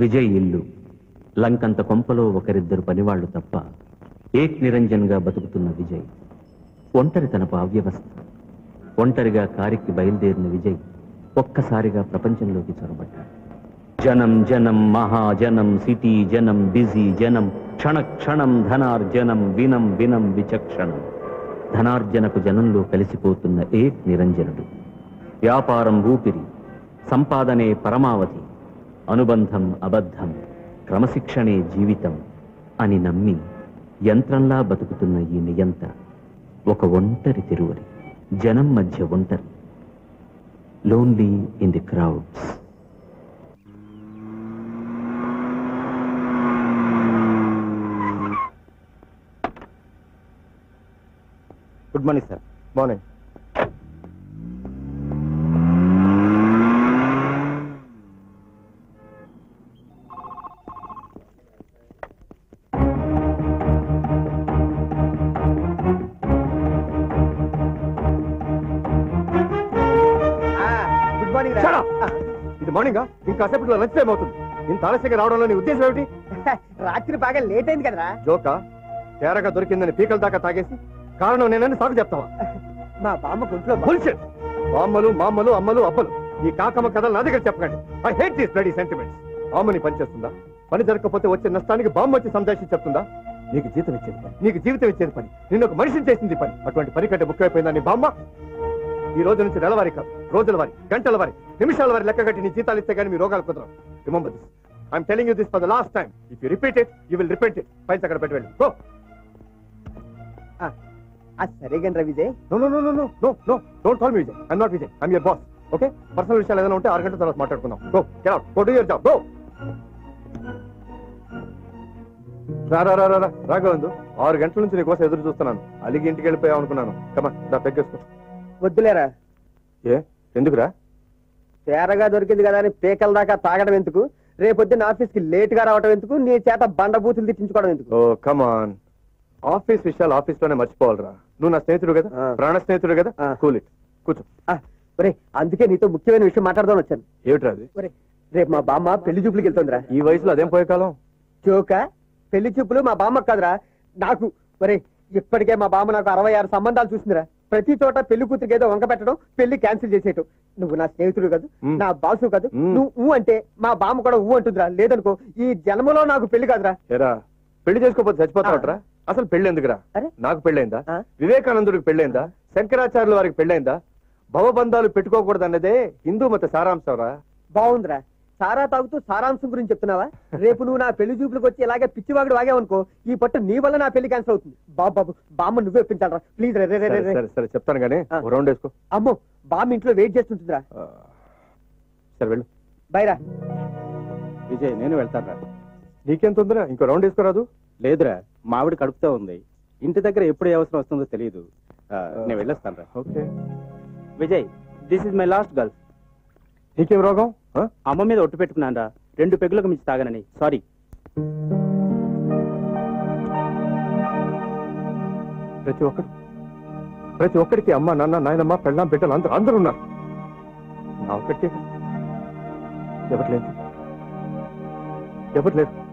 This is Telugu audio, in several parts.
విజయ్ ఇల్లు లంకంత కొంపలో ఒకరిద్దరు పనివాళ్లు తప్ప ఏక్ నిరంజన్గా బతుకుతున్న విజయ్ ఒంటరితనపు అవ్యవస్థ ఒంటరిగా కారికి బయలుదేరిన విజయ్ ఒక్కసారిగా ప్రపంచంలోకి చొరబడ్డాడు జనం జనం మహాజనం సిటీ జనం బిజీ జనం క్షణ క్షణం ధనార్జనం వినం వినం విచక్షణం ధనార్జనకు జనంలో కలిసిపోతున్న ఏక్ నిరంజనుడు వ్యాపారం ఊపిరి సంపాదనే పరమావధి అనుబంధం అబద్ధం క్రమశిక్షణే జీవితం అని నమ్మి యంత్రంలా బతుకుతున్న ఈ నియంత ఒక ఒంటరి తిరువరి జనం మధ్య ఒంటరి lonely in the crowds good morning sir morning good morning ఇది మార్నింగ్ ఇంకా సేపట్లో లంచ్ టైం అవుతుంది ఇంత ఆలస్యంగా రావడంలో నీ ఉద్దేశం ఏమిటి రాత్రి బాగా లేట్ అయింది కదరా జోకా తేరగా దొరికిందని పీకల దాకా తాగేసి కారణం నేనని సాగు చెప్తావా మా బామ్మ గుంట్లో బుల్షిట్ బామ్మలు మామ్మలు అమ్మలు అబ్బలు ఈ కాకమ్మ కథలు నా దగ్గర చెప్పకండి I hate these bloody sentiments బామ్మని పనిచేస్తుందా పని జరగకపోతే వచ్చే నష్టానికి బామ్మ వచ్చి సందేశించి చెప్తుందా నీకు జీతం ఇచ్చేది పని నీకు జీవితం ఇచ్చేది పని నిన్ను ఒక మనిషిని చేసింది పని అటువంటి పని కంటే ముఖ్యమైపోయిందా నీ బామ్మ ఈ రోజు నుంచి నెలవారీ కాదు రోజుల వారి గంటల వారి నిమిషాల వారి లెక్క కట్టి నీ జీతాలు ఇస్తే కానీ మీ రోగాలు కుదరవు remember this I'm telling you this for the last time if you repeat it you will repeat it files అక్కడ పెట్టి వెళ్ళి గో అది సరే గండ్రా Vijay no no no no no no no don't call me Vijay I'm not Vijay I'm your boss okay personal విషయాలు ఏదైనా ఉంటే ఆరు గంటల తర్వాత మాట్లాడుకుందాం go get out go do your job go రా రా రా రా, రా రాఘవేందు ఆరు గంటల నుంచి నీ కోసం ఎదురు చూస్తున్నాను అలిగి ఇంటికి వెళ్ళిపోయావు అనుకున్నాను కమా దా పెగ్గేసుకో వద్దులేరా ఏ ఎందుకురా తేరగా దొరికింది కదా అని పేకల దాకా తాగడం ఎందుకు రేపొద్దున ఆఫీస్ కి లేట్ గా రావడం ఎందుకు నీ చేత బండబూతులు తిట్టించుకోవడం ఎందుకు ఓ కమాన్ ఆఫీస్ విషయాలు ఆఫీస్ లోనే మర్చిపోవాలిరా నువ్వు నా స్నేహితుడు కదా ఆ. ప్రాణ స్నేహితుడు కదా ఆ. కూల్ ఇట్ కూర్చో ఆ, ఒరే అందుకే నీతో ముఖ్యమైన విషయం మాట్లాడదాం వచ్చాను ఏమిట్రా అది ఒరే రేపు మా బామ్మ పెళ్లి చూపులకి వెళ్తుందిరా ఈ వయసులో అదేం పోయే కాలం జోక పెళ్లి చూపులు మా బామ్మ కాదురా నాకు ఒరే ఇప్పటికే మా బామ్మ నాకు అరవై ఆరు సంబంధాలు చూసిందిరా ప్రతి చోట పెళ్లి కూతురికి ఏదో వంక పెట్టడం పెళ్లి క్యాన్సిల్ చేసేయటం నువ్వు నా స్నేహితుడు కాదు మ్. నా బాసు కాదు మ్. నువ్వు ఊ అంటే మా బామ్మ కూడా ఊ అంటుందిరా లేదనుకో ఈ జన్మలో నాకు పెళ్లి కాదురా ఏరా పెళ్లి చేసుకోకపోతే చచ్చిపోతావట్రా అసలు పెళ్లి ఎందుకురా అరే నాకు పెళ్ళైందా ఆ? వివేకానందుడికి పెళ్ళైందా శంకరాచార్యుల వారికి పెళ్ళైందా భవబంధాలు పెట్టుకోకూడదు అన్నదే హిందూ మత సారాంశం రా బాగుందిరా సారా తాగుతూ సారాంశం గురించి చెప్తున్నావా రేపు నువ్వు నా పెళ్లి చూపులకు వచ్చి ఇలాగే పిచ్చివాగుడు వాగావనుకో ఈ పట్టు నీ వల్ల నా పెళ్లి క్యాన్సిల్ అవుతుంది బాబు బాబు బామ్మ నువ్వే ఒప్పించాలరా ప్లీజ్ రే రే రే, రే రే. సరే సరే చెప్తాను కానీ ఆ. ఓ రౌండ్ వేసుకో అమ్మో బామ్మ ఇంట్లో వెయిట్ చేస్తుంటుందిరా ఆ, సరే వెళ్ళు బైరా విజయ్ నేను వెళ్తాను నీకేం తొందర ఇంకో రౌండ్ వేసుకోరాదు లేదురా మావిడి కడుపుతో ఉంది ఇంటి దగ్గర ఎప్పుడు ఏ అవసరం వస్తుందో తెలియదు ఆ, నేను వెళ్ళొస్తాను రా okay Vijay this is my last girl నీకేం రోగం ఆ? అమ్మ మీద ఒట్టు పెట్టుకున్నాను రా రెండు పెగులకు మించి తాగనని సారీ ప్రతి ఒక్కరు ప్రతి ఒక్కరికి అమ్మ నాన్న నాయనమ్మ పెళ్ళాం బిడ్డలు అందరూ అందరూ ఉన్నారు నా ఒక్కడికే ఎవరు లేదు ఎవరు లేదు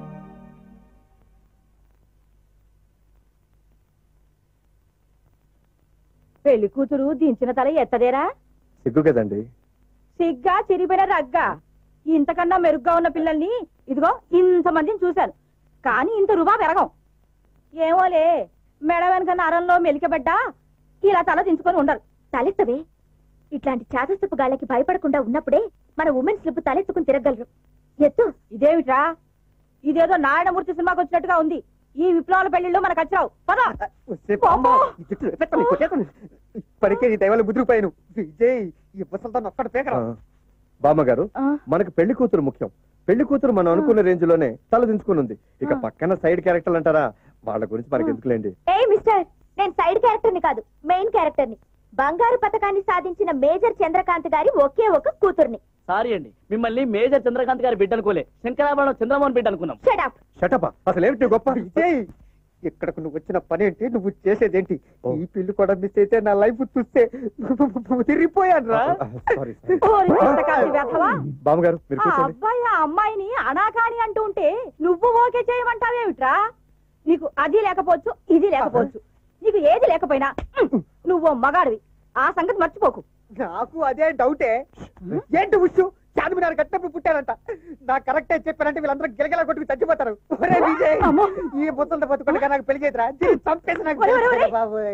పెళ్లి కూతురు దించిన తల ఎత్తదేరా సిగ్గు కదండి సిగ్గా చిరిగిపోయిన రగ్గా ఇంతకన్నా మెరుగ్గా ఉన్న పిల్లల్ని ఇదిగో ఇంతమందిని చూశాను కానీ ఇంత రుబా పెరగం ఏమోలే మెడ వెనక నరంలో మెలికబడ్డా ఇలా తల దించుకొని ఉండరు తలెత్తవే ఇట్లాంటి చాదస్తపు గాళ్ళకి భయపడకుండా ఉన్నప్పుడే మన ఉమెన్ స్లిప్ తలెత్తుకుని తిరగలరు ఎత్తు ఇదేమిట్రా ఇదేదో నారాయణమూర్తి సినిమాకి వచ్చినట్టుగా ఉంది ఈ విప్లవాల పెళ్లిళ్ళు మనకు వచ్చావు పద వస్తే బామ్మ, ఈ జుట్టు ఎత్తని, కొట్టేతని. ఇప్పటికే నీ దైవాలు ముదిరిపోయాను విజయ్ ఈ ముసల్దాన్ని ఒక్కటి పేకరా బామ్మగారు ఆ. మనకు పెళ్లి కూతురు ముఖ్యం పెళ్లి కూతురు మనం అనుకున్న రేంజ్ లోనే తల దించుకుని ఉంది ఇక ఆ. పక్కన సైడ్ క్యారెక్టర్లు అంటారా వాళ్ళ గురించి మనకి ఎందుకులేండి ఏ మిస్టర్ నేను సైడ్ క్యారెక్టర్ ని కాదు మెయిన్ క్యారెక్టర్ ని బంగారు పథకాన్ని సాధించిన మేజర్ చంద్రకాంత్ గారి ఒకే ఒక కూతుర్ని సారీ అండి మిమ్మల్ని మేజర్ చంద్రకాంత్ గారి బిడ్డ అనుకోలే శంకరాభరణం చంద్రమోహన్ బిడ్డ అనుకున్నాం షటప్ షటప అసలు ఏమిటి గొప్ప విజయ్ ఇక్కడకు నువ్వు వచ్చిన పని ఏంటి నువ్వు చేసేదేంటి ఓ. ఈ పిల్లి కూడా మిస్ అయితే నా లైఫ్ చూస్తే తిరిగిపోయాను రా సారీ ఓరి పుస్తకాలు వెధవా. బామ్మగారు మీరు ఆ కూర్చోండి అబ్బాయి ఆ అమ్మాయిని అనాకాని అంటూ ఉంటే నువ్వు ఓకే చేయమంటావేమిట్రా నీకు అది లేకపోవచ్చు ఇది లేకపోవచ్చు నీకు ఏది లేకపోయినా ఉమ్, నువ్వు మగాడివి ఆ సంగతి మర్చిపోకు నాకు అదే డౌటే ఏంటి ఉషు చార్మినార్ కట్టినప్పుడు పుట్టానంట నాకు కరెక్టే చెప్పానంటే వీళ్ళందరూ గిలగిలా కొట్టుకు చచ్చిపోతారు ఒరే విజయ్ అమ్మో. ఈ ముసలితో బతుకుండగా నాకు పెళ్లి చేతిరా దీన్ని చంపేసి నాకు ఒరే, ఒరే, పెళ్లి ఒరే. చేయరా బాబోయ్.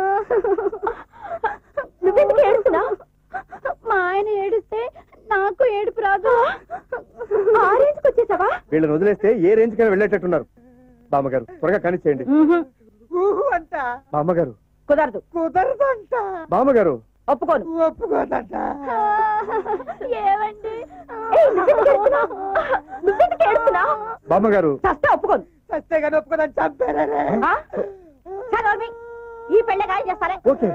నువ్వెందుకు ఏడుస్తున్నావు మా ఆయన ఏడిస్తే నాకు ఏడుపు రాదు ఆరెంజ్ వచ్చేసావా వీళ్ళని వదిలేస్తే ఏ రేంజ్ కైనా వెళ్ళేటట్టున్నారు బామ్మగారు త్వరగా కానిచ్చేయండి ఊహు అంట బామ్మగారు కుదరదు కుదరదంట బామ్మగారు ఒప్పుకోను ఒప్పుకోదంట ఏమండి ఏయ్, నువ్వెందుకు ఏడుస్తున్నావ్? నువ్వెందుకు ఏడుస్తున్నావ్? బామ్మగారు చస్తే ఒప్పుకోను సస్తే కానీ ఒప్పుకోదని చంపారే ఆ? సరే, నోర్మి. ఈ పెళ్ళ గాయ చేస్తారే ఓకే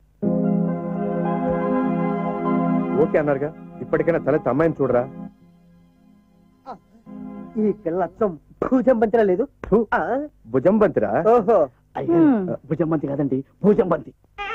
ఓకే అన్నారుగా ఇప్పటికైనా తలెత్తి అమ్మాయిని చూడరా ఈ పిల్ల అచ్చం భూజం బంతిలా లేదు ఫు, ఆ? భుజం బంతిరా ఓహో అయ్యో భుజంబంతి కదండి భుజంబంతి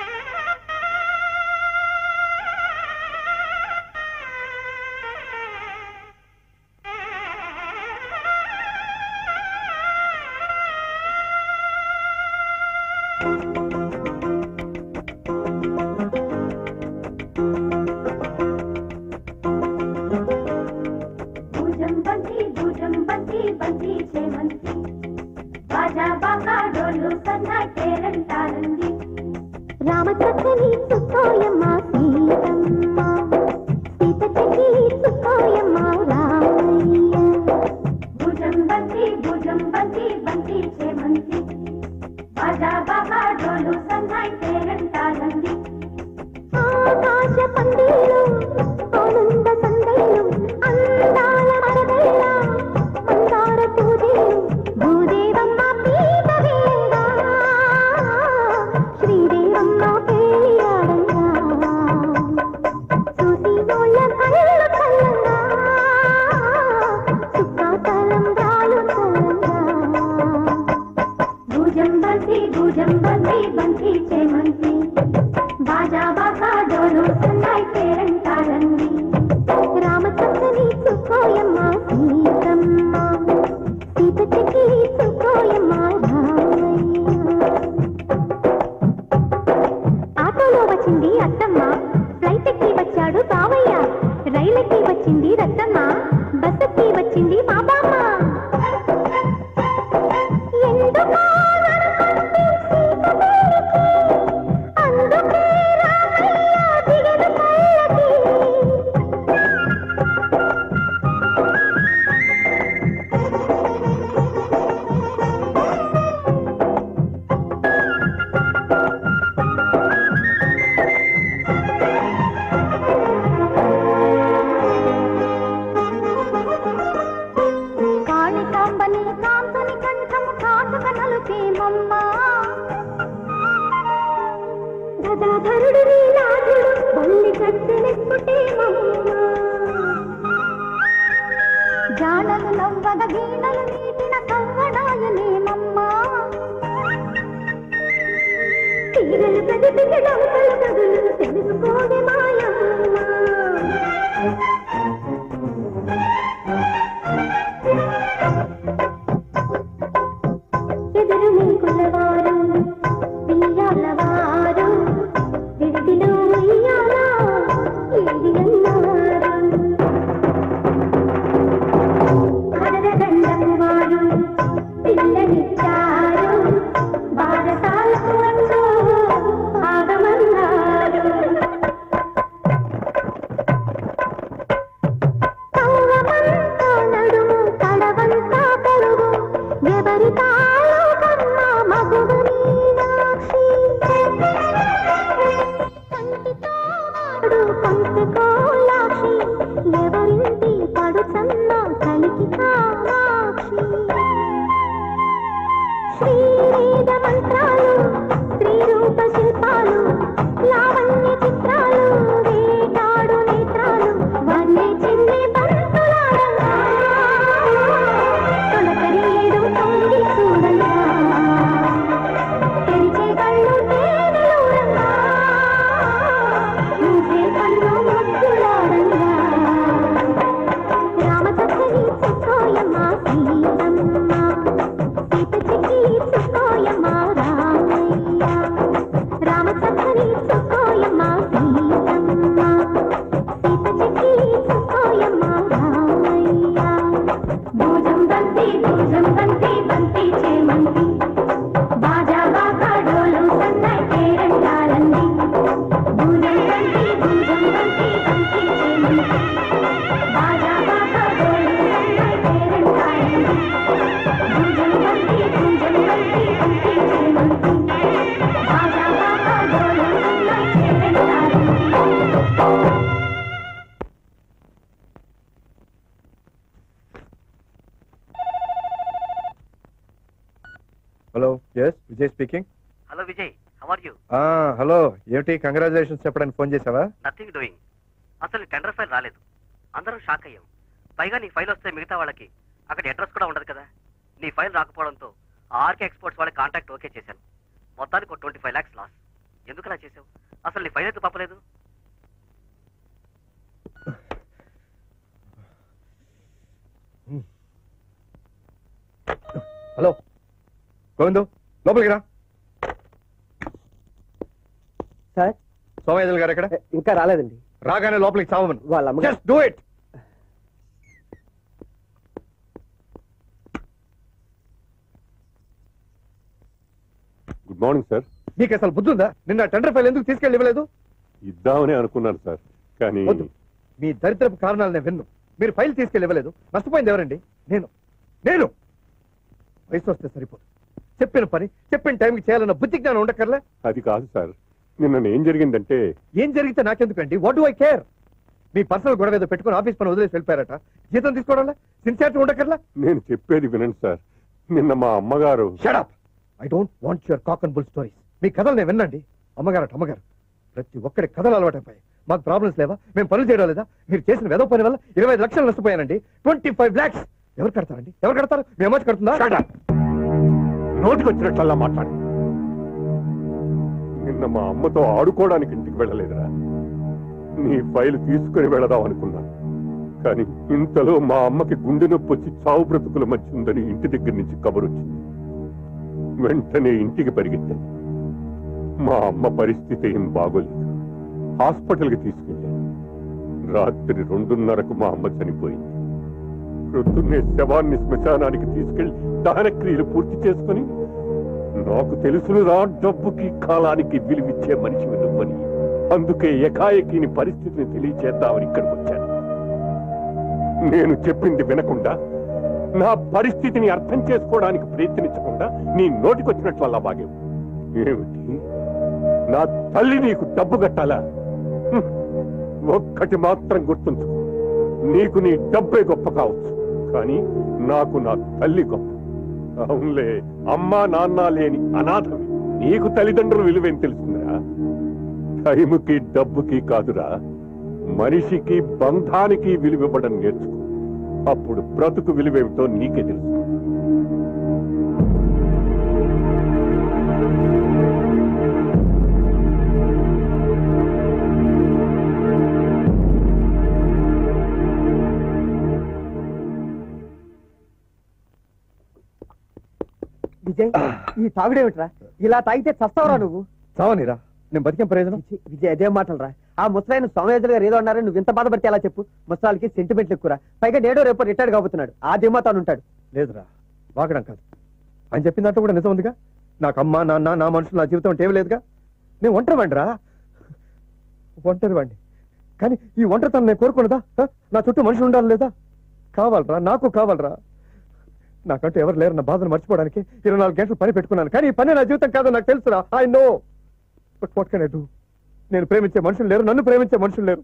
భుజం బంతి భుజం బంతి బంతి చేమంతి బాజా బాకా డోలు సన్నాయి పేరంటారంది రామచక్కని చుక్కోయమ్మ సీతమ్మ సీతకి చుక్కోయమ్మ రామయ్య భుజం బంతి భుజం బంతి బంతి చేమంతి బాజా బాకా డోలు సన్నాయి పేరంటారంది ఆకాశ పందిళ్ళు ఆనంద సందళ్ళు అందాల మరదళ్ళ మందార పూజలు భూదేవమ్మ పీత వేళ శ్రీదేవమ్మ పెళ్ళాడంగా చూసి నోళ్ళ కళ్ళు చల్లంగా చుక్కాతలం రాలు చల్లంగా భుజం బంతి భుజం బంతి బంతి చేమంతి బాజా బాకా డోలు సన్నాయి పేరంటారంది రామచంద్రని చుక్కోయమ్మ సీతమ్మ సీతకి చుక్కోయమ్మ రామయ్య ఆటోలో వచ్చింది అత్తమ్మ ఫ్లైట్ ఎక్కి వచ్చాడు బావయ్య రైలెక్కి వచ్చింది రత్తమ్మ బస్ ఎక్కి వచ్చింది మా బామ్మ ఎందుకో నరకంది సీత పెళ్ళికి, అందుకే రామయ్య దిగెను కళ్ళకి. కాళికాంబని కాంతుని కంఠము కాటుక నలుపేమమ్మ గదాధరుడు నీలాదుడు బల్లి కట్టెనెక్కుటేమమ్మ జానలు నవ్వగ గీనలు నీటిన కవ్వడాయనేమమ్మా తీరలు ప్రతిపికి డొంకలు కదులు తెలుసుకోవే మాయమ్మ ఎదురు మీకున్నవారు వియ్యాలవారు విడిదిలో ఉయ్యాల ఏది అన్నారు అడగదండం వారు పిల్లనిచ్చారు బారసాలకు అంటూ ఆగమన్నారు కౌరవంతా నడుము కడవంతా పొడుగు ఎవరి తాళో కన్నా మగువ మీనాక్షి కంటితో వాడు పంచుకోలాక్షి ఎవరింటి పడుచన్న కలికి కామాక్షి శ్రీవేద మంత్రాలు స్త్రీ రూప శిల్పాలు లావణ్య చిత్రాలు వేటాడు నేత్రాలు వన్నే చెందే బంతులాడంగా తొలకరి ఏడు తొంగి చూడంగా hello yes Vijay speaking hello Vijay how are you hello ఏమిటి కంగ్రాచులేషన్స్ చెప్పడానికి ఫోన్ చేసావా నథింగ్ డూయింగ్ అసలు టెండర్ ఫైల్ రాలేదు అందరం షాక్ అయ్యాం పైగా నీ ఫైల్ వస్తే మిగతా వాళ్ళకి అక్కడ అడ్రస్ కూడా ఉండదు కదా నీ ఫైల్ రాకపోవడంతో ఆర్కే ఎక్స్పోర్ట్స్ వాళ్ళ కాంటాక్ట్ ఓకే చేశాను మొత్తానికి ఒక ట్వంటీ ఫైవ్ ల్యాక్స్ లాస్ ఎందుకు అలా చేసావు అసలు నీ ఫైల్ ఎందుకు పంపలేదు హలో గోవిందు లోపలికి రా సార్ సోమయాజల్ గారు ఎక్కడ ఇంకా రాలేదండి రాగానే లోపలికి చావమను వాళ్ళ అమ్మగారు just do it good morning sir నీకు అసలు బుద్ధి ఉందా నిన్న టెండర్ ఫైల్ ఎందుకు తీసుకెళ్ళి ఇవ్వలేదు ఇద్దామని అనుకున్నాను సార్ కానీ వద్దు మీ దరిద్రపు కారణాలు నేను విన్ను మీరు ఫైల్ తీసుకెళ్ళి ఇవ్వలేదు నష్టపోయింది ఎవరండి నేను నేను వయసు వస్తే సరిపోదు చెప్పిన పని చెప్పిన టైంకి చేయాలన్న బుద్ధి జ్ఞానం ఉండక్కర్లే అది కాదు సార్ నిన్న ఏం జరిగిందంటే ఏం జరిగితే నాకెందుకండి వాట్ డు ఐ కేర్ మీ పర్సనల్ గొడవ ఏదో పెట్టుకుని ఆఫీస్ పని వదిలేసి వెళ్ళిపోయారట జీతం తీసుకోవడంలా సిన్సియారిటీ ఉండక్కర్లా నేను చెప్పేది వినండి సార్ నిన్న మా అమ్మగారు shut up I don't want your cock and bull stories మీ కథలు నేను వినండి అమ్మగారట అమ్మగారు ప్రతి ఒక్కరి కథలు అలవాటైపోయాయి మాకు ప్రాబ్లమ్స్ లేవా మేము పనులు చేయడం లేదా మీరు చేసిన వెదవ పని వల్ల ఇరవై ఐదు లక్షలు నష్టపోయానండి ట్వంటీ ఫైవ్ లాక్స్ ఎవరు కడతారండి ఎవరు కడతారు మీ అమ్మాయి కడుతుందా నోటికి వచ్చినట్లల్లా మాట్లాడు నిన్న మా అమ్మతో ఆడుకోవడానికి ఇంటికి వెళ్ళలేదురా నీ ఫైల్ తీసుకుని వెళదాం అనుకున్నాను కానీ ఇంతలో మా అమ్మకి గుండె నొప్పి వచ్చి చావు బ్రతుకుల మధ్య ఉందని ఇంటి దగ్గర నుంచి కబురు వచ్చింది వెంటనే ఇంటికి పరిగెత్తాను మా అమ్మ పరిస్థితి ఏం బాగోలేదు హాస్పిటల్కి తీసుకెళ్ళాను రాత్రి రెండున్నరకు మా అమ్మ చనిపోయింది ప్రొద్దున్నే శవాన్ని శ్మశానానికి తీసుకెళ్లి దహనక్రియలు పూర్తి చేసుకుని నాకు తెలుసునురా డబ్బుకి కాలానికి విలువిచ్చే మనిషి నువ్వని అందుకే ఎకాయకి నీ పరిస్థితిని తెలియచేద్దామని ఇక్కడికి వచ్చాను నేను చెప్పింది వినకుండా నా పరిస్థితిని అర్థం చేసుకోవడానికి ప్రయత్నించకుండా నీ నోటికొచ్చినట్లు అలా బాగేవు ఏమిటి నా తల్లి నీకు డబ్బు కట్టాలా హ్మ్. ఒక్కటి మాత్రం గుర్తుంచుకో నీకు నీ డబ్బే గొప్ప కావచ్చు కానీ నాకు నా తల్లి గొప్ప అవునులే అమ్మా నాన్న లేని అనాథవి నీకు తల్లిదండ్రులు విలువేం తెలుస్తుందిరా టైముకి డబ్బుకి కాదురా మనిషికి బంధానికి విలువివ్వడం నేర్చుకో అప్పుడు బ్రతుకు విలువేమిటో నీకే తెలుసు విజయ్ ఈ తాగుడేమిట్రా ఇలా తాగితే చస్తావురా నువ్వు చావనిరా నేను బతికేం ప్రయోజనం ఛీ, విజయ్ అదేం మాటలరా ఆ ముసలాయన సోమయాజులు గారు ఏదో అన్నారని నువ్వు ఇంత బాధపడితే ఎలా చెప్పు ముసలాలకి సెంటిమెంట్లు ఎక్కువరా పైగా నేడో రేపు రిటైర్డ్ కాబోతున్నాడు ఆ దిమ్మ తాను ఉంటాడు లేదురా వాగడం కాదు ఆయన చెప్పిన దాంట్లో కూడా నిజం ఉందిగా నాకు అమ్మ నాన్న నా మనుషులు నా జీవితం అంటే ఏమీ లేదుగా నేను ఒంటరి వాడిరా ఒంటరి వాడిని కానీ ఈ ఒంటరితనం నేను కోరుకున్నదా హ? నా చుట్టూ మనుషులు ఉండాలి లేదా కావాలరా నాకు కావాలరా నాకంటూ ఎవరు లేరు నా బాధను మర్చిపోవడానికి ఇరవై నాలుగు గంటలు పని పెట్టుకున్నాను కానీ ఈ పని నా జీవితం కాదో నాకు తెలుసురా I know but what can I do నేను ప్రేమించే మనుషులు లేరు నన్ను ప్రేమించే మనుషులు లేరు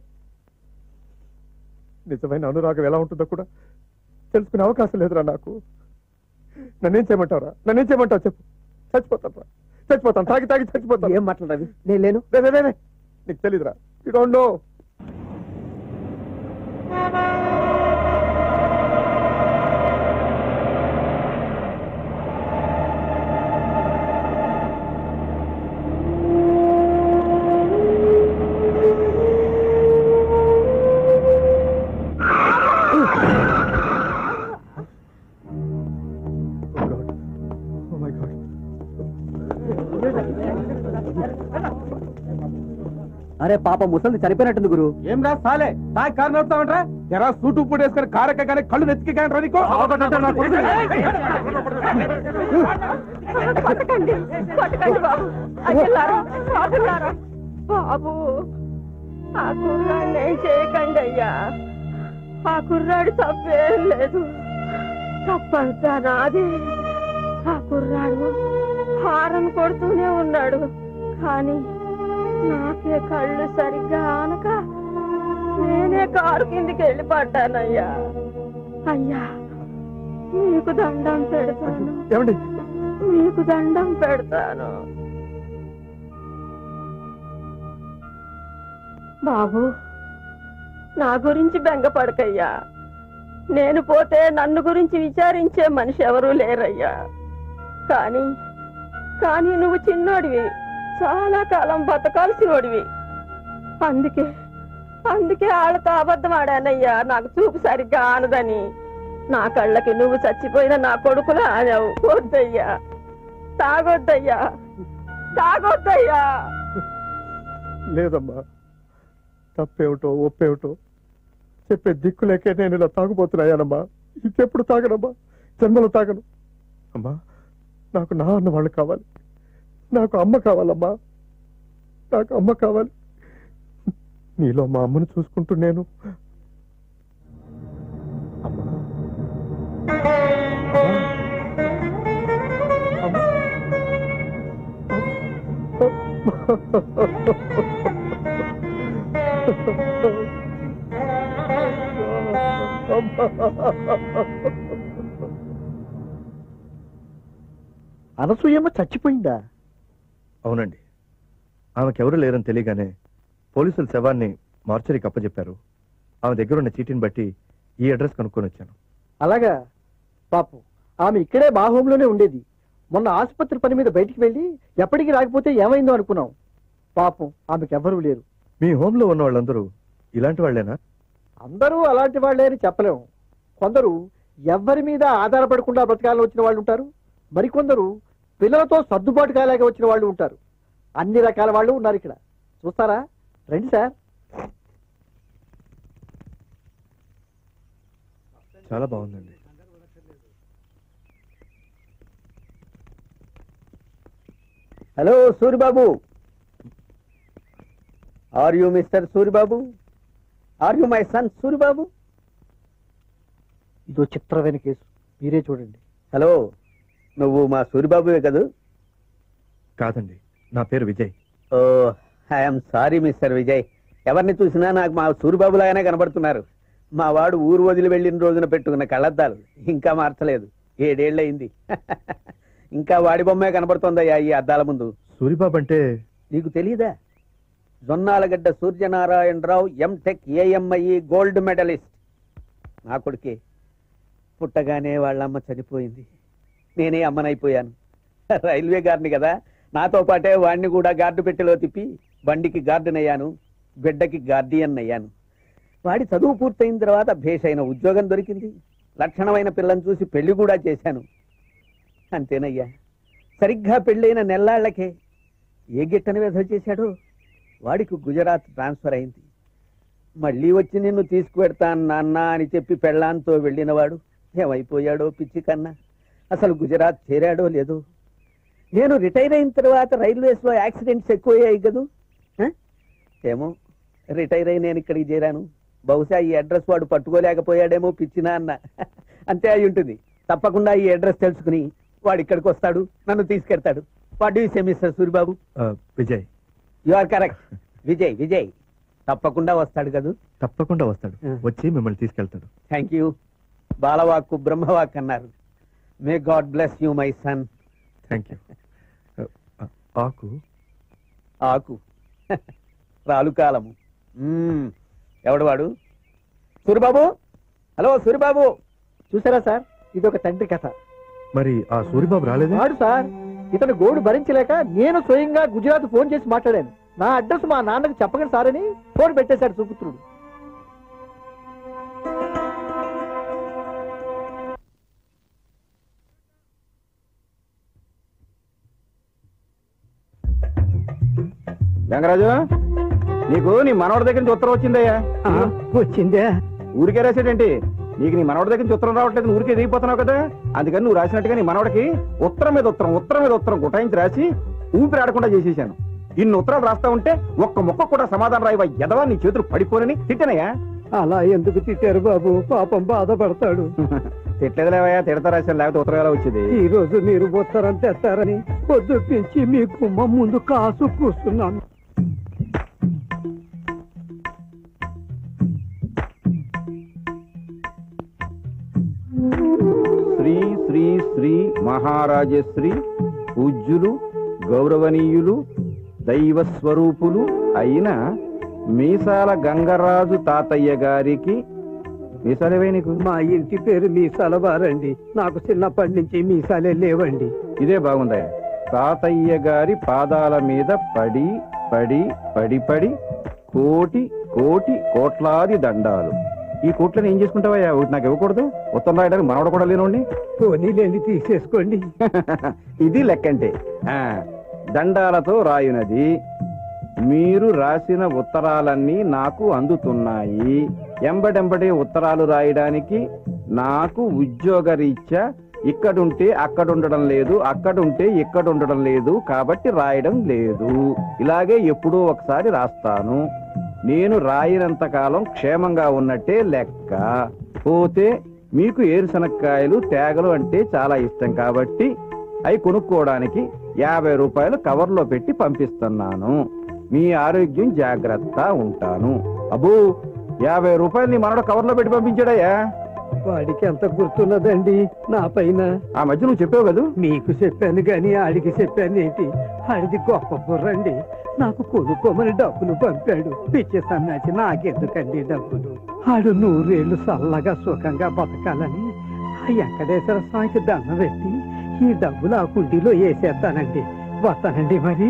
నిజమైన అనురాగం ఎలా ఉంటుందో కూడా తెలుసుకునే అవకాశం లేదురా నాకు నన్నేం చేయమంటావురా నన్నేం చేయమంటావు చెప్పు చచ్చిపోతాను రా చచ్చిపోతాను తాగి తాగి చచ్చిపోతాను ఏం మాటలు రవి నేను లేను రే, రే, రే, రే. నీకు తెలీదురా you don't know Oh God. Oh my God. అరే పాప ముసలి చనిపోయినట్టుంది గురు ఏం రా సాలే తాగి కారు నడుపుతామంటరా ఎరా సూటు ఉప్పుడు వేసుకొని కారెక్క కానీ కళ్ళు నెత్తికి కానీ రా నీకు కొట్టకండి కొట్టకండి బాబు అయ్యలారా సాధులారా బాబు ఆ కుర్రాడిని ఏం చేయకండి అయ్యా ఆ కుర్రాడు తప్పేం లేదు తప్పంతా నాది ఆ కుర్రాడు హారన్ కొడుతూనే ఉన్నాడు కానీ నాకే కళ్ళు సరిగ్గా ఆనక నేనే కారు కిందికి వెళ్ళి పడ్డానయ్యా అయ్యా నీకు దండం పెడతాను ఏమండి మీకు దండం పెడతాను బాబు నా గురించి బెంగపడకయ్యా నేను పోతే నన్ను గురించి విచారించే మనిషి ఎవరూ లేరయ్యా కానీ కానీ నువ్వు చిన్నోడివి చాలా కాలం బతకాల్సినోడివి అందుకే అందుకే వాళ్ళతో అబద్ధం ఆడానయ్యా నాకు చూపు సరిగ్గా ఆనదని నా కళ్ళకి నువ్వు చచ్చిపోయిన నా కొడుకులు ఆనావు వద్దయ్యా తాగొద్దయ్యా తాగొద్దయ్యా లేదమ్మా తప్పేమిటో ఒప్పేమిటో చెప్పే దిక్కు లేకే నేను ఇలా తాగుపోతున్నాయానమ్మా ఇంకెప్పుడు తాగనమ్మా జన్మలో తాగను అమ్మా నాకు నా అన్న వాళ్ళు కావాలి నాకు అమ్మ కావాలమ్మా నాకు అమ్మ కావాలి నీలో మా అమ్మను చూసుకుంటూ నేను అమ్మా అమ్మా. అనసూయమ్మ చచ్చిపోయిందా అవునండి ఆమెకెవరు లేరని తెలియగానే పోలీసులు శవాన్ని మార్చరీకి అప్పచెప్పారు ఆమె దగ్గర ఉన్న చీటీని బట్టి ఈ అడ్రస్ కనుక్కొని వచ్చాను అలాగా పాపం ఆమె ఇక్కడే మా హోంలోనే ఉండేది మొన్న ఆసుపత్రి పని మీద బయటికి వెళ్ళి ఎప్పటికి రాకపోతే ఏమైందో అనుకున్నాం పాపం ఆమెకి ఎవ్వరూ లేరు మీ హోంలో ఉన్న వాళ్ళందరూ ఇలాంటి వాళ్ళేనా అందరూ అలాంటి వాళ్ళే అని చెప్పలేం కొందరు ఎవ్వరి మీద ఆధారపడకుండా బ్రతకాలని వచ్చిన వాళ్ళు ఉంటారు మరికొందరు పిల్లలతో సర్దుబాటు కాలేక వచ్చిన వాళ్ళు ఉంటారు అన్ని రకాల వాళ్ళు ఉన్నారు ఇక్కడ చూస్తారా రండి సార్ చాలా బాగుందండి hello Suribabu are you mister Suribabu are you my son Suribabu ఇదో చిత్రమైన కేసు మీరే చూడండి హలో నువ్వు మా సూరిబాబువే కదూ కాదండి నా పేరు Vijay oh I'm sorry mister Vijay ఎవరిని చూసినా నాకు మా సూరిబాబు లాగానే కనబడుతున్నారు మా వాడు ఊరు వదిలి వెళ్ళిన రోజున పెట్టుకున్న కళ్ళద్దాలు ఇంకా మార్చలేదు ఏడేళ్ళయింది ఇంకా వాడి బొమ్మే కనబడుతోందయ్యా ఈ అద్దాల ముందు సూరిబాబు అంటే నీకు తెలీదా Jonnalagadda Suryanarayanarao MTech AMI gold medalist నా కొడుకే పుట్టగానే వాళ్ళమ్మ చనిపోయింది నేనే అమ్మనైపోయాను రైల్వే గార్డ్ని కదా నాతో పాటే వాడిని కూడా గార్డు పెట్టెలో తిప్పి బండికి గార్డెన్ అయ్యాను బిడ్డకి గార్డియన్ అయ్యాను వాడి చదువు పూర్తయిన తర్వాత భేషైన ఉద్యోగం దొరికింది లక్షణమైన పిల్లని చూసి పెళ్లి కూడా చేశాను అంతేనయ్యా సరిగ్గా పెళ్ళైన నెల్లాళ్లకే ఏ గిట్టని వ్యధ చేశాడో వాడికి గుజరాత్ ట్రాన్స్ఫర్ అయింది మళ్ళీ వచ్చి నిన్ను తీసుకువెడతాను నాన్న అని చెప్పి పెళ్ళాంతో వెళ్ళినవాడు ఏమైపోయాడో పిచ్చి కన్నా అసలు గుజరాత్ చేరాడో లేదో నేను రిటైర్ అయిన తర్వాత రైల్వేస్లో యాక్సిడెంట్స్ ఎక్కువయ్యాయి కదూ ఆ? ఏమో రిటైర్ అయి నేను ఇక్కడికి చేరాను బహుశా ఈ అడ్రస్ వాడు పట్టుకోలేకపోయాడేమో పిచ్చినా అన్న అంతే అయి ఉంటుంది తప్పకుండా ఈ అడ్రస్ తెలుసుకుని వాడు ఇక్కడికి వస్తాడు నన్ను తీసుకెడతాడు what you say mister Suribabu ఆ, Vijay you are correct Vijay Vijay తప్పకుండా వస్తాడు కదూ తప్పకుండా వస్తాడు ఆ. వచ్చి మిమ్మల్ని తీసుకెళ్తాడు థ్యాంక్ యూ బాలవాక్కు బ్రహ్మవాక్ అన్నారు may God bless you my son thank you ఆకు ఆకు రాలు కాలము మ్మ్. ఎవడు వాడు సూరిబాబు హలో సూరిబాబు చూసారా సార్ ఇది ఒక తండ్రి కథ మరి ఆ సూరిబాబు రాలేదే వాడు సార్ ఇతను గోడు భరించలేక నేను స్వయంగా గుజరాత్ ఫోన్ చేసి మాట్లాడాను నా అడ్రస్ మా నాన్నకు చెప్పగలను సార్ అని ఫోన్ పెట్టేశాడు సుపుత్రుడు గంగరాజు నీకు నీ మనవడి దగ్గర నుంచి ఉత్తరం వచ్చిందయ్యా వచ్చిందే ఊరికే రాసాడేంటి నీకు నీ మనవడి దగ్గర నుంచి ఉత్తరం రావట్లేదు నువ్వు ఊరికే దిగిపోతున్నావు కదా అందుకని నువ్వు రాసినట్టుగా నీ మనవడికి ఉత్తరం మీద ఉత్తరం ఉత్తరం మీద ఉత్తరం గుటాయించి రాసి ఊపిరి ఆడకుండా చేసేసాను ఇన్ని ఉత్తరాలు రాస్తా ఉంటే ఒక్క మొక్క కూడా సమాధానం రాయివా ఎదవా నీ చేతులు పడిపోనని తిట్టనయ్యా అలా ఎందుకు తిట్టారు బాబు పాపం బాధపడతాడు తిట్టలేదులేవయ్యా తిడతా రాశాను లేకపోతే ఉత్తరం ఎలా వచ్చేది ఈ రోజు మీరు ఉత్తరం తెస్తారని పొద్దు పెంచి మీ గుమ్మ ముందు కాసు కూస్తున్నాను శ్రీ శ్రీ శ్రీ శ్రీ మహారాజశ్రీ పూజ్యులు గౌరవనీయులు దైవ స్వరూపులు అయిన మీసాల గంగరాజు తాతయ్య గారికి మీసాలేవే నీకు మా ఇంటి పేరు మీసాల వారండి నాకు చిన్నప్పటి నుంచి మీసాలే లేవండి ఇదే బాగుందా తాతయ్య గారి పాదాల మీద పడి పడి పడి పడి కోటి కోటి కోట్లాది దండాలు ఈ కోట్లను ఏం చేసుకుంటావయ్యా ఒకటి నాకు ఇవ్వకూడదు ఉత్తరం రాయడానికి మనవడ కూడా లేనండి పోనీలేండి తీసేసుకోండి ఇది లెక్కంటే ఆ, దండాలతో రాయునది మీరు రాసిన ఉత్తరాలన్నీ నాకు అందుతున్నాయి ఎంబడెంబడే ఉత్తరాలు రాయడానికి నాకు ఉద్యోగరీత్యా ఇక్కడుంటే అక్కడ ఉండడం లేదు అక్కడుంటే ఇక్కడ ఉండడం లేదు కాబట్టి రాయడం లేదు ఇలాగే ఎప్పుడో ఒకసారి రాస్తాను నేను రాయినంత కాలం క్షేమంగా ఉన్నట్టే లెక్క పోతే మీకు ఏరుశనక్కాయలు తేగలు అంటే చాలా ఇష్టం కాబట్టి అవి కొనుక్కోవడానికి యాభై రూపాయలు కవర్లో పెట్టి పంపిస్తున్నాను మీ ఆరోగ్యం జాగ్రత్త ఉంటాను అబ్బో యాభై రూపాయలు నీ మనడు కవర్లో పెట్టి పంపించాడయ్యా వాడికి ఎంత గుర్తున్నదండి నా పైన ఆ మధ్య నువ్వు చెప్పావు కదా మీకు చెప్పాను గాని ఆడికి చెప్పాను ఏంటి ఆడిది గొప్ప బుర్రండి నాకు కొనుక్కోమని డబ్బులు పంపాడు పిచ్చి సన్నాచి నాకెందుకండి డబ్బులు ఆడు నూరేళ్లు చల్లగా సుఖంగా బతకాలని ఆ వెంకటేశ్వర స్వామికి దండం పెట్టి ఈ డబ్బులు ఆ కుండీలో వేసేస్తానండి వస్తానండి మరి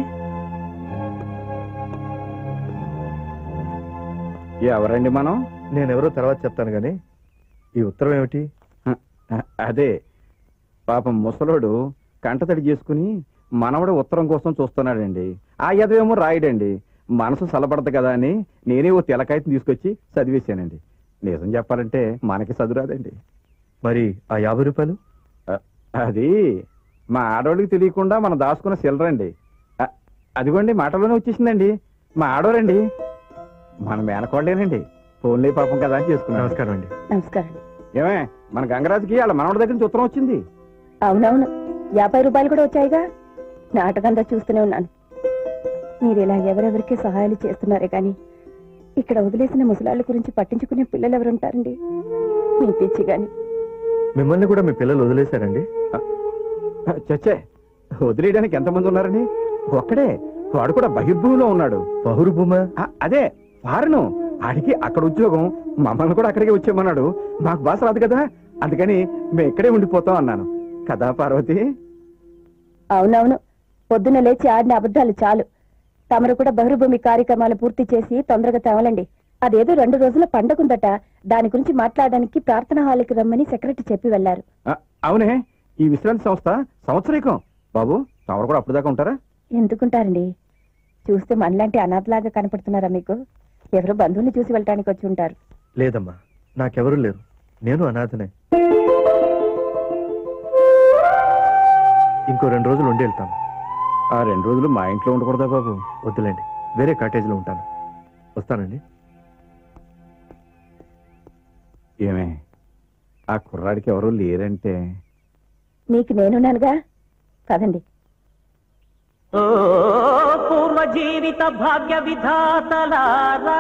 ఎవరండి మనం నేనెవరో తర్వాత చెప్తాను గానీ ఈ ఉత్తరం ఏమిటి అదే పాపం ముసలోడు కంటతడి చేసుకుని మనవడు ఉత్తరం కోసం చూస్తున్నాడండి ఆ యదవేమో రాయడండి మనసు సలపడదు కదా అని నేనే ఓ తెలకాయతం తీసుకొచ్చి చదివేశానండి నిజం చెప్పాలంటే మనకి చదువురాదండి మరి ఆ యాభై రూపాయలు అ- అది మా ఆడవాళ్ళకి తెలియకుండా మనం దాచుకున్న సిల్లరండి అ- అదిగోండి మాటలోనే వచ్చేసిందండి మా ఆడవారండి మన మేనకోళ్ళేనండి ఫోన్లే పాపం కదా అని చేసుకున్నాం నమస్కారం అండి నమస్కారం ఏమే మన గంగరాజుకి వాళ్ళ మనవడి దగ్గర నుంచి ఉత్తరం వచ్చింది అవునవును యాభై రూపాయలు కూడా వచ్చాయిగా నాటకంతా చూస్తూనే ఉన్నాను మీరు ఇలా ఎవరెవరికి సహాయాలు చేస్తున్నారే కానీ ఇక్కడ వదిలేసిన ముసలాళ్ళ గురించి పట్టించుకునే పిల్లలు ఎవరుంటారండి మీ పిచ్చి గాని మిమ్మల్ని కూడా మీ పిల్లలు వదిలేశారండి చచ్చే వదిలేయడానికి ఎంతమంది ఉన్నారని ఒక్కడే వాడు కూడా బహిర్భూమిలో ఉన్నాడు బహురు భూమా ఆ, అదే ఫారెను ఆడికి అక్కడ ఉద్యోగం మమ్మల్ని కూడా అక్కడికే వచ్చేయమన్నాడు మాకు భాష రాదు కదా అందుకని మేము ఇక్కడే ఉండిపోతాం అన్నాను కదా పార్వతి అవునవును పొద్దున లేచి ఆడిన అబద్ధాలు చాలు తమరు కూడా బహిర్భూమి కార్యక్రమాలు పూర్తి చేసి తొందరగా తేవలండి అదేదో రెండు రోజుల పండగుందట దాని గురించి మాట్లాడడానికి ప్రార్థనా హాల్కి రమ్మని సెక్రటరీ చెప్పి వెళ్లారు ఆ, అవునే ఈ విశ్రాంతి సంస్థ సంవత్సరీకం బాబు తమరు కూడా అప్పుడు దాకా ఉంటారా ఎందుకుంటారండి చూస్తే మనలాంటి అనాథలాగా కనపడుతున్నారా మీకు ఎవరో బంధువుని చూసి వెళ్ళటానికి వచ్చి ఉంటారు లేదమ్మా నాకెవరూ లేరు నేను అనాథనే ఇంకో రెండు రోజులు ఉండి వెళ్తాను ఆ రెండు రోజులు మా ఇంట్లో ఉండకూడదా బాబు వద్దులేండి వేరే కాటేజీలో ఉంటాను వస్తానండి ఏమే ఆ కుర్రాడికి ఎవరూ లేరంటే మీకు నేనున్నానుగా కదండి ఓ పూర్వ జీవిత భాగ్య విధాతలారా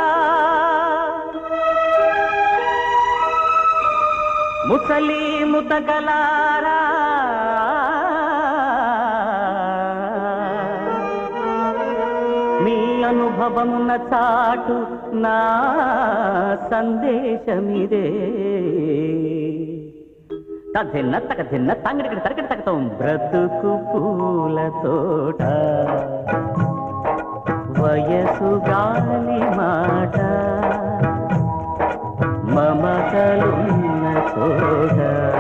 ముసలి ముతగలారా మీ అనుభవమున చాటు నా సందేశమిదే తదిన్న తక దిన్న తంగడికి తరగడి తగ్గతాం బ్రతుకు పూల తోట వయసు గాలి మాట మమతలున్న చోట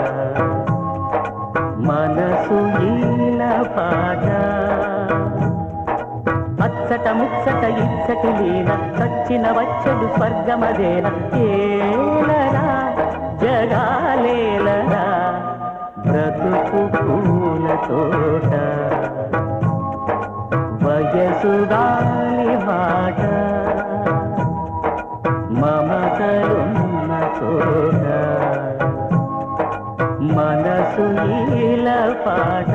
మనసు ఈల పాట అచ్చట ముచ్చట ఇచ్చటి లీల చచ్చిన వచ్చడు స్వర్గమదేన ఏలరా జగాలేలరా బ్రతుకు పూల తోట వయసు గాలి మాట మమతలున్న చోట మనసు ఈల పాట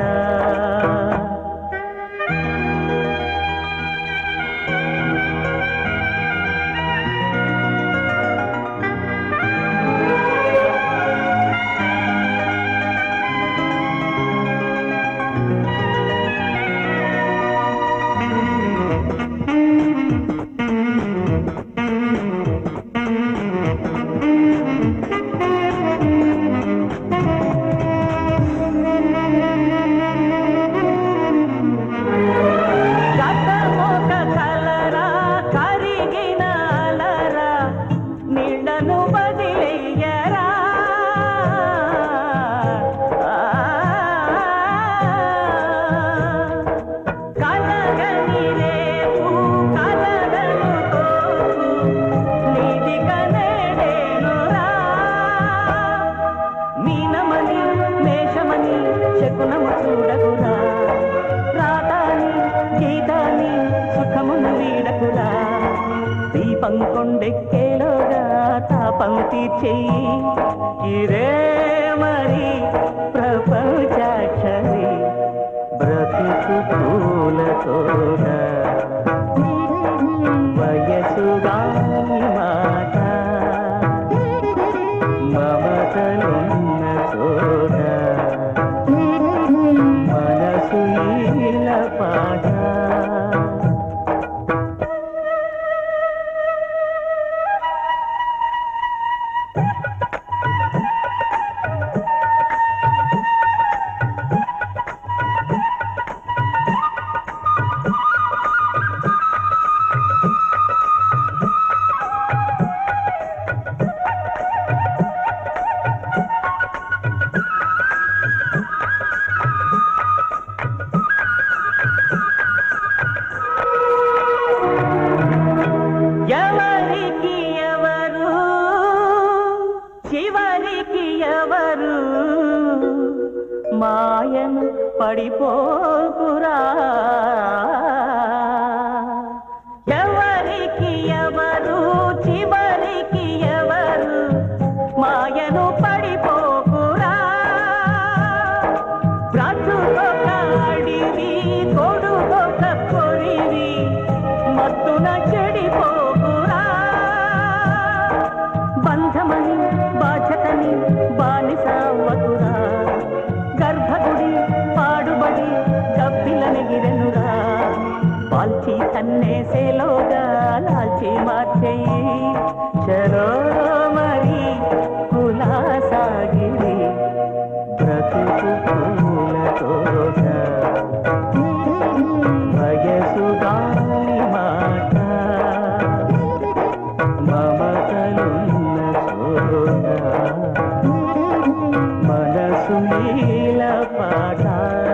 దీపం కొండెక్కేలోగా తాపం తీర్చేయి ఇదే మరి ప్రపంచాక్షరి బ్రతుకు పూల తోట వయసుగా మాట మమతలున్న చోట మనసు ఈల పాట ఎవరికి ఎవరు చివరికి ఎవరు మాయను పడిపోకురా ఎవరికి ఎవరు చివరికి ఎవరు మాయను పడిపోకురా బ్రతుకొక అడివి కొడుకొక కొడివి మత్తున చెడిపోకురా బంధమని బాధ్యతని బానిస అవ్వకురా గర్భగుడి పాడుబడి గబ్బిలనెగిరెనురా పాల్చి తన్నేసేలోగా లాల్చి మార్చేయి చలో మరి కులాసాగిరి బ్రతుకు పూల తోట వయసు గాలి మాట మమతలున్న చోట మనసు నీల పాట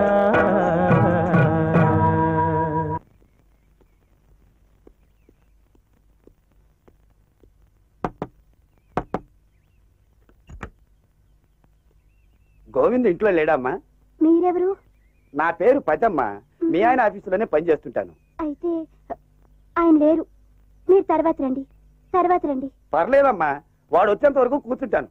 గోవింద్ ఇంట్లో లేడమ్మా మీరెవరు నా పేరు పదమ్మ మీ ఆయన ఆఫీసులోనే పనిచేస్తుంటాను అయితే ఆయన లేరు మీరు తర్వాత రండి తర్వాత రండి పర్లేదమ్మా వాడు వచ్చేంత వరకు కూర్చుంటాను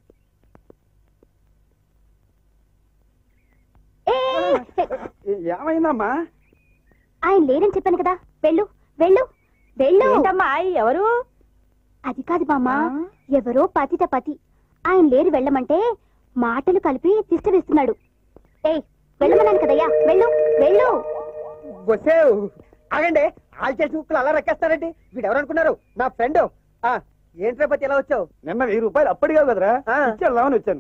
ఏ, ఏ- ఏమైందమ్మా ఆయన లేరని చెప్పాను కదా వెళ్ళు వెళ్ళు వెళ్ళు ఏంటమ్మా ఎవరు అది కాదు బామ్మ ఎవరో పతిత పతి ఆయన లేరు వెళ్ళమంటే మాటలు కలిపి తిష్ట వేస్తున్నాడు ఏయ్ వెళ్ళమన్నాను కదయ్యా వెళ్ళు వెళ్ళు వసేవ్ ఆగండి ఆల్ చేసి ముక్కలు అలా రక్కేస్తారండి వీడు ఎవరు అనుకున్నారు నా ఫ్రెండ్ ఏంట్రా పతి ఎలా వచ్చావు నిన్న వెయ్యి రూపాయలు అప్పటిగా కదరా ఆ. ఇచ్చేద్దామని వచ్చాను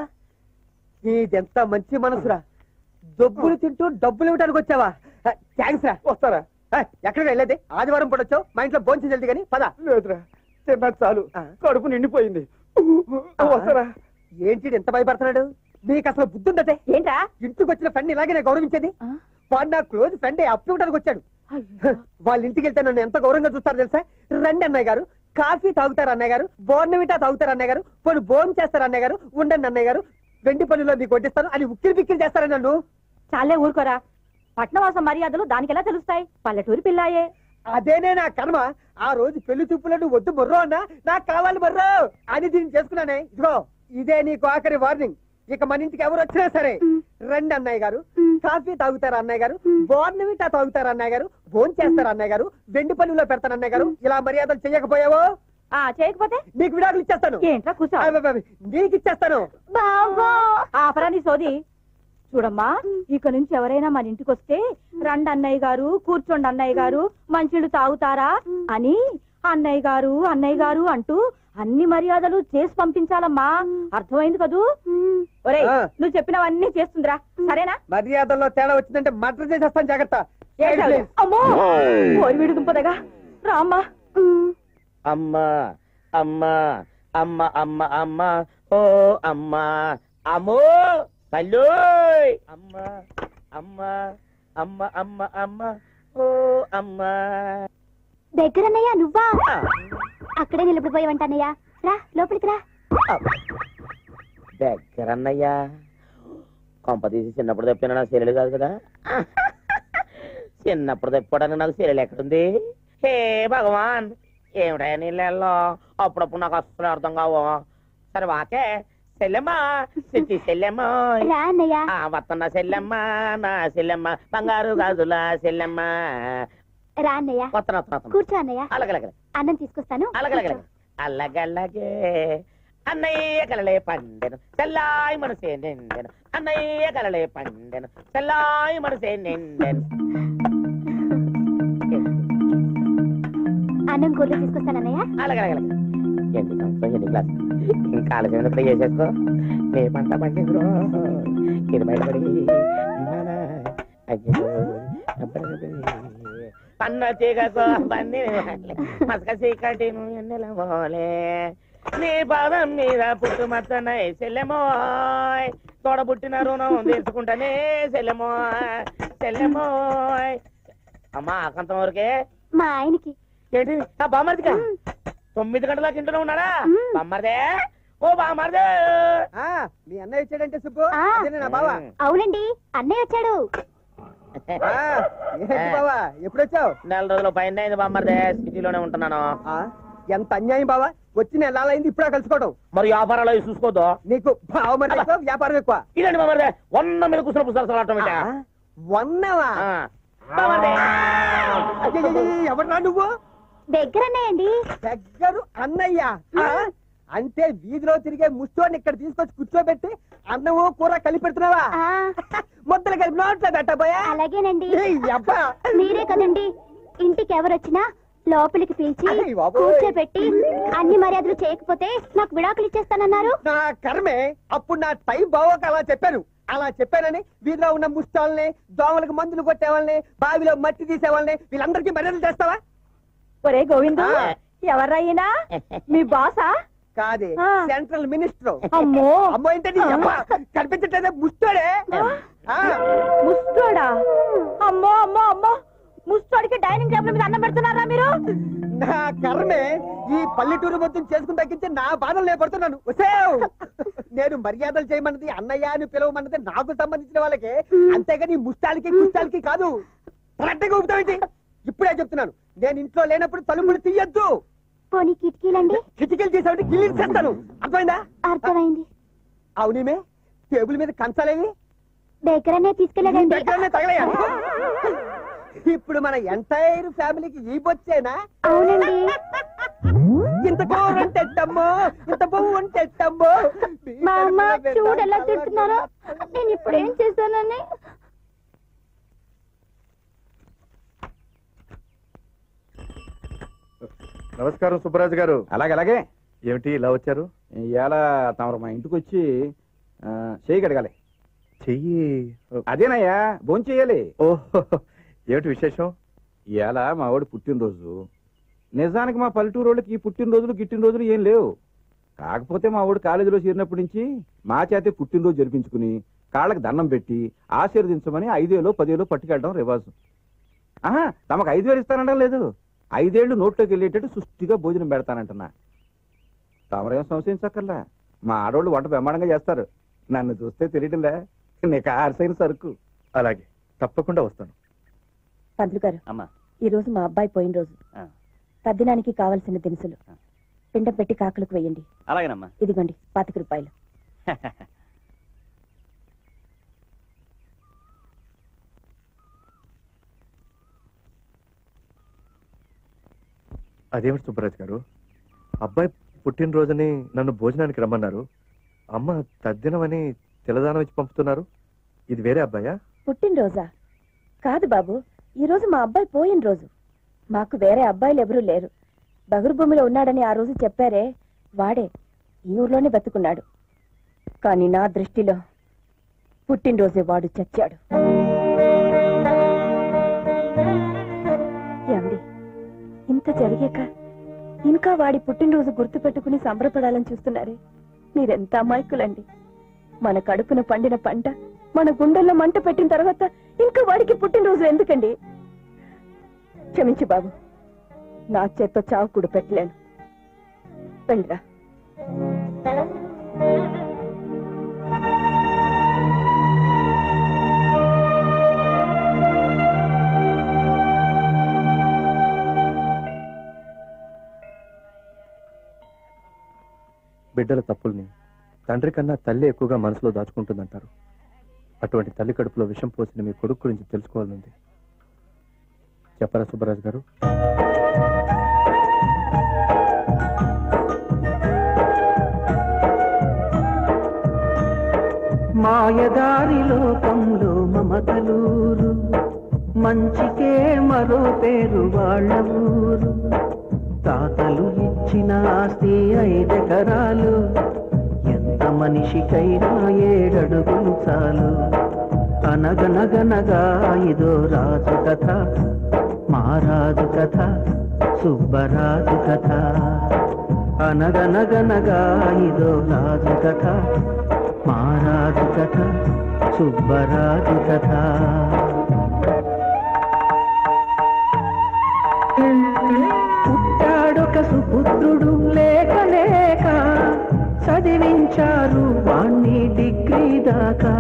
ఇదెంత మంచి మనసురా డబ్బులు తింటూ డబ్బులు ఇవ్వడానికి వచ్చావా థ్యాంక్స్ రా వస్తారా ఆ, ఎక్కడికి వెళ్ళేది ఆదివారం పూట వచ్చావు మా ఇంట్లో భోంచి జల్ది కానీ పద లేదురా తిన్నా చాలు ఆ. కడుపు నిండిపోయింది వస్తారా ఏంటి ఈడు ఎంత భయపడుతున్నాడు నీకు అసలు బుద్ధి ఉందటే ఏంటా ఇంటికి వచ్చిన ఫ్రెండ్ ఇలాగే నేను గౌరవించేది వాడు నా క్లోజ్ ఫ్రెండ్ అప్పు ఇవ్వడానికి వచ్చాడు వాళ్ళ ఇంటికి వెళ్తే నన్ను ఎంత గౌరవంగా చూస్తారు తెలుసా రండి అన్నయ్య గారు కాఫీ తాగుతారు అన్నయ్య గారు బోర్నవిటా తాగుతారు అన్నయ్య గారు పోనీ భోజనం చేస్తారు అన్నయ్య గారు ఉండండి అన్నయ్య గారు వెండి పనుల్లో మీకు వడ్డిస్తాను అని ఉక్కిరి బిక్కిరి చేస్తారని నన్ను చాలే ఊరుకోరా పట్నవాస మర్యాదలు దానికి ఎలా తెలుస్తాయి పల్లెటూరి పిల్లాయే అదేనే నా కర్మ ఆ రోజు పెళ్లి చూపులో నువ్వు వద్దు మొర్రో అన్నా నాకు కావాలి మొర్రో అని దీన్ని చేసుకున్నానే ఇదిగో ఇదే నీకు ఆఖరి వార్నింగ్ ఇక మన ఇంటికి ఎవరు వచ్చినా సరే రండి అన్నయ్య గారు కాఫీ తాగుతారు అన్నయ్య గారు బోర్నవిటా తాగుతారు అన్నయ్య గారు భోజనం చేస్తారు అన్నయ్య గారు వెండి పనుల్లో పెడతారు అన్నయ్య గారు ఇలా మర్యాదలు చేయకపోయావో ఆ చేయకపోతే నీకు విడాకులు ఇచ్చేస్తాను ఏంట్రా కూర్చో అబ్బబ్బబ్బ, నీకు ఇచ్చేస్తాను బాబా ఆపరా నీ సోది చూడమ్మా ఇక నుంచి ఎవరైనా మన ఇంటికి వస్తే రండి అన్నయ్య గారు కూర్చోండి అన్నయ్య గారు మంచిళ్ళు తాగుతారా అని అన్నయ్య గారు అన్నయ్య గారు అంటూ అన్ని మర్యాదలు చేసి పంపించాలమ్మా అర్థమైంది కదూ ఒరేయ్ ఆ. నువ్వు చెప్పినవన్నీ చేస్తుందిరా సరేనా మర్యాదల్లో తేడా వచ్చిందంటే మర్డర్ చేసేస్తాను జాగ్రత్త ఏంటవి? అమ్మో ఓరి విడు దుంపదగా రామ్మా అమ్మా అమ్మా అమ్మ అమ్మ అమ్మ ఓ అమ్మా అమ్మో తల్లు అమ్మ అమ్మ అమ్మ అమ్మ అమ్మ ఓ అమ్మా దగ్గరన్నయ్య నువ్వా అక్కడే నిలబడిపోయావంటన్నయ్య రా లోపలికి రా దగ్గరన్నయ్యా కొంప తీసి చిన్నప్పుడు తప్పిన నాకు సెలెలు కాదు కదా చిన్నప్పుడు తప్పిపోవడానికి నాకు సెలెలు ఎక్కడుంది హే భగవాన్ ఏమిటా నీళ్ళల్లో అప్పుడప్పుడు నాకు అస్సలు అర్థం కావు సరే వాకే సెల్లెమ్మా సిట్టి సెల్లెమ్మ రా అన్నయ్య ఆ, వస్తున్న సెల్లెమ్మ నా సెల్లెమ్మ బంగారు గాజుల సెల్లెమ్మ రా అన్నయ్య వస్తున్నా వస్తున్నా వస్తున్నా. కూర్చో అన్నయ్య అలాగలగల అన్నం తీసుకొస్తాను అలాగలగల అల్లగల్లగే అన్నయ్య కలలే పండెను తెల్లాయి మనసే నిండెను అన్నయ్య కలలే పండెను తెల్లాయి మనసే నిండెను అన్నం కూరలు తీసుకొస్తాను అన్నయ్య అలాగలగల ఎన్ని సంవత్సరం ఎన్ని క్లాస్ ఇంకా ఆలోచన ట్రై చేసేసుకో నీ పంట పండిందిరో ఇది బయటపడి మన అయ్యో అబ్బబ్బబ్బే. పన్న తీగకో పన్ని మసక చీకటి ఎన్నెల మోలే నీ పాదం మీద పుట్టుమచ్చనై సెల్లెమోయ్ తోడ పుట్టిన రుణం తీర్చుకుంటానే సెల్లెమోయ్ సెల్లెమోయ్ అమ్మా ఆకంతం వరకే మా ఆయనకి ఏంటి ఆ బామర్దిగా తొమ్మిది గంటల తింటూనే ఉన్నాడా బామ్మర్దే ఓ బామ్మర్దే మీ అన్నయ్య వచ్చాడంటే సుబ్బు ఆ. అదేనా నా బావా అవునండి అన్నయ్య వచ్చాడు ఆ, ఏంటి బావా ఎప్పుడు వచ్చావు నెల రోజుల పైన అయింది బామ్మర్దే సిటీలోనే ఉంటున్నాను ఎంత అన్యాయం బావా వచ్చి నెలలైంది ఇప్పుడే కలుసుకోవడం మరి వ్యాపారాలు అవి చూసుకోద్దు నీకు భావం మరి ఎక్కువ, వ్యాపారం ఎక్కువ ఇదండి బామ్మర్దే వంద మీద కూర్చున్న పుస్తకాలు ఆటోమేటా వన్నవా బామ్మర్దే ఎవరా నువ్వు దగ్గర అన్నయ్యండి దగ్గరు అన్నయ్య ఆ? అంటే వీధిలో తిరిగే ముష్టోని ఇక్కడ తీసుకొచ్చి కూర్చోబెట్టి అన్నము కూర కలిపి పెడుతున్నావా ముద్దలు కలిపి నోట్లో పెట్టబోయా అలాగేనండి ఏయ్, అబ్బా. మీరే కదండి ఇంటికి ఎవరొచ్చినా లోపలికి పిలిచి అయ్ బాబోయ్. కూర్చోబెట్టి అన్ని మర్యాదలు చేయకపోతే నాకు విడాకులు ఇచ్చేస్తానన్నారు నా కర్మే అప్పుడు నా టైం బావోక అలా చెప్పాను అలా చెప్పానని వీధిలో ఉన్న ముష్టాలని దోమలకు మందులు కొట్టేవాళ్ళని బావిలో మట్టి తీసేవాళ్ళని వీళ్ళందరికీ మర్యాదలు చేస్తావా ఒరే గోవిందు ఆ. ఎవర్రయ్యినా మీ బాసా కాదే ఆ. సెంట్రల్ మినిస్టర్ అమ్మో అమ్మో ఏంటండి కనిపించట్లేదే ముష్టోడే ఆ. ముస్టోడా అమ్మో అమ్మో అమ్మో ముస్టోడికి డైనింగ్ టేబుల్ మీద అన్నం పెడుతున్నారా మీరు నా కర్మే ఈ పల్లెటూరు మొత్తం చేసుకుని తగ్గించి నా బాధలు నేను పడుతున్నాను ఒసేయ్! నేను మర్యాదలు చేయమన్నది అన్నయ్య అని పిలవమన్నది నాకు సంబంధించిన వాళ్ళకి అంతేగాని ఈ ముష్టాలకి కుష్టాలకి కాదు కరెక్ట్గా ఊపుతావేంటి ఇప్పుడే చెప్తున్నాను నేను ఇంట్లో లేనప్పుడు తలుపులు తీయద్దు పోనీ కిటికీలండి కిటికీలు తీసామంటే గిల్లి చేస్తాను అర్థమైందా అర్థమైంది అవునేమే టేబుల్ మీద కంచాలేవి దగ్గరనే తీసుకెళ్ళాడండి దగ్గరనే తగలయ్యా ఇప్పుడు మన ఎంటైర్ ఫ్యామిలీకి ఈ బొచ్చేనా అవునండి ఇంత కూర అంటే ఎట్టమ్మో ఇంత పువ్వు అంటే ఎట్టమ్మో మా అమ్మ చూడు ఎలా తింటున్నారో నేను ఇప్పుడు ఏం చేశానని నమస్కారం సుబ్బరాజు గారు అలాగే అలాగే ఏమిటి ఇలా వచ్చారు ఇవాళ తమరు మా ఇంటికి వచ్చి ఆ, చేయి కడగాలి చెయ్యి అదేనయ్యా భోంచేయాలి ఓహో ఏమిటి విశేషం ఇవాళ మా వాడు పుట్టినరోజు నిజానికి మా పల్లెటూరు వాళ్ళకి ఈ పుట్టినరోజులు గిట్టినరోజులు ఏం లేవు కాకపోతే మా వాడు కాలేజీలో చేరినప్పటి నుంచి మా చేతే పుట్టినరోజు జరిపించుకుని కాళ్ళకి దండం పెట్టి ఆశీర్వదించమని ఐదేలో పదేలో పట్టుకెళ్ళడం రివాజు ఆహా తమకు ఐదు వేలు ఇస్తానడం లేదు ఐదేళ్లు నోట్లోకి వెళ్ళేటట్టు సుష్టిగా భోజనం పెడతానంటున్నా తమరేం సంశయించక్కర్లా మా ఆడవాళ్ళు వంట బ్రహ్మాండంగా చేస్తారు నన్ను చూస్తే తెలియటంలే నీకు ఆర్సైన సరుకు అలాగే తప్పకుండా వస్తాను పంతులు గారు అమ్మా ఈ రోజు మా అబ్బాయి పోయిన రోజు ఆ. తద్దినానికి కావలసిన దినుసులు పిండం పెట్టి కాకులకు వేయండి అలాగేనమ్మా ఇదిగోండి పాతిక రూపాయలు అదేమిటి సుబ్బరాజు గారు అబ్బాయి పుట్టినరోజుని నన్ను భోజనానికి రమ్మన్నారు అమ్మ తద్దినమని తెలదానం ఇచ్చి పంపుతున్నారు ఇది వేరే అబ్బాయా పుట్టినరోజా కాదు బాబు ఈ రోజు మా అబ్బాయి పోయిన రోజు మాకు వేరే అబ్బాయిలు ఎవరూ లేరు బగురు భూమిలో ఉన్నాడని ఆ రోజు చెప్పారే వాడే ఈ ఊర్లోనే బతుకున్నాడు కానీ నా దృష్టిలో పుట్టినరోజే వాడు చచ్చాడు ఏమండి ఇంత జరిగాక ఇంకా వాడి పుట్టినరోజు గుర్తు పెట్టుకుని సంబరపడాలని చూస్తున్నారే మీరెంత అమాయకులండి మన కడుపున పండిన పంట మన గుండెల్లో మంట పెట్టిన తర్వాత ఇంకా వాడికి పుట్టినరోజు ఎందుకండి క్షమించి బాబు నా చేత్తో చావు కూడా పెట్టలేను వెళ్ళరా బిడ్డల తప్పుల్ని తండ్రి కన్నా తల్లి ఎక్కువగా మనసులో దాచుకుంటుందంటారు అటువంటి తల్లి కడుపులో విషం పోసిన మీ కొడుకు గురించి తెలుసుకోవాలనుంది చెప్పరా సుబ్బరాజు గారు మాయదారి లోకంలో మమతలూరు మంచికే మరో పేరు వాళ్ళ ఊరు తాతలు ఇచ్చిన ఆస్తి ఐదెకరాలు ఎంత మనిషికైనా ఏడడుగులు చాలు అనగనగనగా ఇదో రాజు కథ మా రాజు కథ సుబ్బరాజు కథ అనగనగనగా ఇదో రాజు కథ మా రాజు కథ సుబ్బరాజు కథ పుట్టాడొక సుపుత్రుడు లేక లేక చదివించారు వాణ్ణి డిగ్రీ దాకా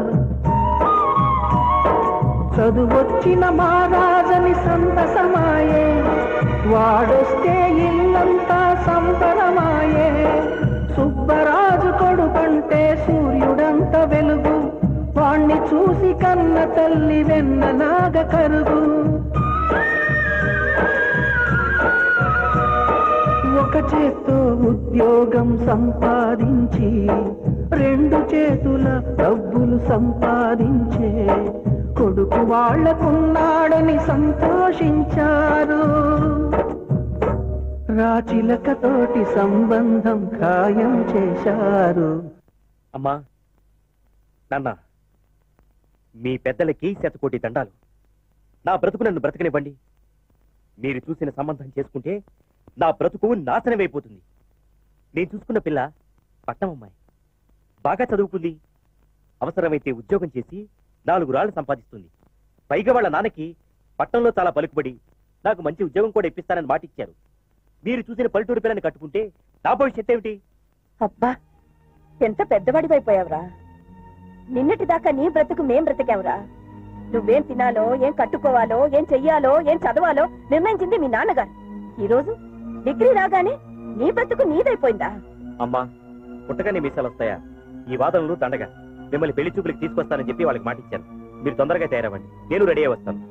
చదువొచ్చిన మహారాజని సంతసమాయే వాడొస్తే ఇల్లంతా సంబరమాయే సుబ్బరాజు కొడుకంటే సూర్యుడంత వెలుగు వాణ్ణి చూసి కన్న తల్లి వెన్నలాగ కరుగు ఒక చేత్తో ఉద్యోగం సంపాదించి రెండు చేతుల డబ్బులు సంపాదించే కొడుకు వాళ్లకున్నాడని సంతోషించారు రాచిలకతోటి సంబంధం ఖాయం చేశారు అమ్మా నాన్న మీ పెద్దలకి శతకోటి దండాలు నా బ్రతుకు నన్ను బ్రతకనివ్వండి మీరు చూసిన సంబంధం చేసుకుంటే నా బ్రతుకు నాశనమైపోతుంది నేను చూసుకున్న పిల్ల పట్నం అమ్మాయి బాగా చదువుకుంది అవసరమైతే ఉద్యోగం చేసి నాలుగు రాళ్ళు సంపాదిస్తుంది పైగా వాళ్ళ నాన్నకి పట్టణంలో చాలా పలుకుబడి నాకు మంచి ఉద్యోగం కూడా ఇప్పిస్తానని మాటిచ్చారు మీరు చూసిన పల్లెటూరు పిల్లని కట్టుకుంటే నా భవిష్యత్ ఏమిటి అబ్బా ఎంత పెద్దవాడివైపోయావురా నిన్నటి దాకా నీ బ్రతుకు మేం బ్రతికావురా నువ్వేం తినాలో ఏం కట్టుకోవాలో ఏం చెయ్యాలో ఏం చదవాలో నిర్ణయించింది మీ నాన్నగారు ఈ రోజు డిగ్రీ రాగానే నీ బ్రతుకు నీదైపోయిందా అమ్మా పుట్టగానే మీసాలు వస్తాయా ఈ వాదనలు దండగా మిమ్మల్ని పెళ్లి చూపులకు తీసుకొస్తానని చెప్పి వాళ్ళకి మాటిచ్చాను మీరు తొందరగా తయారవ్వండి నేను రెడీ అయ్యి వస్తాను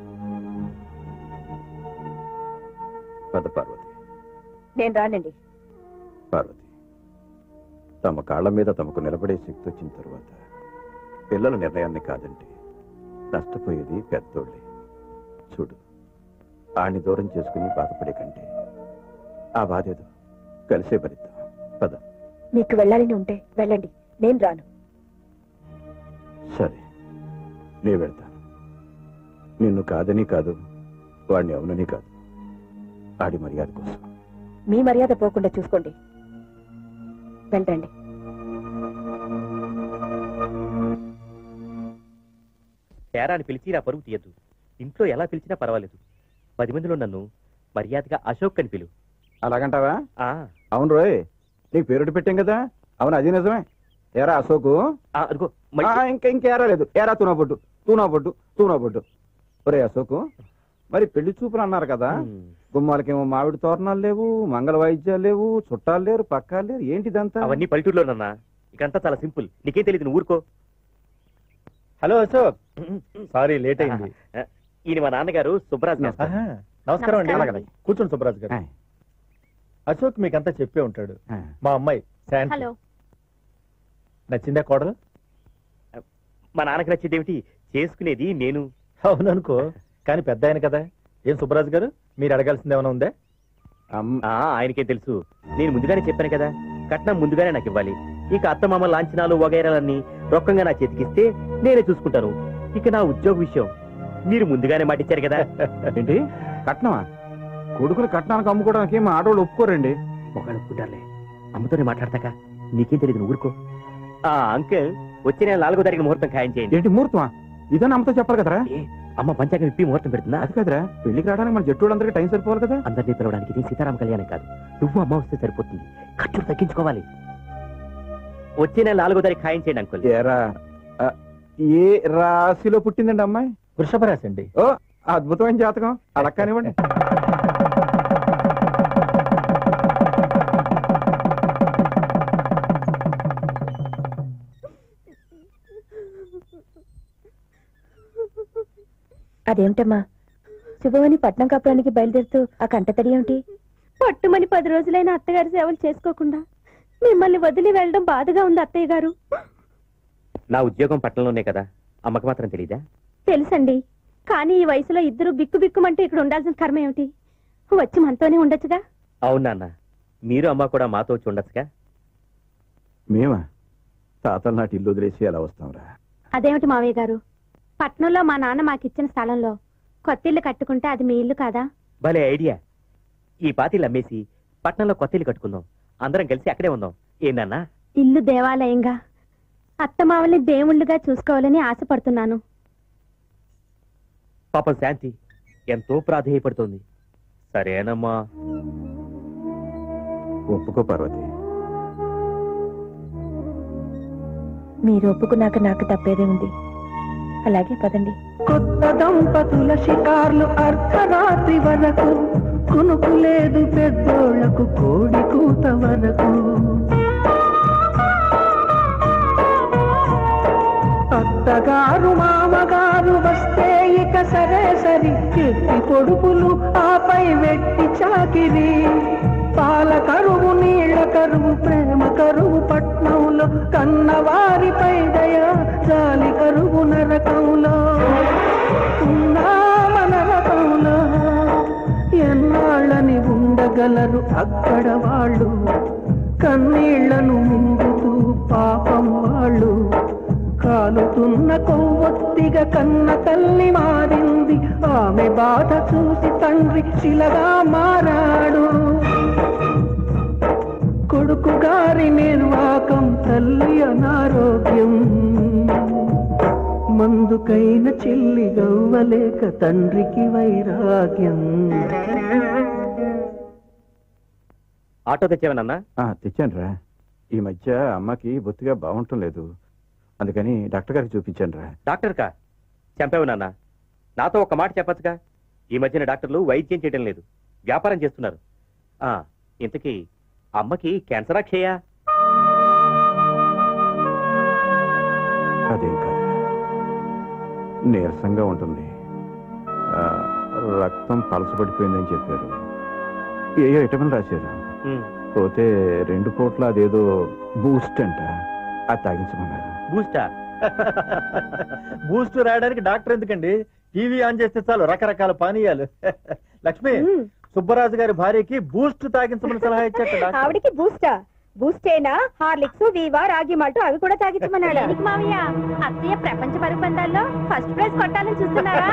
పద పార్వతి నేను రానండి పార్వతి తమ కాళ్ళ మీద తమకు నిలబడే శక్తి వచ్చిన తరువాత పిల్లల నిర్ణయాన్ని కాదంటే నష్టపోయేది పెద్దోళ్ళే చూడు ఆడిని దూరం చేసుకుని బాధపడే కంటే ఆ బాధేదో కలిసే భరిద్దాం పద మీకు వెళ్ళాలని ఉంటే వెళ్ళండి నేను రాను సరే నే వెళ్తాను నిన్ను కాదని కాదు వాడిని అవునని కాదు ఆడి మర్యాద కోసం మీ మర్యాద పోకుండా చూసుకోండి వెళ్ళండి తేరా అని పిలిచి నా పరుగు తీయద్దు ఇంట్లో ఎలా పిలిచినా పర్వాలేదు పది మందిలో నన్ను మర్యాదగా అశోక్ అని పిలు అలాగంటావా ఆ, అవును రోయ్ నీకు పేరుటి పెట్టాం కదా అవును అది నిజమే ఏరా అశోకు ఆ, అదిగో ఆ, మళ్ళీ ఇంకా ఇంకేరా లేదు ఏరా తూనా పొట్టు తూనా పొట్టు తూనా పొట్టు ఒరే అశోకు మరి పెళ్లి చూపులు అన్నారు కదా ఉమ్, గుమ్మాలకేమో మామిడి తోరణాలు లేవు మంగళ వాయిద్యాలు లేవు చుట్టాలు లేరు పక్కాలు లేరు ఏంటిదంతా అవన్నీ పల్లెటూరులో నాన్న ఇకంతా చాలా సింపుల్ నీకేం తెలియదు నువ్వు ఊరుకో హలో అశోక్ సారీ లేట్ అయింది ఆ, ఈయన మా నాన్నగారు సుబ్బరాజ్ గారు ఆహా, నమస్కారం అండి నమస్కారం. కూర్చోండి సుబ్బరాజు గారు ఆ. అశోక్ మీకంతా చెప్పే ఉంటాడు ఆ. మా అమ్మాయి శాంతి హలో నచ్చిందా కోడలు మా నాన్నకి నచ్చేది ఏమిటి చేసుకునేది నేను అవును అనుకో కానీ పెద్ద ఆయన కదా ఏం సుబ్బరాజు గారు మీరు అడగాల్సింది ఏమైనా ఉందా అమ్- ఆ ఆయనకేం తెలుసు నేను ముందుగానే చెప్పాను కదా కట్నం ముందుగానే నాకు ఇవ్వాలి ఇక అత్తమామ లాంఛనాలు వగైరాలన్నీ రొక్కంగా నా చేతికిస్తే నేనే చూసుకుంటాను ఇక నా ఉద్యోగ విషయం మీరు ముందుగానే మాటిచ్చారు కదా ఏంటి కట్నమా కొడుకులు కట్నానికి అమ్ముకోవడానికి మా ఆడవాళ్ళు ఒప్పుకోరండి ఒకళ్ళు ఒప్పుకుంటారులే అమ్మతోనే మాట్లాడతాక నీకేం తెలియదు నువ్వు ఊరుకో ఆ అంకుల్ వచ్చే నెల నాలుగో తారీఖు ముహూర్తం ఖాయం చేయండి ఏంటి ముహూర్తమా ఇదని అమ్మతో చెప్పాలి కదరా ఏ, అమ్మ పంచాంగం విప్పి ముహూర్తం పెడుతుందా అది కదరా పెళ్లికి రావడానికి మన జట్టు వాళ్ళందరికీ టైం సరిపోవాలి కదా అందరినీ పిలవడానికి ఇది సీతారామ కళ్యాణం కాదు నువ్వు అమ్మ వస్తే సరిపోతుంది ఖర్చులు తగ్గించుకోవాలి వచ్చే నెల నాలుగో తారీఖు ఖాయం చేయండి అంకుల్ ఏరా ఆ, ఏ రాశిలో పుట్టిందండి అమ్మాయి వృషభ రాశి అండి ఓ అద్భుతమైన జాతకం అలా కానివ్వండి అదేమిటమ్మా శుభమని పట్నం కాపురానికి బయలుదేరుతూ ఆ కంటతడి ఏమిటి పట్టుమని పది రోజులైన అత్తగారి సేవలు చేసుకోకుండా మిమ్మల్ని వదిలి వెళ్ళడం బాధగా ఉంది అత్తయ్య గారు నా ఉద్యోగం పట్టణంలోనే కదా అమ్మకి మాత్రం తెలీదా తెలుసండి కానీ ఈ వయసులో ఇద్దరు బిక్కు బిక్కుమంటే ఇక్కడ ఉండాల్సిన కర్మ ఏమిటి వచ్చి మనతోనే ఉండొచ్చుగా అవును నాన్న మీరు అమ్మ కూడా మాతో వచ్చి ఉండొచ్చుగా మేమా తాతల నాటి ఇల్లు వదిలేసి ఎలా వస్తాంరా అదేమిటి మావయ్య గారు పట్నంలో మా నాన్న మాకిచ్చిన స్థలంలో కొత్త ఇల్లు కట్టుకుంటే అది మీ ఇల్లు కాదా భలే ఐడియా ఈ పాతిళ్ళు అమ్మేసి పట్నంలో కొత్త ఇల్లు కట్టుకుందాం అందరం కలిసి అక్కడే ఉందాం ఏందన్నా ఇల్లు దేవాలయంగా అత్తమావల్ని దేవుళ్ళుగా చూసుకోవాలని ఆశపడుతున్నాను పాపం శాంతి ఎంతో ప్రాధేయపడుతోంది సరేనమ్మా ఒప్పుకో పార్వతి మీరు ఒప్పుకున్నాక నాకు తప్పేదే ఉంది అలాగే పదండి కొత్త దంపతుల షికార్లు అర్ధరాత్రి వరకు కునుకు లేదు పెద్దోళ్లకు కోడి కూత వరకు అత్తగారు మామగారు వస్తే ఇక సరే సరి ఎత్తి పొడుపులు ఆపై వెట్టి చాకిరి పాల కరువు నీళ్ల కరువు ప్రేమ కరువు పట్నంలో కన్నవారిపై దయ జాలి కరువు నరకంలో ఉన్నామ నరకంలో ఎన్నాళ్ళని ఉండగలరు అక్కడ వాళ్ళు కన్నీళ్లను మింగుతూ పాపం వాళ్ళు కాలుతున్న కొవ్వొత్తిగా కన్న తల్లి మారింది ఆమె బాధ చూసి తండ్రి శిలగా మారాడు కొడుకు గారి నిర్వాకం తల్లి అనారోగ్యం మందుకైన చెల్లి గవ్వలేక తండ్రికి వైరాగ్యం ఆటో తెచ్చావనన్నా తెచ్చాను రా ఈ మధ్య అమ్మకి బొత్తిగా బాగుంటం లేదు అందుకని డాక్టర్ గారికి చూపించాను రా డాక్టర్ కా చంపావు నాన్న నాతో ఒక మాట చెప్పచ్చుగా ఈ మధ్యన డాక్టర్లు వైద్యం చేయడం లేదు వ్యాపారం చేస్తున్నారు ఆ ఇంతకీ అమ్మకి క్యాన్సరా క్షయా అదేం కాదు నీరసంగా ఉంటుంది ఆ, రక్తం పలసపడిపోయిందని చెప్పారు ఏ ఐటమ్ రాశారు పోతే రెండు పూట్ల అదేదో బూస్ట్ అంట అది తాగించమన్నారు బూస్టా బూస్ట్ రాయడానికి డాక్టర్ ఎందుకండి టీవీ ఆన్ చేస్తే చాలు రకరకాల పానీయాలు లక్ష్మి సుబ్బరాజు గారి భార్యకి బూస్ట్ తాగించమని సలహా ఇచ్చాట డాక్టర్ ఆవిడికి బూస్టా బూస్ట్ అయినా హార్లిక్స్ వీవా రాగి మాల్ట్ అవి కూడా తాగించమన్నాడు మామయ్య అత్తయ్య ప్రపంచ పరుగు పందాల్లో ఫస్ట్ ప్రైజ్ కొట్టాలని చూస్తున్నారా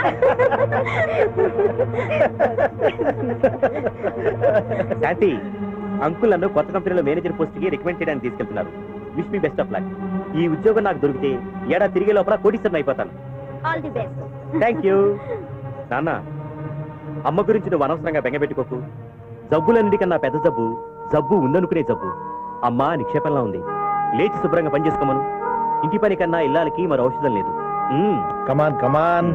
శాంతి అంకుల్ నన్ను కొత్త కంపెనీలో మేనేజర్ పోస్ట్ కి రికమెండ్ చేయడానికి తీసుకెళ్తున్నారు wish me best of luck ఈ ఉద్యోగం నాకు దొరికితే ఏడా తిరిగే లోపల కోటీశ్వరం అయిపోతాను all the best thank you నాన్న అమ్మ గురించి నువ్వు అనవసరంగా బెంగపెట్టుకోకు జబ్బులన్నిటికన్నా పెద్ద జబ్బు జబ్బు ఉందనుకునే జబ్బు అమ్మ నిక్షేపంలా ఉంది లేచి శుభ్రంగా పనిచేసుకోమను ఇంటి పని కన్నా ఇల్లాలకి మరో ఔషధం లేదు మ్మ్. కమాన్ కమాన్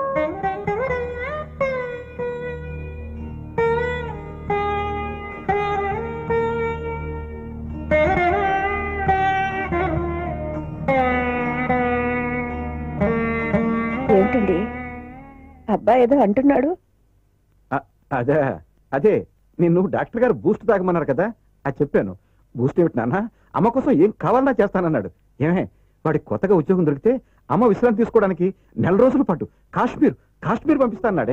ఏంటండి అబ్బాయి ఏదో అంటున్నాడు అ- అదే అదే నిన్ను డాక్టర్ గారు బూస్ట్ తాగమన్నారు కదా అది చెప్పాను బూస్ట్ ఏమిటి నాన్న అమ్మ కోసం ఏం కావాలన్నా చేస్తానన్నాడు ఏమే వాడికి కొత్తగా ఉద్యోగం దొరికితే అమ్మ విశ్రాంతి తీసుకోవడానికి నెల రోజుల పాటు కాశ్మీర్ కాశ్మీర్ పంపిస్తాన్నాడే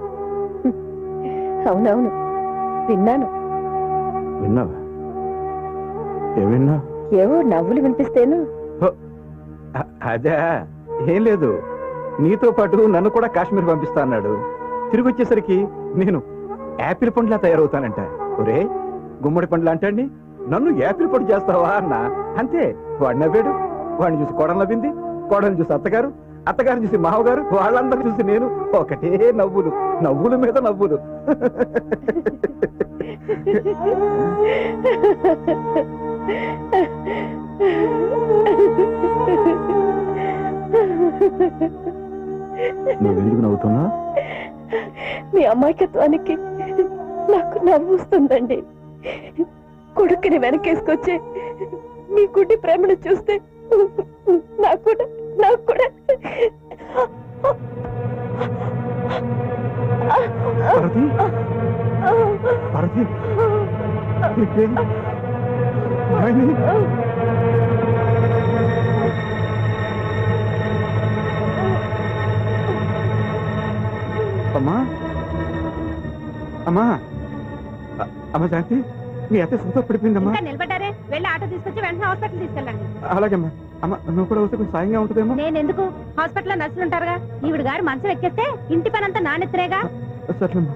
అవునవును విన్నాను విన్నావా ఏమిన్నా ఏవో నవ్వులు వినిపిస్తేను అదే ఏం లేదు నీతో పాటు నన్ను కూడా కాశ్మీర్ పంపిస్తా అన్నాడు తిరిగి వచ్చేసరికి నేను యాపిల్ పండ్లా తయారవుతానంట ఒరే గుమ్మడి పండ్లు అంటండి నన్ను యాపిల్ పండు చేస్తావా అన్న అంతే వాడు నవ్వాడు వాడిని చూసి కోడలు నవ్వింది కోడలు చూసి అత్తగారు అత్తగారు చూసి మావగారు వాళ్ళందరూ చూసి నేను ఒకటే నవ్వులు నవ్వుల మీద నవ్వులు నువ్వెందుకు నవ్వుతున్నా మీ అమాయకత్వానికి నాకు నవ్వు వస్తుందండి కొడుకుని వెనకేసుకొచ్చే మీ గుడ్డి ప్రేమను చూస్తే నాకు కూడా నాకు కూడా అమ్మా అమ్మా అ- అమ్మ శాంతి మీ అత్త సుఖ పడిపోయిందమ్మా ఇంకా నిలబడ్డారే వెళ్ళి ఆటో తీసుకొచ్చి వెంటనే హాస్పిటల్ తీసుకెళ్ళండి అలాగేమ్మా అమ్మ నువ్వు కూడా వస్తే కొంచెం సాయంగా ఉంటుందేమో నేను ఎందుకు హాస్పిటల్లో నర్సులు ఉంటారుగా ఈవిడ గారు మంచం ఎక్కేస్తే ఇంటి పని అంతా నానెత్తరేగా సర్లేమ్మా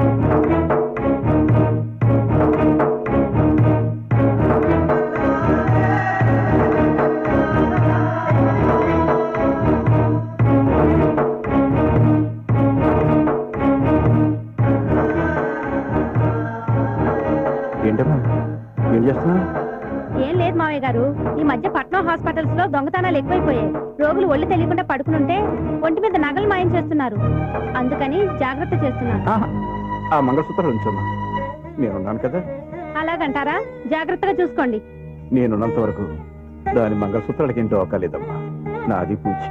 ఏంటమ్మా ఏం చేస్తున్నా ఏం లేదు మావయ్య గారు ఈ మధ్య పట్నం హాస్పిటల్స్ లో దొంగతనాలు ఎక్కువైపోయాయి రోగులు ఒళ్ళు తెలియకుండా పడుకునుంటే ఒంటి మీద నగలు మాయం చేస్తున్నారు అందుకని జాగ్రత్త చేస్తున్నారు ఆహా, ఆ మంగళసూత్రాలు ఉంచమ్మా నేనున్నాను కదా అలాగంటారా జాగ్రత్తగా చూసుకోండి నేనున్నంత వరకు దాని మంగళసూత్రాలకి ఏంటో అక్కర్లేదమ్మా నాది పూచి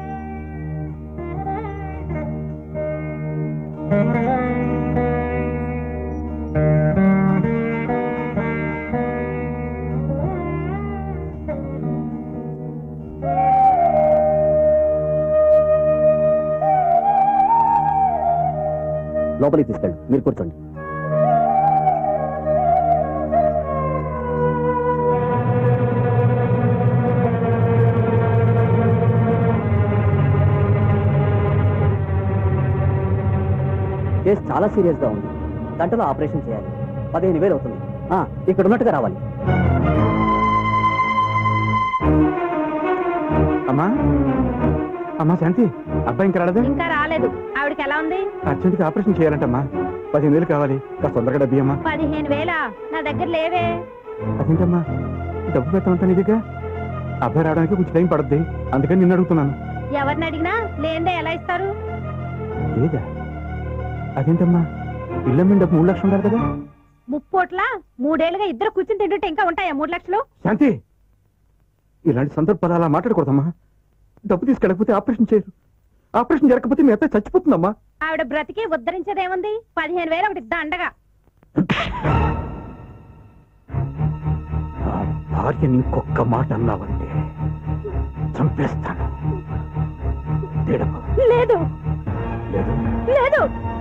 లోపలికి తీసుకెళ్ళి మీరు కూర్చోండి కేసు చాలా సీరియస్ గా ఉంది గంటలో ఆపరేషన్ చేయాలి పదిహేను వేలు అవుతుంది ఆ, ఇక్కడ ఉన్నట్టుగా రావాలి అమ్మా అమ్మా శాంతి అబ్బాయి ఇంకా రాలేదా ఇంకా రాలేదు ఆవిడకి ఎలా ఉంది అర్జెంట్గా ఆపరేషన్ చేయాలంటమ్మా పదిహేను వేలు కావాలి కాస్త తొందరగా డబ్బు ఇయ్యమ్మా పదిహేను వేల నా దగ్గర లేవే అదేంటమ్మా డబ్బు పెట్టమంతా నీదిగా అబ్బాయి రావడానికి కొంచెం టైం పడుద్ది అందుకని నిన్ను అడుగుతున్నాను ఎవరిని అడిగినా లేందే ఎలా ఇస్తారు లేదా అదేంటమ్మా ఇల్లమ్మిన డబ్బు మూడు లక్షలు ఉండాలి కదా ముప్పోట్ల మూడేళ్లుగా ఇద్దరు కూర్చుని తింటుంటే ఇంకా ఉంటాయా మూడు లక్షలు శాంతి ఇలాంటి సందర్భాలు అలా మాట్లాడకూడదమ్మా డబ్బు తీసుకెళ్ళకపోతే ఆపరేషన్ చేయరు ఆపరేషన్ జరగకపోతే మీ అత్త చచ్చిపోతుందమ్మా ఆవిడ బ్రతికి ఉద్ధరించేదేముంది పదిహేను వేలు ఒకటి ఇద్దా అండగా భార్యని ఇంకొక్క మాట అన్నావంటే చంపేస్తాను తేడమ్మా. లేదు లేదు లేదు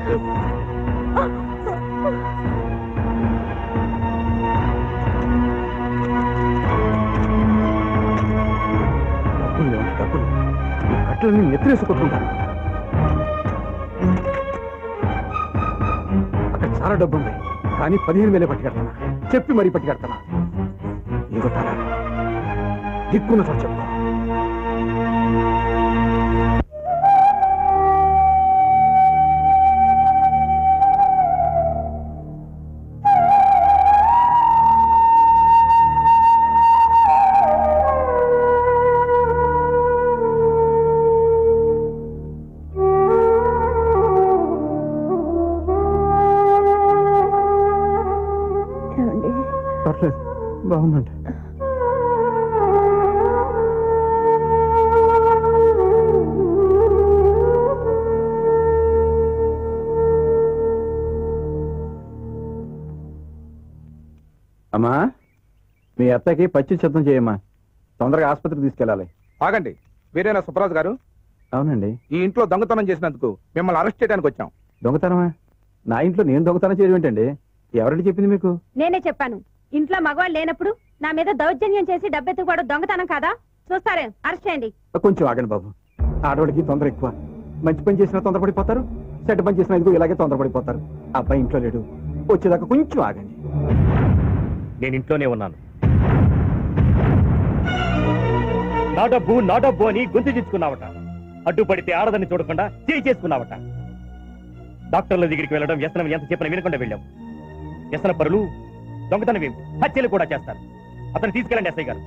డబ్బులు లేవంటే డబ్బులు ఈ కట్టలన్నీ నెత్తిరేసుకుంటుంటాను అక్కడ చాలా డబ్బు ఉంది కానీ పదిహేను వేలే పట్టుకెడతానా చెప్పి మరీ పట్టుకెడతానా ఏదో తల దిక్కున్న చోట చెప్పుకో పర్లేదు బాగుందండి అమ్మా మీ అత్తకి పచ్చి సిద్ధం చేయమ్మా తొందరగా ఆసుపత్రికి తీసుకెళ్ళాలి ఆగండి వీరేనా సుబ్బరాజు గారు అవునండి ఈ ఇంట్లో దొంగతనం చేసినందుకు మిమ్మల్ని అరెస్ట్ చేయడానికి వచ్చాం దొంగతనమా నా ఇంట్లో నేను దొంగతనం చేయడం ఏంటండి ఎవరండి చెప్పింది మీకు నేనే చెప్పాను ఇంట్లో మగవాళ్ళు లేనప్పుడు నా మీద దౌర్జన్యం చేసి డబ్బెత్తుకోవడం దొంగతనం కాదా చూస్తారే అరెస్ట్ చేయండి కొంచెం ఆగండి బాబు ఆడవాళ్ళకి తొందర ఎక్కువ మంచి పని చేసినా తొందరపడిపోతారు చెడ్డ పని చేసినా ఇదిగో ఇలాగే తొందరపడిపోతారు అబ్బాయి ఇంట్లో లేడు వచ్చేదాకా కొంచెం ఆగండి నేను ఇంట్లోనే ఉన్నాను నా డబ్బు నా డబ్బు అని గొంతు చించుకున్నావట అడ్డుపడితే ఆడదని చూడకుండా చేయి చేసుకున్నావట డాక్టర్ల దగ్గరికి వెళ్ళడం వ్యసనం ఎంత చెప్పినా వినకుండా వెళ్ళాం వ్యసన పరులు దొంగతనం ఏమి హత్యలు కూడా చేస్తారు అతను తీసుకెళ్ళండి ఎస్ఐ గారు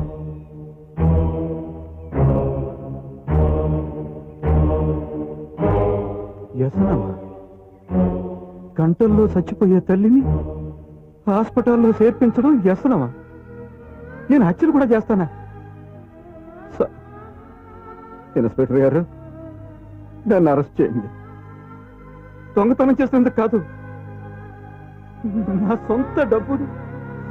వ్యసనమా గంటల్లో చచ్చిపోయే తల్లిని హాస్పిటల్లో చేర్పించడం వ్యసనమా నేను హత్యలు కూడా చేస్తానా స- ఇన్స్పెక్టర్ గారు నన్ను అరెస్ట్ చేయండి దొంగతనం చేసినందుకు కాదు నా సొంత డబ్బును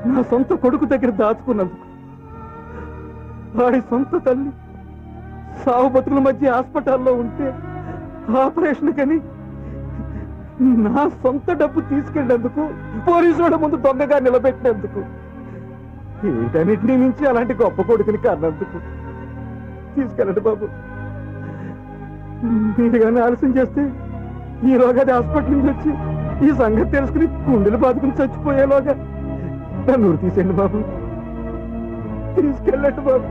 నా సొంత కొడుకు దగ్గర దాచుకున్నందుకు వాడి సొంత తల్లి సావు బతుకుల మధ్య హాస్పిటల్లో ఉంటే ఆపరేషన్ కని నా సొంత డబ్బు తీసుకెళ్ళేందుకు పోలీసు వాళ్ళ ముందు దొంగగా నిలబెట్టినందుకు వీటన్నిటినీ మించి అలాంటి గొప్ప కొడుకుని కన్నందుకు తీసుకెళ్ళండి బాబు మీరు కానీ ఆలస్యం చేస్తే ఈలోగా అది హాస్పిటల్ నుంచి వచ్చి ఈ సంగతి తెలుసుకుని గుండెలు బాదుకుని చచ్చిపోయేలోగా నన్ను ఊరు తీసేయండి బాబు తీసుకెళ్ళండి బాబు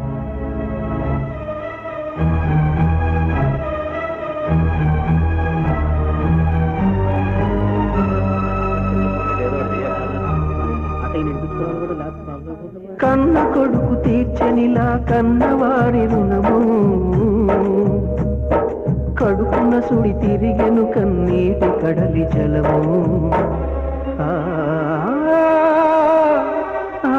కన్న కొడుకు తీర్చనిలా కన్నవారి రుణము కడుపున సుడి తిరిగెను కన్నీటి కడలి జలము ఆ, ఆ,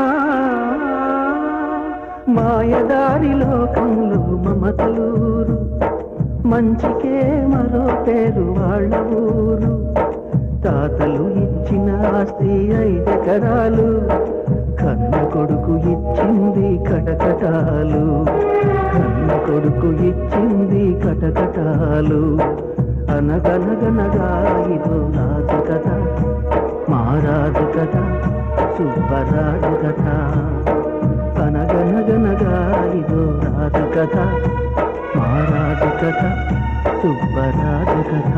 మాయదారి లోకంలో మమతలూరు మంచికే మరో పేరు వాళ్ళ ఊరు తాతలు ఇచ్చిన ఆస్తి ఐదెకరాలు కన్న కొడుకు ఇచ్చింది కటకటాలు కన్న కొడుకు ఇచ్చింది కటకటాలు అనగనగనగా ఇదో రాజు కథ మారాజు కథ సుబ్బరాజు కథ అనగనగనగా ఇదో రాజు కథ మారాజు కథ సుబ్బరాజు కథ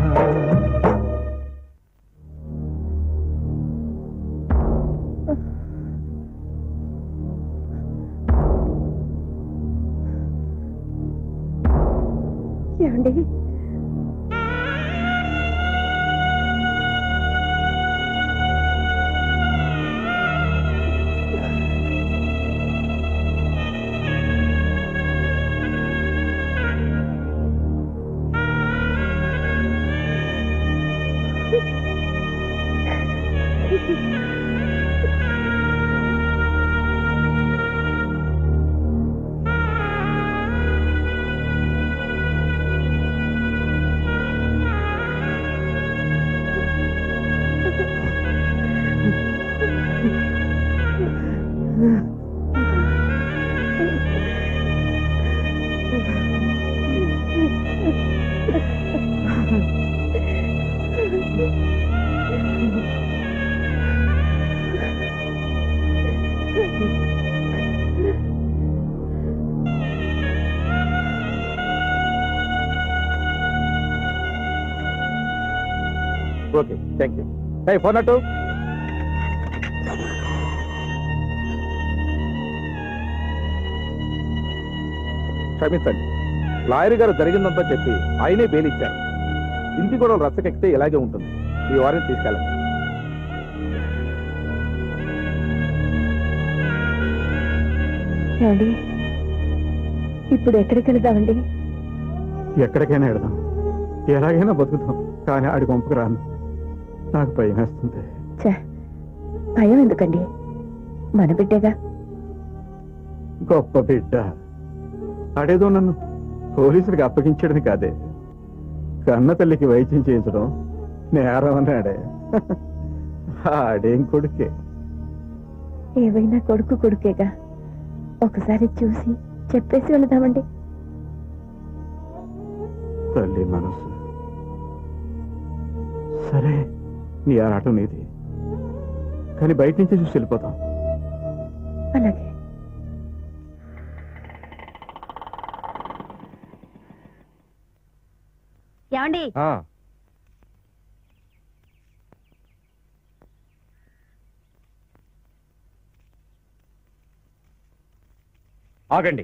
ఏమండి okay thank you hey phone అటు క్షమించండి లాయర్ గారు జరిగిందంతా చెప్పి ఆయనే బెయిల్ ఇచ్చారు ఇంటి కూడా రచ్చకెక్కితే ఇలాగే ఉంటుంది ఈ వారిని తీసుకెళ్ళండి ఏమండి ఇప్పుడు ఎక్కడికి వెళదామండి ఎక్కడికైనా వెళదాం ఎలాగైనా బతుకుతాం కానీ ఆడి పంపుకు రాను నాకు భయం వేస్తుంది ఛే, భయం ఎందుకండి మన బిడ్డగా గొప్ప బిడ్డ ఆడేదో నన్ను పోలీసులకు అప్పగించడం కాదే కన్న తల్లికి వైద్యం చేయించడం నేరం అన్నాడే ఆడేం కొడుకే ఏవైనా కొడుకు కొడుకేగా ఒకసారి చూసి చెప్పేసి వెళదామండి తల్లి మనసు సరే నీ ఆరాటం నీది కానీ బయట నుంచే చూసి వెళ్ళిపోతాం అలాగే ఏమండి ఆగండి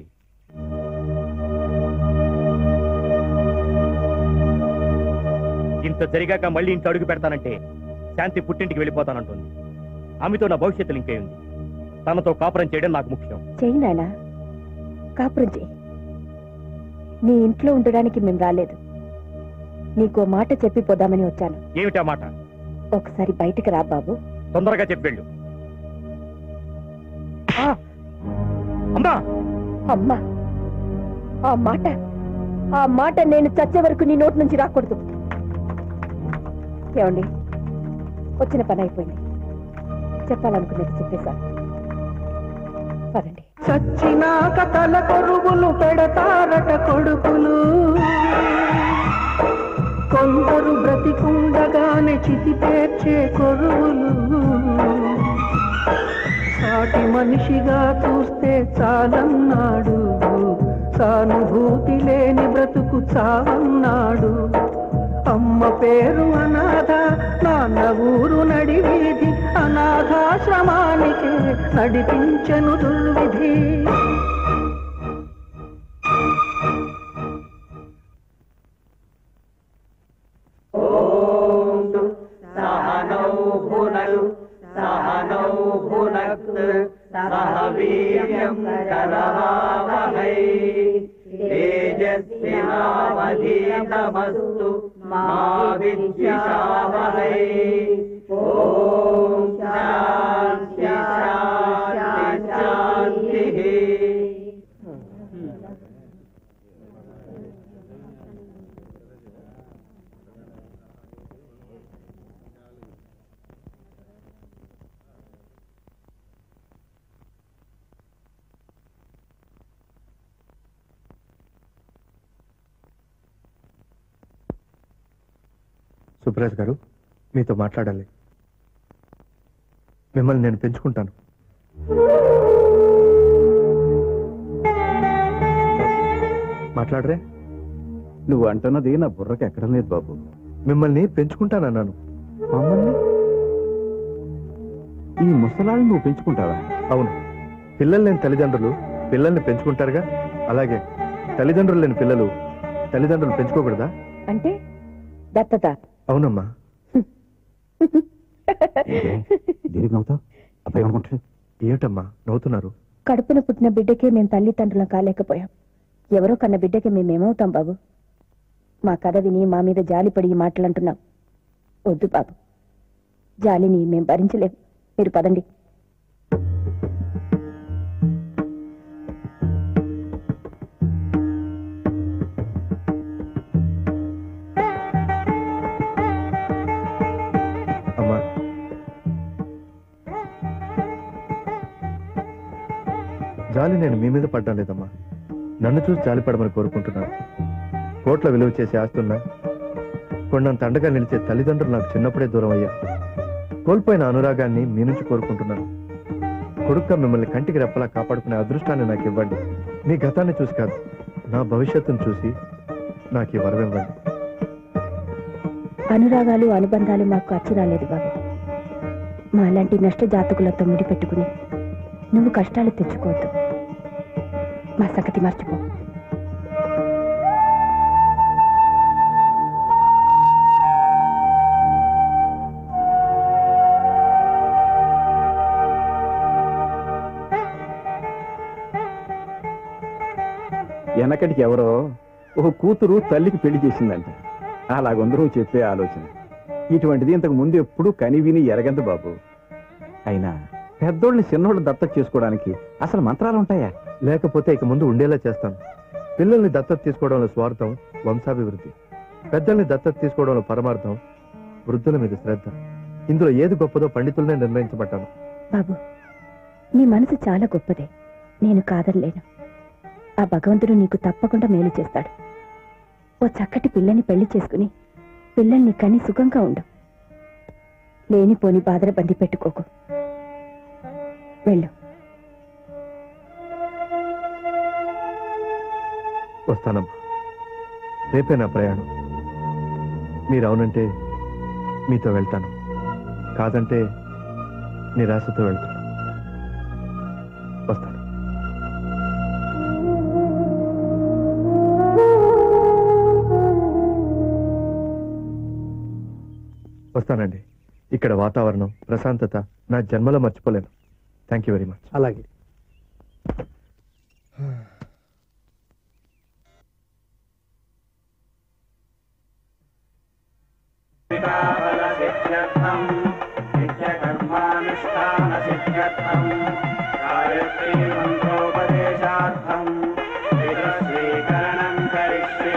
ఇంత జరిగాక మళ్ళీ ఇంట్లో అడుగు పెడతానంటే శాంతి పుట్టింటికి వెళ్ళిపోతానంటుంది ఆమెతో నా భవిష్యత్తు లింక్ అయి ఉంది తనతో కాపురం చేయడం నాకు ముఖ్యం చెయ్యి నాయనా కాపురం చెయ్యి నీ ఇంట్లో ఉండడానికి మేము రాలేదు నీకో మాట చెప్పి పోదామని వచ్చాను ఏమిటా మాట ఒకసారి బయటికి రా బాబు తొందరగా చెప్పి వెళ్ళు ఆ! అమ్మా అమ్మా ఆ మాట ఆ మాట నేను చచ్చే వరకు నీ నోటి నుంచి రాకూడదు ఏమండి వచ్చిన పని అయిపోయింది చెప్పాలనుకున్నది చెప్పేశాను పదండి చచ్చినాక తల కొరువులు పెడతారట కొడుకులు కొందరు బ్రతికుండగానే చితి పేర్చే కొరువులు సాటి మనిషిగా చూస్తే చాలన్నాడు సానుభూతి లేని బ్రతుకు చావన్నాడు అమ్మ పేరు అనాథ నాన్న ఊరు నడి వీధి అనాథాశ్రమానికే నడిపించను దుర్విధి सहनौ भुनक् सहनौ भुनक् सह वीर्यं करवावहै तेजस्विनावधीतमस्तु मा विद्विषावहै ॐ शान्ति शान्ति शान्तिः సుబ్రాజ్ గారు మీతో మాట్లాడాలి మిమ్మల్ని నేను పెంచుకుంటాను మాట్లాడరే నువ్వు అంటున్నది నా బుర్రకి ఎక్కడం లేదు బాబు మిమ్మల్ని పెంచుకుంటానన్నాను మమ్మల్ని ఈ ముసలాళ్ళు నువ్వు పెంచుకుంటావా అవును పిల్లలు లేని తల్లిదండ్రులు పిల్లల్ని పెంచుకుంటారుగా అలాగే తల్లిదండ్రులు లేని పిల్లలు తల్లిదండ్రులు పెంచుకోకూడదా అంటే దత్తత అవునమ్మా దేనికి నవ్వుతావు అబ్బాయి అనుకుంటాడు ఏమిటమ్మా నవ్వుతున్నారు కడుపున పుట్టిన బిడ్డకే మేము తల్లిదండ్రులం కాలేకపోయాం ఎవరో కన్న బిడ్డకి మేమేమవుతాం బాబు మా కథ విని మా మీద జాలిపడి ఈ మాటలు అంటున్నాం వద్దు బాబు జాలిని మేం భరించలేం మీరు పదండి అమ్మా జాలి నేను మీ మీద పడ్డం లేదమ్మా నన్ను చూసి జాలి పడమని కోరుకుంటున్నాను కోట్ల విలువ చేసే ఆస్తున్నా కొండంత అండగా నిలిచే తల్లిదండ్రులు నాకు చిన్నప్పుడే దూరం అయ్యా కోల్పోయిన అనురాగాన్ని మీ నుంచి కోరుకుంటున్నాను కొడుక్క మిమ్మల్ని కంటికి రెప్పలా కాపాడుకునే అదృష్టాన్ని నాకు ఇవ్వండి మీ గతాన్ని చూసి కాదు నా భవిష్యత్తును చూసి నాకు ఈ వరం ఇవ్వండి అనురాగాలు అనుబంధాలు మాకు అచ్చి రాలేదు బాబు మా లాంటి నష్ట జాతకులతో ముడిపెట్టుకుని నువ్వు కష్టాలు తెచ్చుకోవద్దు మా సంగతి మర్చిపో వెనకటికి ఎవరో ఒక కూతురు తల్లికి పెళ్లి చేసిందంట అలాగందరూ చెప్పే ఆలోచన ఇటువంటిది ఇంతకు ముందు ఎప్పుడూ కని విని ఎరగదు బాబు అయినా పెద్దోళ్ళని చిన్నోళ్ళు దత్తత చేసుకోవడానికి అసలు మంత్రాలు ఉంటాయా లేకపోతే ఇక ముందు ఉండేలా చేస్తాను పిల్లల్ని దత్తత తీసుకోవడంలో స్వార్థం వంశాభివృద్ధి పెద్దల్ని దత్తత తీసుకోవడంలో పరమార్థం వృద్ధుల మీద శ్రద్ధ ఇందులో ఏది గొప్పదో పండితులనే నిర్ణయించబడ్డాను బాబు నీ మనసు చాలా గొప్పదే నేను కాదనలేను ఆ భగవంతుడు నీకు తప్పకుండా మేలు చేస్తాడు ఓ చక్కటి పిల్లని పెళ్లి చేసుకుని పిల్లల్ని కని సుఖంగా ఉండు లేనిపోని బాధల బంది పెట్టుకోకు వెళ్ళు వస్తానమ్మా రేపే నా ప్రయాణం మీరు అవునంటే మీతో వెళ్తాను కాదంటే నిరాశతో వెళ్తాను వస్తాను వస్తానండి ఇక్కడ వాతావరణం ప్రశాంతత నా జన్మలో మర్చిపోలేను థ్యాంక్ యూ వెరీ మచ్ అలాగే सिद्ध्यर्थम् नित्यकर्मानुष्ठानसिद्ध्यर्थम् गायत्री मन्त्रोपदेशार्थम् विदस्वीकरणम् करिष्ये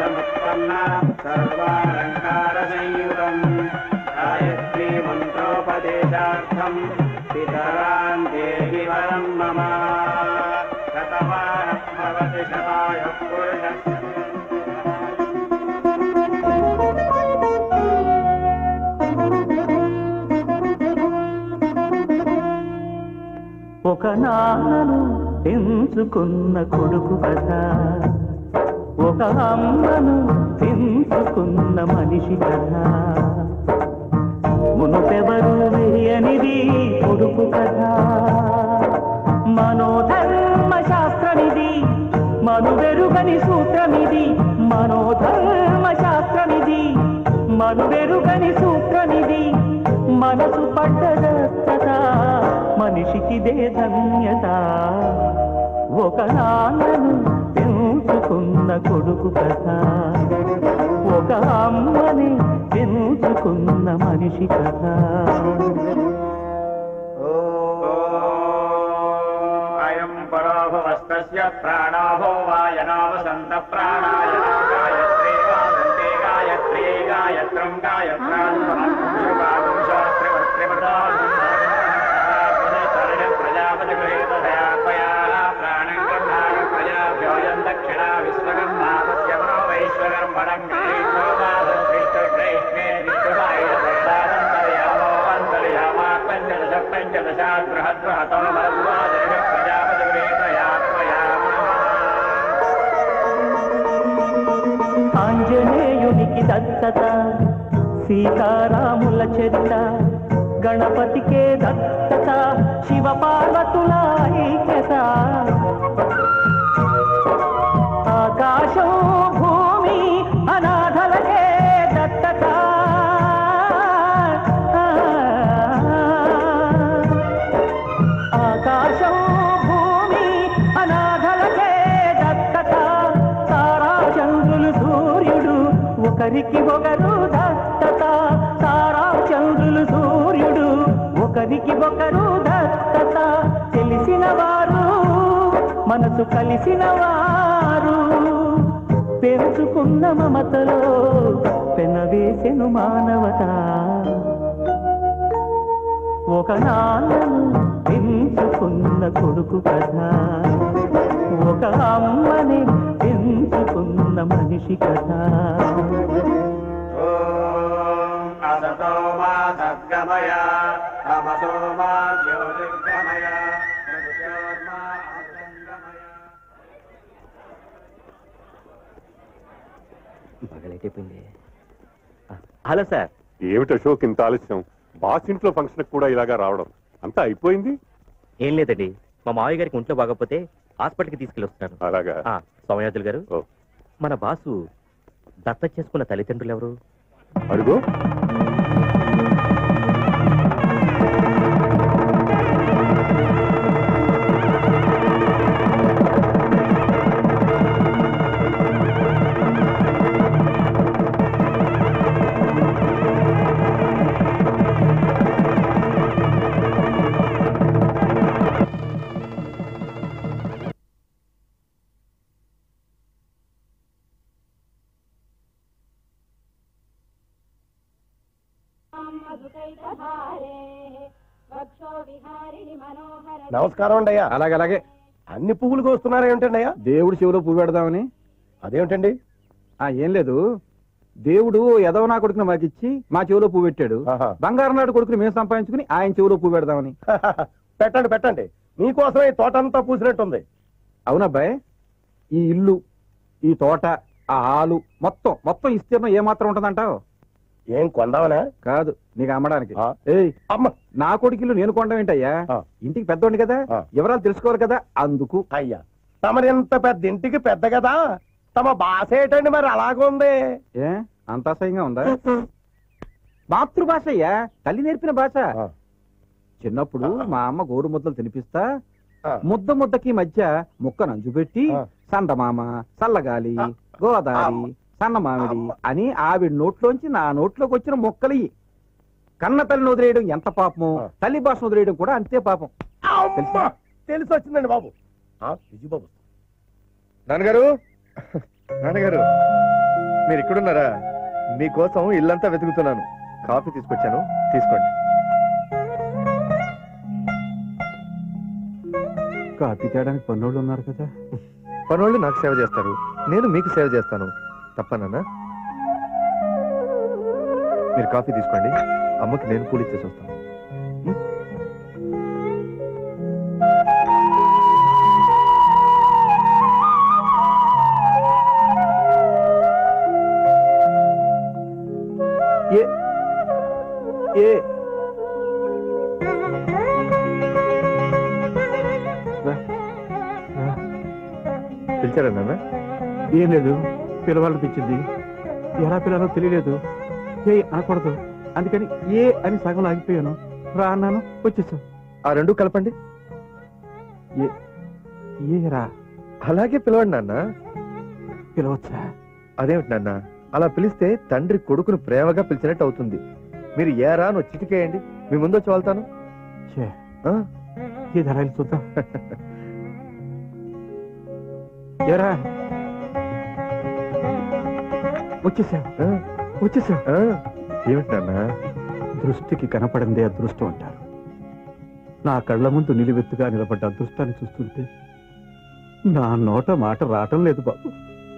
नवबीजसमुत्पन्ना सर्वालङ्कारसंयुतम् गायत्री मन्त्रोप मनोभदेशार्थम् पितरान् देहि वरम् मम शतमानः भवति शताय पुरुषस्य ఒక నాన్నను పెంచుకున్న కొడుకు కదా ఒక అమ్మను పెంచుకున్న మనిషి కదా మునుపెవరు వేయనిది కొడుకు కదా మనోధర్మ శాస్త్రమిది మనువెరుగని సూత్రమిది మనోధర్మ శాస్త్రమిది మనువెరుగని సూత్రమిది మనసు పడ్డదత్తత మనిషికిదే ధన్యత ఒక నాన్నను పెంచుకున్న కొడుకు కథ ఒక అమ్మని పెంచుకున్న మనిషి కథ अयम् परोभवस्तस्य प्राणाभो वायनावसन्त प्राणायना गायत्रे वासन्ते गायत्रे गायत्रम् गायत्रान् शुभागम् प्राणम् गन्धार प्रजाभ्योऽयम् दक्षिणा विश्वकर्मावस्य मनो वैश्वकर्मणम् गृहीतो वादश्रेष्ठग्रैष्मे विष्णुवायुरन्तर्यामो अन्तर्यामा पञ्चदश पञ्चदशात् बृहद्बृहतो भगवादर्श ఆంజనేయునికి దత్తత సీతారాముల చరిత గణపతికే దత్తత శివ పార్వతుల ఐక్యత ఆకాశం భూమి అనాథలకే దత్తత ఆకాశం భూమి అనాథలకే దత్తత తారా చంద్రులు సూర్యుడు ఒకరికి ఒకరు దత్తత తారా చంద్రులు సూర్యుడు ఒకరికి ఒకరు దత్తత తెలిసిన వారు మనసు కలిసిన వారు పెంచుకున్న మమతలో పెనవేసెను మానవత ఒక నాన్నను పెంచుకున్న కొడుకు కథ ఒక అమ్మని పెంచుకున్న మనిషి కథ असतो मा सद्गमय तमसो मा ज्योतिर्गमय मृत्योर्मा अमृतङ्गमय పగలైపోయింది హలో సార్ ఏమిటి అశోక్ ఇంత ఆలస్యం బాస్ ఇంట్లో ఫంక్షన్ కూడా ఇలాగా రావడం అంతా అయిపోయింది ఏం లేదండి మా మావయ్య గారికి ఒంట్లో బాగపోతే హాస్పిటల్కి తీసుకెళ్ళి వస్తున్నాను అలాగా ఆ, సౌమ్యాజులు గారు మన బాసు దత్త చేసుకున్న తల్లిదండ్రులు ఎవరు అడుగు నమస్కారం అండి అయ్యా అలాగే అలాగే అన్ని పువ్వులు కోస్తున్నారా ఏమిటండి అయ్యా దేవుడు చెవిలో పువ్వు పెడదామని అదేమిటండి ఆ ఏం లేదు దేవుడు ఎదవ నా కొడుకుని మాకు ఇచ్చి మా చెవిలో పువ్వు పెట్టాడు బంగారం నాడు కొడుకుని మేము సంపాదించుకుని ఆయన చెవిలో పువ్వు పెడదామని పెట్టండి పెట్టండి మీకోసమే ఈ తోట అంతా పూసినట్టుంది అవునబ్బాయ్ ఈ ఇల్లు ఈ తోట ఆ హాలు మొత్తం మొత్తం విస్తీర్ణం ఏమాత్రం ఉంటుందంటావు ఏం కొందామనా కాదు నీకు అమ్మడానికి ఏయ్ అమ్మ నా కొడుకిల్లు నేను కొండం ఏంటయ్యా ఇంటికి పెద్దోండి కదా వివరాలు తెలుసుకోవాలి కదా అందుకు అయ్యా తమరింత పెద్ద ఇంటికి పెద్ద కదా తమ భాష ఏంటండి మరి అలాగుంది ఏ అంత అసహ్యంగా ఉందా మాతృభాష అయ్యా తల్లి నేర్పిన భాష చిన్నప్పుడు మా అమ్మ గోరు ముద్దలు తినిపిస్తా ముద్ద ముద్దకి మధ్య ముక్క నంజు పెట్టి సందమామ చల్లగాలి గోదారి సన్న మామిడి అని ఆవిడ నోట్లోంచి నా నోట్లోకి వచ్చిన మొక్కలు ఇయ్యి. కన్న తల్లిని వదిలేయడం ఎంత పాపమో తల్లి భాషను వదిలేయడం కూడా అంతే పాపం అమ్మా! తెలిసి వచ్చిందండి బాబు ఆ, విజయ్ బాబు నాన్నగారు నాన్నగారు మీరు ఇక్కడున్నారా మీకోసం ఇల్లంతా వెతుకుతున్నాను కాఫీ తీసుకొచ్చాను తీసుకోండి కాపీ తేయడానికి పన్నోళ్ళు ఉన్నారు కదా పనోళ్ళు నాకు సేవ చేస్తారు నేను మీకు సేవ చేస్తాను తప్పనన్నా మీరు కాఫీ తీసుకోండి అమ్మకి నేను పూలు ఇచ్చేసి వస్తాను ఏ ఏ పిలిచారా నాన్న ఏం లేదు పిలవాలనిపించింది ఎలా పిలాలో తెలియలేదు ఏ అనకూడదు అందుకని ఏ అని సగం ఆగిపోయాను రా అన్నాను వచ్చేసావు ఆ రెండు కలపండి ఏ ఏ రా అలాగే పిలవండి నాన్న పిలవచ్చా అదేమిటి నాన్న అలా పిలిస్తే తండ్రి కొడుకును ప్రేమగా పిలిచినట్టు అవుతుంది మీరు ఏరా అని చిటికేయండి మీ ముందు వచ్చి వెళ్తాను ఛే ఈ ధర చూద్దాం ఎరా వచ్చేసా వచ్చేసా ఏమిటి నాన్న దృష్టికి కనపడిందే అదృష్టం అంటారు నా కళ్ళ ముందు నిలువెత్తుగా నిలబడ్డ అదృష్టాన్ని చూస్తుంటే నా నోట మాట రావటం లేదు బాబు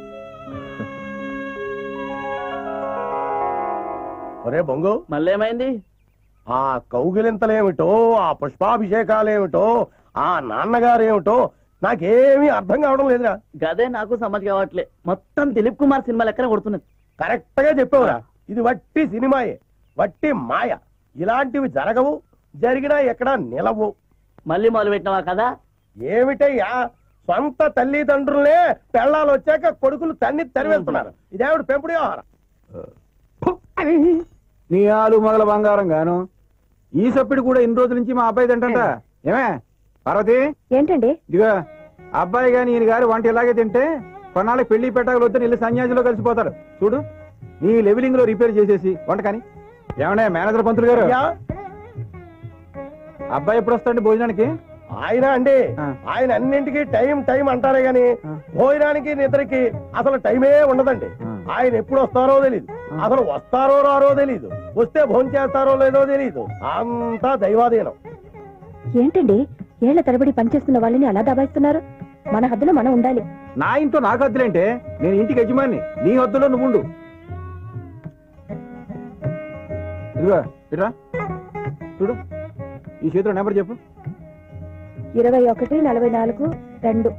ఒరే బొంగు మళ్ళేమైంది ఆ కౌగిలింతలేమిటో ఆ పుష్పాభిషేకాలేమిటో ఆ నాన్నగారేమిటో నాకేమీ అర్థం కావడం లేదురా గదే నాకు సమ్మతి కావట్లే మొత్తం దిలీప్ కుమార్ సినిమా లెక్కన కొడుతున్నది కరెక్ట్ గా చెప్పావురా ఇది వట్టి సినిమాయే వట్టి మాయ ఇలాంటివి జరగవు జరిగినా ఎక్కడా నిలవు మళ్ళీ మొదలు పెట్టినవా కదా ఏమిటయ్యా సొంత తల్లిదండ్రులే పెళ్ళాలు వచ్చాక కొడుకులు తన్ని తరివేస్తున్నారు ఇదేవిడ పెంపుడు వ్యవహారం నీ ఆలు మొగల బంగారం గాను ఈ సప్పిడి కూడా ఇన్ని రోజుల నుంచి మా అబ్బాయి తింటంట ఏమే పార్వతి ఏంటండి ఇదిగో అబ్బాయి గాని ఈయన గారి వంట ఇలాగే తింటే కొన్నాళ్ళకి పెళ్లి పెట్టాలి వద్దని వెళ్ళి సన్యాసిలో కలిసిపోతాడు చూడు నీ లెవెలింగ్ లో రిపేర్ చేసేసి వంట కానీ ఏమన్నా మేనేజర్ పంతులు గారు అబ్బాయి ఎప్పుడు వస్తాండి భోజనానికి ఆయన అండి ఆయన అన్నింటికి టైం టైం అంటారే గాని భోజనానికి నిద్రకి అసలు టైమే ఉండదండి ఆయన ఎప్పుడు వస్తారో తెలియదు అసలు వస్తారో రారో తెలియదు వస్తే భోజనం చేస్తారో లేదో తెలియదు అంతా దైవాధీనం ఏంటండి ఏళ్ల తరబడి పనిచేస్తున్న వాళ్ళని అలా దబాయిస్తున్నారు మన హద్దులో మనం ఉండాలి నా ఇంట్లో నాకు హద్దులేంటే నేను ఇంటికి యజమాని నీ హద్దులో నువ్వు ఉండు ఇదిగో ఇట్రా చూడు ఈ చేతిలో నెంబర్ చెప్పు ఇరవై ఒకటి నలభై నాలుగు రెండు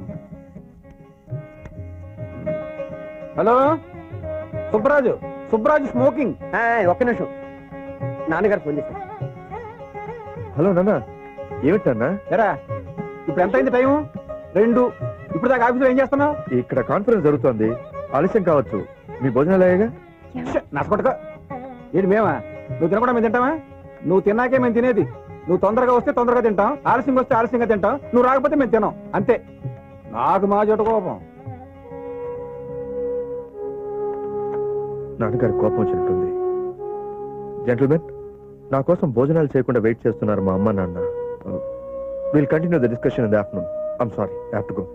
హలో సుబ్బరాజు సుబ్బరాజు స్మోకింగ్ ఒక్క నిమిషం నాన్నగారు ఫోన్ చేశారు హలో నాన్న ఏమిటి నాన్న ఎరా ఇప్పుడు ఎంత అయింది టైము రెండు ఇప్పుడు దాకా ఆఫీసులో ఏం చేస్తున్నావు ఇక్కడ కాన్ఫరెన్స్ జరుగుతోంది ఆలస్యం కావచ్చు మీ భోజనాలు అయ్యాగా నచ్చకొట్టుకో ఏంటి మేమా నువ్వు తినకుండా మేము తింటావా నువ్వు తిన్నాకే మేము తినేది నువ్వు తొందరగా వస్తే తొందరగా తింటాం ఆలస్యంగా వస్తే ఆలస్యంగా తింటాం నువ్వు రాకపోతే మేము తినాం అంతే నాకు మా చోట కోపం నాన్నగారి కోపం వచ్చినట్టుంది జెంటల్మెన్ నా కోసం భోజనాలు చేయకుండా వెయిట్ చేస్తున్నారు మా అమ్మ నాన్న will continue the discussion in the afternoon I'm sorry have to go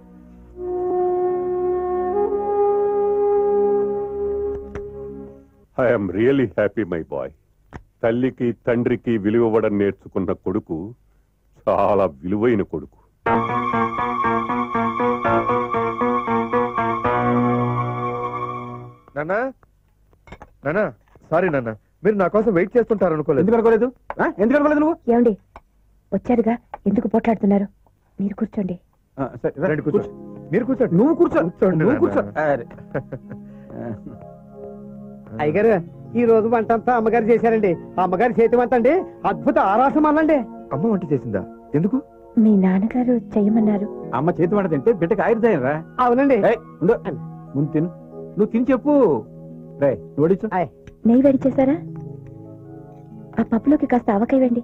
I'm really happy my boy తల్లికి తండ్రికి విలువవ్వడం నేర్చుకున్న కొడుకు చాలా విలువైన కొడుకు నాన్న నాన్న సారీ నాన్న మీరు నా కోసం వెయిట్ చేస్తుంటారు అనుకోలేదు ఎందుకు అనుకోలేదు ఎందుకు అనుకోలేదు నువ్వు ఏమండి వచ్చారుగా ఎందుకు పోట్లాడుతున్నారు మీరు కూర్చోండి రండి కూర్చో మీరు కూర్చోండి నువ్వు కూర్చో కూర్చోండి నువ్వు కూర్చో. అయ్యగారు ఈ రోజు వంట అంతా అమ్మగారు చేశారండి అమ్మగారి చేతి వంట అండి అద్భుత ఆరాసం అనండి అమ్మ వంట చేసిందా ఎందుకు మీ నాన్నగారు చెయ్యమన్నారు అమ్మ చేతి వంట తింటే బిడ్డకి ఆయుర్దాయం రా అవునండి ఉండు. ముందు తిను నువ్వు తిని చెప్పు రే నోడిచ్చు నెయ్యి వేడి చేశారా ఆ పప్పులోకి కాస్త ఆవకాయ వేయండి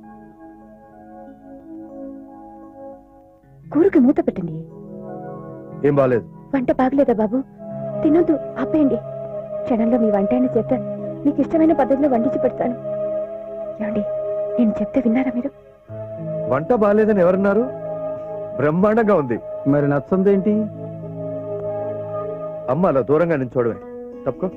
కూరకి మూత పెట్టండి ఏం బాగాలేదు వంట బాగలేదా బాబు తినొద్దు ఆపేయండి క్షణంలో మీ వంట అయిన చేత మీకు ఇష్టమైన పద్ధతిలో వండించి పెడతాను ఏమండి నేను చెప్తే విన్నారా మీరు వంట బాగాలేదని ఎవరన్నారు బ్రహ్మాండంగా ఉంది మరి నచ్చందేంటి అమ్మ అలా దూరంగా నించోడమే తప్పుకో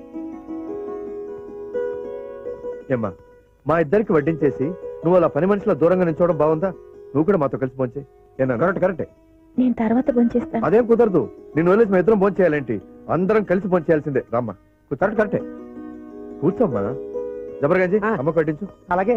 ఏమ్మా మా ఇద్దరికి వడ్డించేసి నువ్వు అలా పని మనిషిలో దూరంగా నించోవడం బాగుందా నువ్వు కూడా మాతో కలిసి పోంచే కరెక్ట్ కరెక్ట్ నేను తర్వాత భోంచేస్తాను అదేం కుదరదు నేను వదిలేసి మా ఇద్దరం భోంచేయాలేంటి అందరం కలిసి భోంచేయాల్సిందే రామ్మా కరెక్ట్ కరెక్టే కూర్చోమ్మా జబర్గంజీ అమ్మ కట్టించు అలాగే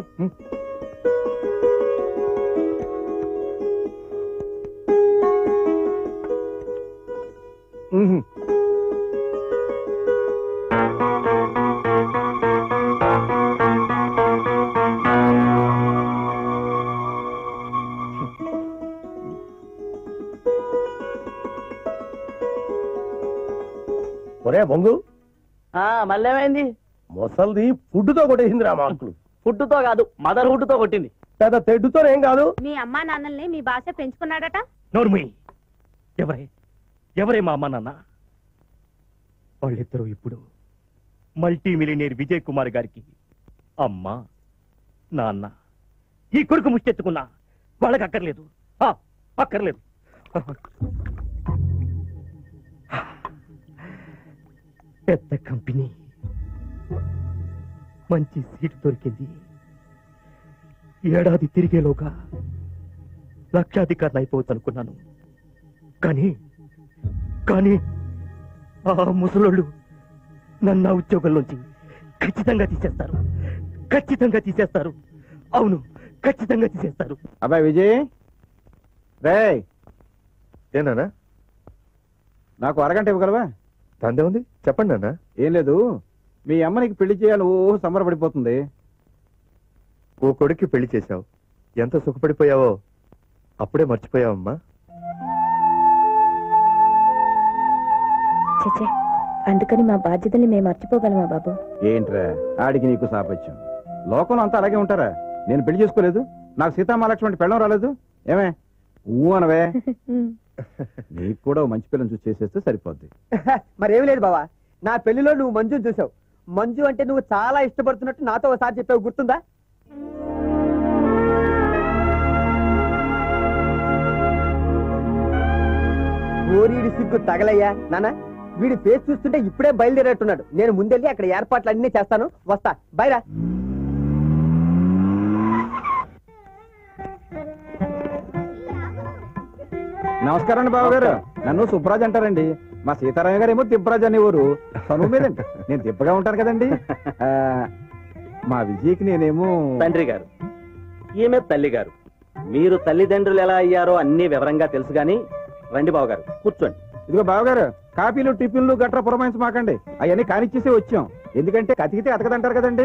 ఒరే బొంగు ఆ మళ్ళేమైంది ముసల్ది ఫుడ్తో కొట్టేసిందిరా మార్కులు ఫుడ్తో కాదు మదర్ తో కొట్టింది పెద్ద తెడ్డుతో ఏం కాదు మీ అమ్మా నాన్నల్ని మీ భాష పెంచుకున్నాడట నోర్మి ఎవరే ఎవరే మా అమ్మ నాన్న వాళ్ళిద్దరూ ఇప్పుడు మల్టీ మిలియనీర్ విజయ్ కుమార్ గారికి అమ్మ నాన్న ఈ కొడుకు ముష్టెత్తుకున్నా వాళ్ళకి అక్కర్లేదు ఆ, అక్కర్లేదు పెద్ద కంపెనీ మంచి సీటు దొరికింది ఏడాది తిరిగేలోగా లక్షాధికారిని అయిపోవచ్చు అనుకున్నాను కానీ కానీ ఆ ముసలోళ్ళు నన్ను ఆ ఉద్యోగంలోంచి ఖచ్చితంగా తీసేస్తారు ఖచ్చితంగా తీసేస్తారు అవును ఖచ్చితంగా తీసేస్తారు అబ్బాయి విజయ్ రే ఏనా నాకు అరగంట ఇవ్వగలవా తందే ఉంది చెప్పండి నాన్న ఏం లేదు మీ అమ్మ నీకు పెళ్లి చేయాలి ఓ సంబరపడిపోతుంది ఓ కొడుక్కి పెళ్లి చేశావు ఎంత సుఖపడిపోయావో అప్పుడే మర్చిపోయావమ్మా చచ్చే అందుకని మా బాధ్యతల్ని మేము మర్చిపోగలమా బాబు ఏంట్రా ఆడికి నీకు సాపత్యం లోకంలో అంతా అలాగే ఉంటారా నేను పెళ్లి చేసుకోలేదు నాకు సీతామహాలక్ష్మి అంటే పెళ్ళం రాలేదు ఏమే ఊ అనవే నీకు కూడా ఓ మంచి పిల్లని చూసి చేసేస్తే సరిపోద్ది మరేమి లేదు బావా నా పెళ్లిలో నువ్వు మంజుని చూసావు మంజు అంటే నువ్వు చాలా ఇష్టపడుతున్నట్టు నాతో ఒకసారి చెప్పావు గుర్తుందా ఓరీడి సిగ్గు తగలయ్యా నాన్న వీడి ఫేస్ చూస్తుంటే ఇప్పుడే బయలుదేరేట్టున్నాడు నేను ముందెళ్ళి అక్కడ ఏర్పాట్లు అన్ని చేస్తాను వస్తా బైరా నమస్కారం అండి బాబు గారు నన్ను సుబ్బరాజ్ అంటారండి మా సీతారామ గారు ఏమో దిబ్బరాజ్ అనేవారు తను మీదండి నేను దిబ్బగా ఉంటాను కదండి ఆ, మా విజయ్కి నేనేమో తండ్రి గారు ఈమె తల్లి గారు మీరు తల్లిదండ్రులు ఎలా అయ్యారో అన్ని వివరంగా తెలుసు గాని రండి బాబు గారు కూర్చోండి ఇదిగో బావగారు కాపీలు టిఫిన్లు గట్రా పురమాయించమాకండి అవన్నీ కానిచ్చేసి వచ్చాం ఎందుకంటే కతికితే అతకదంటారు కదండి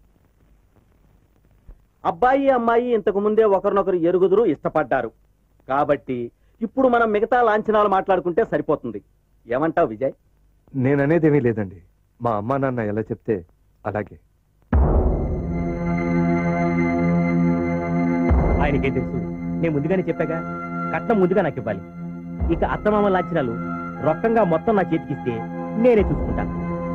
అబ్బాయి అమ్మాయి ఇంతకు ముందే ఒకరినొకరు ఎరుగుదురు ఇష్టపడ్డారు కాబట్టి ఇప్పుడు మనం మిగతా లాంఛనాలు మాట్లాడుకుంటే సరిపోతుంది ఏమంటావు విజయ్ నేననేది ఏమీ లేదండి మా అమ్మా నాన్న ఎలా చెప్తే అలాగే ఆయనకేం తెలుసు నేను ముందుగానే చెప్పాగా కట్నం ముందుగా నాకు ఇవ్వాలి ఇక అత్తమామ లాంఛనాలు రొక్కంగా మొత్తం నా చేతికిస్తే నేనే చూసుకుంటాను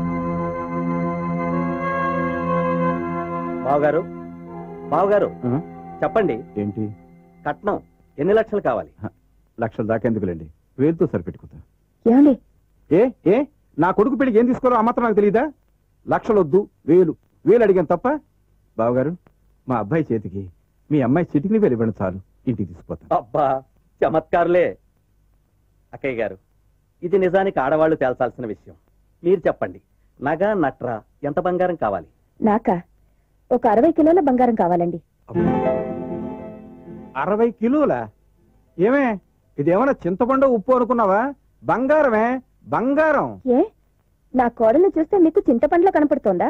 బావగారు బావగారు చెప్పండి ఏంటి కట్నం ఎన్ని లక్షలు కావాలి లక్షల దాకా ఎందుకులేండి వేలుతో సరిపెట్టుకుంటా ఏమండి ఏ ఏ నా కొడుకు పెళ్లికి ఏం తీసుకోవాలో ఆ మాత్రం నాకు తెలియదా లక్షలొద్దు వేలు వేలు అడిగాను తప్ప బావగారు మా అబ్బాయి చేతికి మీ అమ్మాయి చిటికిని వేలు ఇవ్వండి చాలు ఇంటికి తీసుకుపోతాను అబ్బా చమత్కారులే అక్కయ్య గారు ఇది నిజానికి ఆడవాళ్లు తేల్చాల్సిన విషయం మీరు చెప్పండి నగ నట్రా ఎంత బంగారం కావాలి నాకా ఒక అరవై కిలోల బంగారం కావాలండి అరవై కిలోల ఏమే ఇదేమన్నా చింతపండు ఉప్పు అనుకున్నావా బంగారమే బంగారం ఏ నా కోడలు చూస్తే మీకు చింతపండులో కనపడుతోందా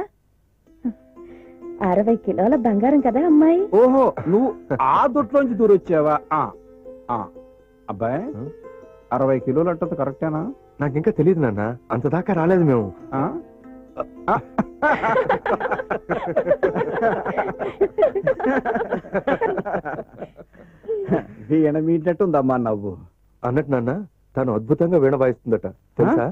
అరవై కిలోల బంగారం కదా అమ్మాయి ఓహో నువ్వు ఆ దొట్లోంచి దూరొచ్చావా ఆ, ఆ. అబ్బాయి అరవై కిలోలు అంటది కరెక్టేనా నాకు ఇంకా తెలియదు నాన్న అంత దాకా రాలేదు మేము ఆ? ఆ. వీణ మీటినట్టుందమ్మా నవ్వు అన్నట్టు నాన్న తను అద్భుతంగా వీణ వాయిస్తుందట తెలుసా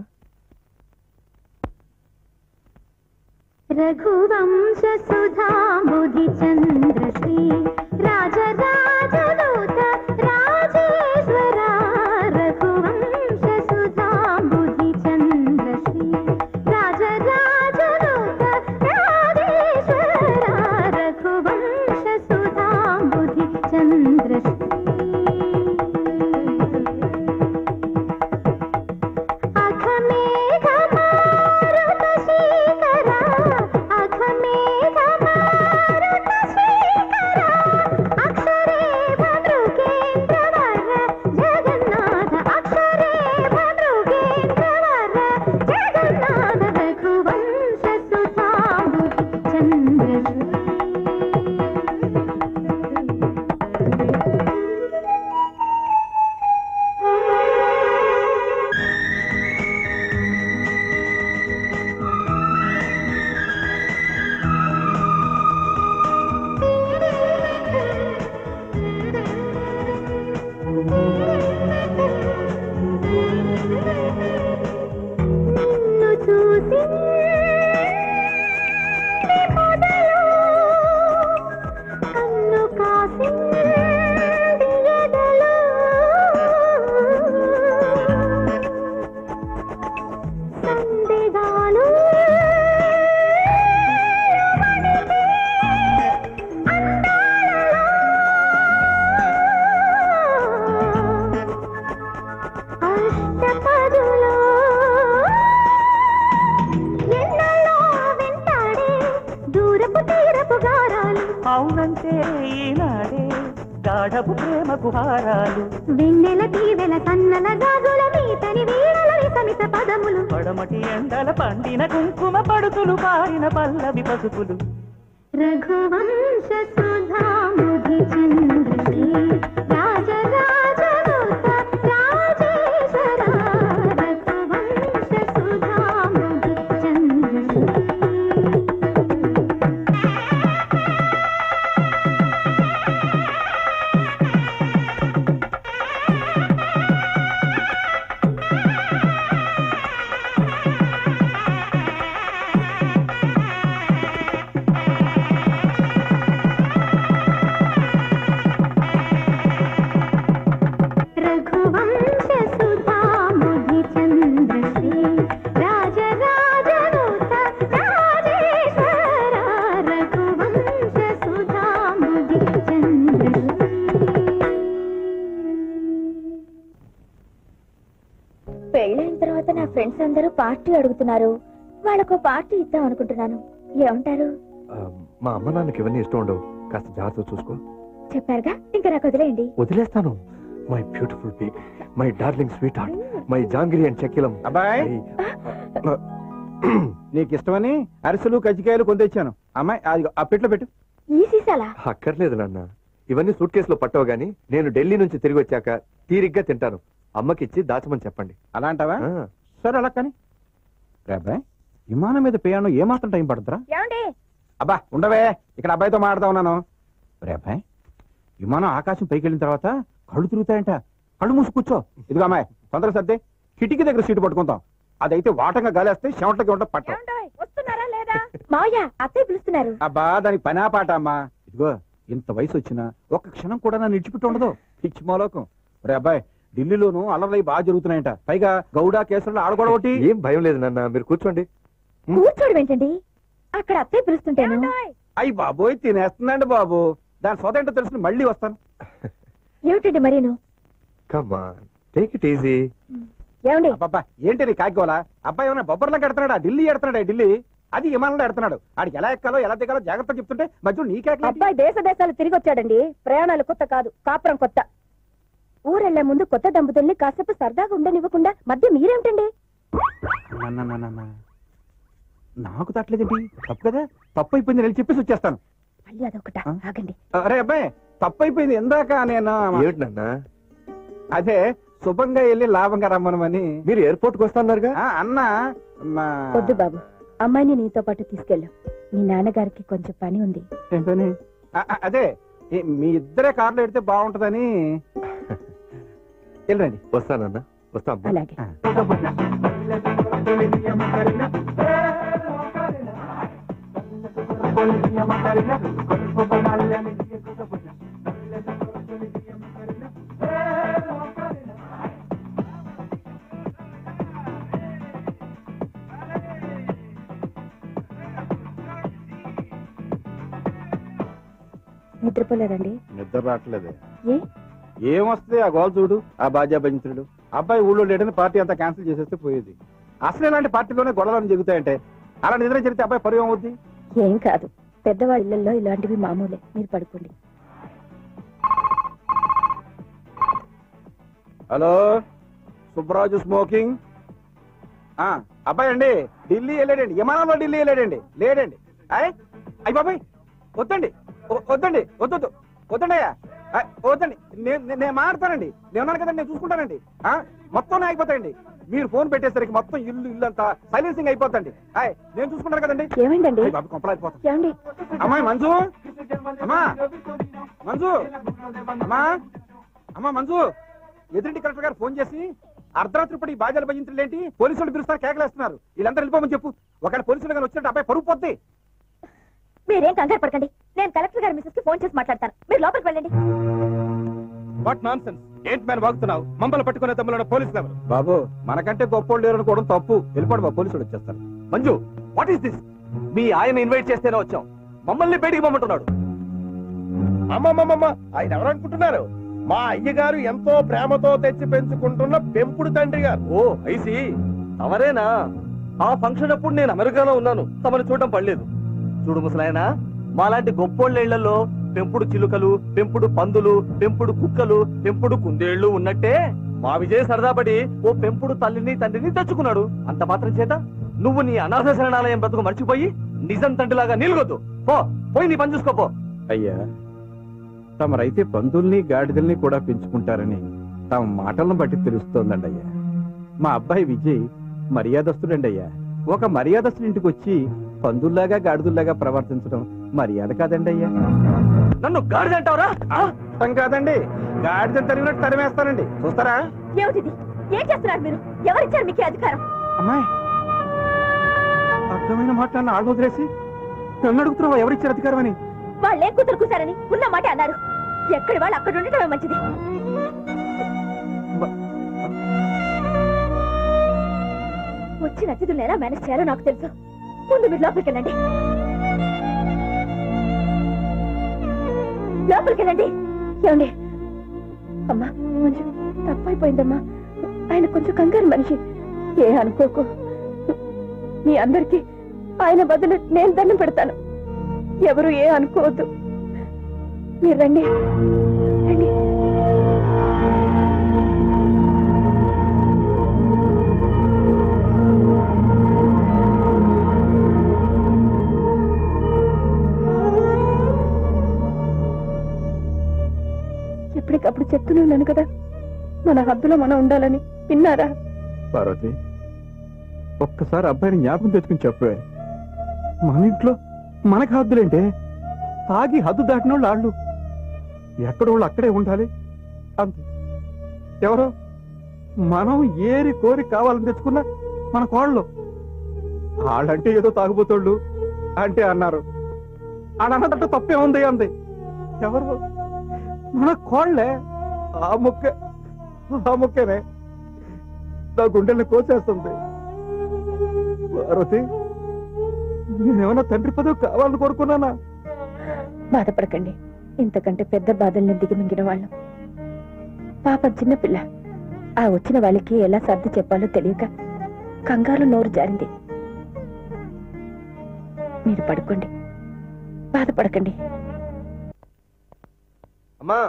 రఘువంశ సుధాంబుధి చంద్రశ్రీ రాజరాజదూత రాజేశ్వర రఘువంశ సుధాంబుధి చంద్రశ్రీ రాజరాజదూత రాజేశ్వర రఘువంశ సుధాంబుధి చంద్రశ్రీ అవునంటే ఈనాడే గాఢపు ప్రేమకు హారాలు వెన్నెల దీవెల సన్నల గాజుల మీతని వీణల విసమిత పదములు పడమటి ఎండల పండిన కుంకుమ పడుతులు పారిన పల్లవి పసుపులు రఘువంశ సుధాముధి చంద్రశ్రీ రాజరాజదూత రాజేశ్వర రఘువంశ సుధాముధి చంద్రశ్రీ రఘువంశ సుధాముధి చంద్రశ్రీ రాజరాజదూత రాజేశ్వర రఘువంశ సుధాముధి చంద్రశ్రీ పెళ్ళైన తర్వాత నా ఫ్రెండ్స్ అందరూ పార్టీ అడుగుతున్నారు వాళ్ళకు పార్టీ ఇద్దాం అనుకుంటున్నాను ఏమంటారు ఆ, మా అమ్మ నాన్నకి ఇవన్నీ ఇష్టం ఉండవు కాస్త జాగ్రత్త చూసుకో చెప్పారుగా ఇంకా నాకు వదిలేయండి వదిలేస్తాను my beautiful baby my darling sweetheart my jangiri and చెక్కిలం అబ్బాయి నీకు ఇష్టమని అరిసెలు కజ్జికాయలు కొని తెచ్చాను అమ్మాయి అది ఆ పెట్లో పెట్టు ఈ సీసాలా అక్కర్లేదు నాన్న ఇవన్నీ సూట్ కేసులో పట్టవు గానీ నేను ఢిల్లీ నుంచి తిరిగి వచ్చాక తీరిగ్గా తింటాను అమ్మకి ఇచ్చి దాచమని చెప్పండి అలా అంటావా ఆ. సరే అలా కానీ రే అబ్బాయి విమానం మీద ప్రయాణం ఏమాత్రం టైం పడుతురా ఏమండి అబ్బా ఉండవే ఇక్కడ అబ్బాయితో మాట్లాడుతా ఉన్నాను రే అబ్బాయి విమానం ఆకాశం పైకి వెళ్ళిన తర్వాత కళ్ళు తిరుగుతాయంట కళ్ళు మూసి కూర్చో ఇదిగో అమ్మాయి తొందర సర్దే కిటికీ దగ్గర సీటు పట్టుకుంటాం అదైతే వాటంగా గాలేస్తే చెమటకి ఉంట పట్ట వస్తున్నారా లేదా మావయ్య అత్తయ్య పిలుస్తున్నారు అబ్బా దానికి పనా పాట అమ్మా ఇదిగో ఇంత వయసు వచ్చినా ఒక్క క్షణం కూడా నన్ను ఇడిచిపెట్టి ఉండదు పిచ్చి మాలోకం రే అబ్బాయి ఢిల్లీలోను అల్లర్లై బాగా జరుగుతున్నాయంట పైగా గౌడా కేసులు ఆడగొడ ఒకటి ఏం భయం లేదు నాన్న మీరు కూర్చోండి కూర్చోడు ఏంటండి అక్కడ అత్తయ్య పిలుస్తుంటాను అయ్యి బాబోయ్ తినేస్తుందండి బాబు దాని సొంత ఏంటో తెలుసుకుని మళ్ళీ వస్తాను ఏమిటండి మరీను కమ్మా టేక్ ఇట్ ఈజీ ఏమండి అబ్బబ్బా ఏంటి నీ కాకోలా అబ్బాయి ఏమైనా బొబ్బర్లో ఎడుతున్నాడా ఢిల్లీ ఎడుతున్నాడా ఢిల్లీ అది విమానంలో ఎడుతున్నాడు ఆడికి ఎలా ఎక్కాలో ఎలా దిగాలో జాగ్రత్త చెప్తుంటే మధ్య నీకే అబ్బాయి దేశ దేశాలు తిరిగి వచ్చాడండి ప్రయాణాలు కొత్త కాదు కాపురం కొత్త ఊరెళ్లే ముందు కొత్త దంపతుల్ని కాసేపు సరదాగా ఉండనివ్వకుండా మధ్య మీరేమిటండి నాన్న, నాన్న, నాన్న. నాకు తట్టలేదేంటి తప్పు కదా తప్పు అయిపోయింది నేను చెప్పేసి వచ్చేస్తాను మళ్ళీ అదొకట ఆగండి అరే అబ్బాయి తప్పు అయిపోయింది ఎందాక నేను ఏమిటి నాన్న అదే శుభంగా వెళ్ళి లాభంగా రమ్మనమని మీరు ఎయిర్పోర్ట్ కి వస్తాన్నారుగా ఆ, అన్న మా వద్దు బాబు అమ్మాయిని నీతో పాటు తీసుకెళ్ళు మీ నాన్నగారికి కొంచెం పని ఉంది ఏం పని? ఆ, ఆ, అదే ఈ- మీ ఇద్దరే కార్లో ఎడితే బాగుంటదని వెళ్ళండి వస్తానన్నా వస్తా అమ్మా. అలాగే నిద్రపోలేదండి నిద్ర రావట్లేదే ఏ ఏమొస్తుంది ఆ గోల్ చూడు ఆ బాజా బంచుడు అబ్బాయి ఊళ్ళో లేడని పార్టీ అంతా క్యాన్సిల్ చేసేస్తే పోయేది అసలు ఇలాంటి పార్టీలోనే గొడవలు జరుగుతాయంటే అలా నిద్ర జరిగితే అబ్బాయి పరువు ఏమవుద్ది ఏం కాదు పెద్దవాళ్ళ ఇళ్లలో ఇలాంటివి మామూలే మీరు పడుకోండి హలో సుబ్బరాజు స్మోకింగ్ ఆ, అబ్బాయి అండి ఢిల్లీ వెళ్ళాడండి విమానంలో ఢిల్లీ వెళ్ళాడండి లేడండి అయ్ అయ్యి బాబాయ్ వద్దండి వ- వద్దండి వద్దొద్దు వద్దండి అయ్యా అయ్, వద్దండి నేను నేను- నేను మాడతానండి నేను ఉన్నాను కదండి నేను చూసుకుంటానండి ఆ, మొత్తం అయిపోతాయండి మీరు ఫోన్ పెట్టేసరికి మొత్తం ఇల్లు ఇల్లు అంతా సైలెన్సింగ్ అయిపోతండి అయ్ నేను చూసుకుంటాను కదండి ఏమైందండి అయ్ బాబు కొంపలైపోతాం ఏమండి అమ్మాయి మంజు అమ్మా మంజు అమ్మా అమ్మా మంజు ఎదురింటి కలెక్టర్ గారు ఫోన్ చేసి అర్ధరాత్రి పడి బాజాలు భజించడం ఏంటి పోలీసులు పిలుస్తారు కేకలేస్తున్నారు వీళ్ళందరూ వెళ్ళిపోమని చెప్పు ఒకవేళ పోలీసులు కానీ వచ్చినట్టు అబ్బాయి పరుగు పోద్ది మీరేం కంగారు పడకండి నేను కలెక్టర్ గారి మిసెస్ కి ఫోన్ చేసి మాట్లాడతాను మీరు లోపలికి వెళ్ళండి వాట్ నాన్ సెన్స్ ఏంటి మ్యాన్ వాగుతున్నావు మమ్మల్ని పట్టుకునే తమ్ముడు పోలీసులు ఎవరు బాబు మనకంటే గొప్పోళ్ళు లేరు అనుకోవడం తప్పు వెళ్ళిపోడు బాబు పోలీసులు వచ్చేస్తారు మంజు వాట్ ఈస్ దిస్ మీ ఆయన ఇన్వైట్ చేస్తేనే వచ్చాం మమ్మల్ని బయటికి పంపమంటున్నాడు అమ్మమ్మమ్మ ఆయన ఎవరు అనుకుంటున్నారు మా అయ్యగారు ఎంతో ప్రేమతో తెచ్చి పెంచుకుంటున్న పెంపుడు తండ్రి గారు ఓ ఐసి తమరేనా ఆ ఫంక్షన్ అప్పుడు నేను అమెరికాలో ఉన్నాను తమని చూడడం పడలేదు చూడు ముసలాయన మాలాంటి గొప్పోళ్ళ ఇళ్లలో పెంపుడు చిలుకలు పెంపుడు పందులు పెంపుడు కుక్కలు పెంపుడు కుందేళ్లు ఉన్నట్టే మా విజయ్ సరదాపడి ఓ పెంపుడు తల్లిని తండ్రిని తెచ్చుకున్నాడు అంత మాత్రం చేత నువ్వు నీ అనాథ శరణాలయం బ్రతుకు మర్చిపోయి నిజం తండ్రిలాగా నిలగొద్దు పో పోయి నీ పని చూసుకోపో అయ్యా తమరైతే పందుల్ని గాడిదల్ని కూడా పెంచుకుంటారని తమ మాటలను బట్టి తెలుస్తోందండి అయ్యా మా అబ్బాయి విజయ్ మర్యాదస్తుడండి అయ్యా ఒక మర్యాదస్తుడి ఇంటికి వచ్చి పందుల్లాగా గాడిదుల్లాగా ప్రవర్తించడం మర్యాద కాదండి అయ్యా నన్ను గాడిదంటావరా అర్థం కాదండి గాడిదని తరిగినట్టు తరిమేస్తానండి చూస్తారా ఏమిటిది ఏం చేస్తున్నారు మీరు ఎవరిచ్చారు మీకు ఈ అధికారం అమ్మాయి అర్థమైన మాట నన్ను ఆడు వదిలేసి నన్ను అడుగుతున్నావా ఎవరిచ్చారు అధికారం అని వాళ్ళే కూతురు కూసారని ఉన్న మాట అన్నారు ఎక్కడి వాళ్ళు అక్కడ ఉండటమే మంచిది వచ్చిన అతిథులను ఎలా మేనేజ్ చేయాలో నాకు తెలుసు ముందు మీరు లోపలికి వెళ్ళండి లోపలికి వెళ్ళండి ఏమండి అమ్మా కొంచెం తప్పైపోయిందమ్మా ఆయన కొంచెం కంగారు మనిషి ఏ అనుకోకు మీ అందరికీ ఆయన బదులు నేను దండం పెడతాను ఎవరు ఏ అనుకోవద్దు మీరు రండి రండి ఎప్పటికప్పుడు చెప్తూనే ఉన్నాను కదా మన హద్దులో మనం ఉండాలని విన్నారా పార్వతి ఒక్కసారి అబ్బాయిని జ్ఞాపకం తెచ్చుకుని చెప్పే మన ఇంట్లో మనకి హద్దులేంటే తాగి హద్దు దాటిన వాళ్ళు ఆళ్ళు ఎక్కడ వాళ్ళు అక్కడే ఉండాలి అంతే ఎవరో మనం ఏరి కోరి కావాలని తెచ్చుకున్న మన కోళ్ళు వాళ్ళంటే ఏదో తాగుబోతోళ్ళు అంటే అన్నారు ఆడన్నట్టు తప్పే ఉంది అంది ఎవరు మన కోళ్ళే ఆ ముక్క ఆ ముక్కనే నా గుండెల్ని కోసేస్తుంది పార్వతి నేనేమన్నా తండ్రి పదవి కావాలని కోరుకున్నానా బాధపడకండి ఇంతకంటే పెద్ద బాధల్ని దిగమింగిన వాళ్ళం పాప చిన్నపిల్ల ఆ వచ్చిన వాళ్ళకి ఎలా సర్ది చెప్పాలో తెలియక కంగారు నోరు జారింది మీరు పడుకోండి బాధపడకండి అమ్మా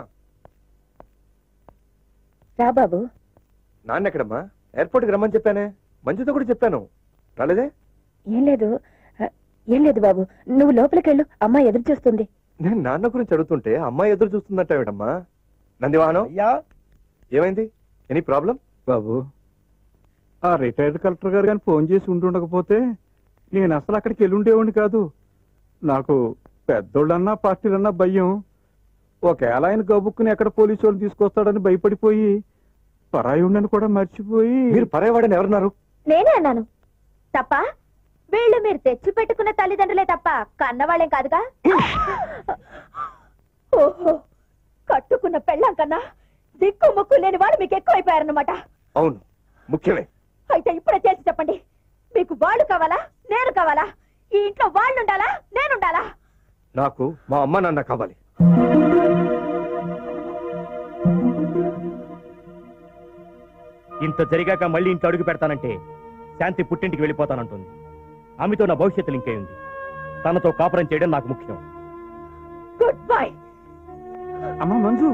రా బాబు నాన్న ఎక్కడమ్మా ఎయిర్పోర్ట్కి రమ్మని చెప్పానే మంజుతో కూడా చెప్పాను రాలేదే ఏం లేదు ఆ, ఏం లేదు బాబు నువ్వు లోపలికెళ్ళు అమ్మ ఎదురు చూస్తుంది నేను నాన్న గురించి అడుగుతుంటే అమ్మాయి ఎదురు చూస్తుందంటావేటమ్మా నందివాహనం ఏమైంది ఎనీ ప్రాబ్లం బాబు ఆ రిటైర్డ్ కలెక్టర్ గారు కానీ ఫోన్ చేసి ఉండుండకపోతే నేను అసలు అక్కడికి వెళ్ళి ఉండేవాడిని కాదు నాకు పెద్దోళ్ళన్నా పార్టీలన్నా భయం ఒకవేళ ఆయన గబుక్కుని ఎక్కడ పోలీసు వాళ్ళు తీసుకొస్తాడని భయపడిపోయి పరాయుండని కూడా మర్చిపోయి మీరు పరాయవాడని ఎవరున్నారు నేనే అన్నాను తప్ప వీళ్ళు మీరు తెచ్చి పెట్టుకున్న తల్లిదండ్రులే తప్ప కన్నవాళ్ళేం కాదుగా ఓహో కట్టుకున్న పెళ్ళాం కన్నా దిక్కు ముక్కు లేని వాళ్ళు మీకు ఎక్కువైపోయారన్నమాట అవును ముఖ్యమే అయితే ఇప్పుడే చేసి చెప్పండి మీకు వాళ్ళు కావాలా నేను కావాలా ఈ ఇంట్లో వాళ్ళు ఉండాలా నేనుండాలా నాకు మా అమ్మ నాన్న కావాలి ఇంత జరిగాక మళ్ళీ ఇంట్లో అడుగు పెడతానంటే శాంతి పుట్టింటికి వెళ్ళిపోతానంటుంది ఆమెతో నా భవిష్యత్తు లింకే ఉంది తనతో కాపురం చేయడం నాకు ముఖ్యం గుడ్ బై అమ్మా మంజు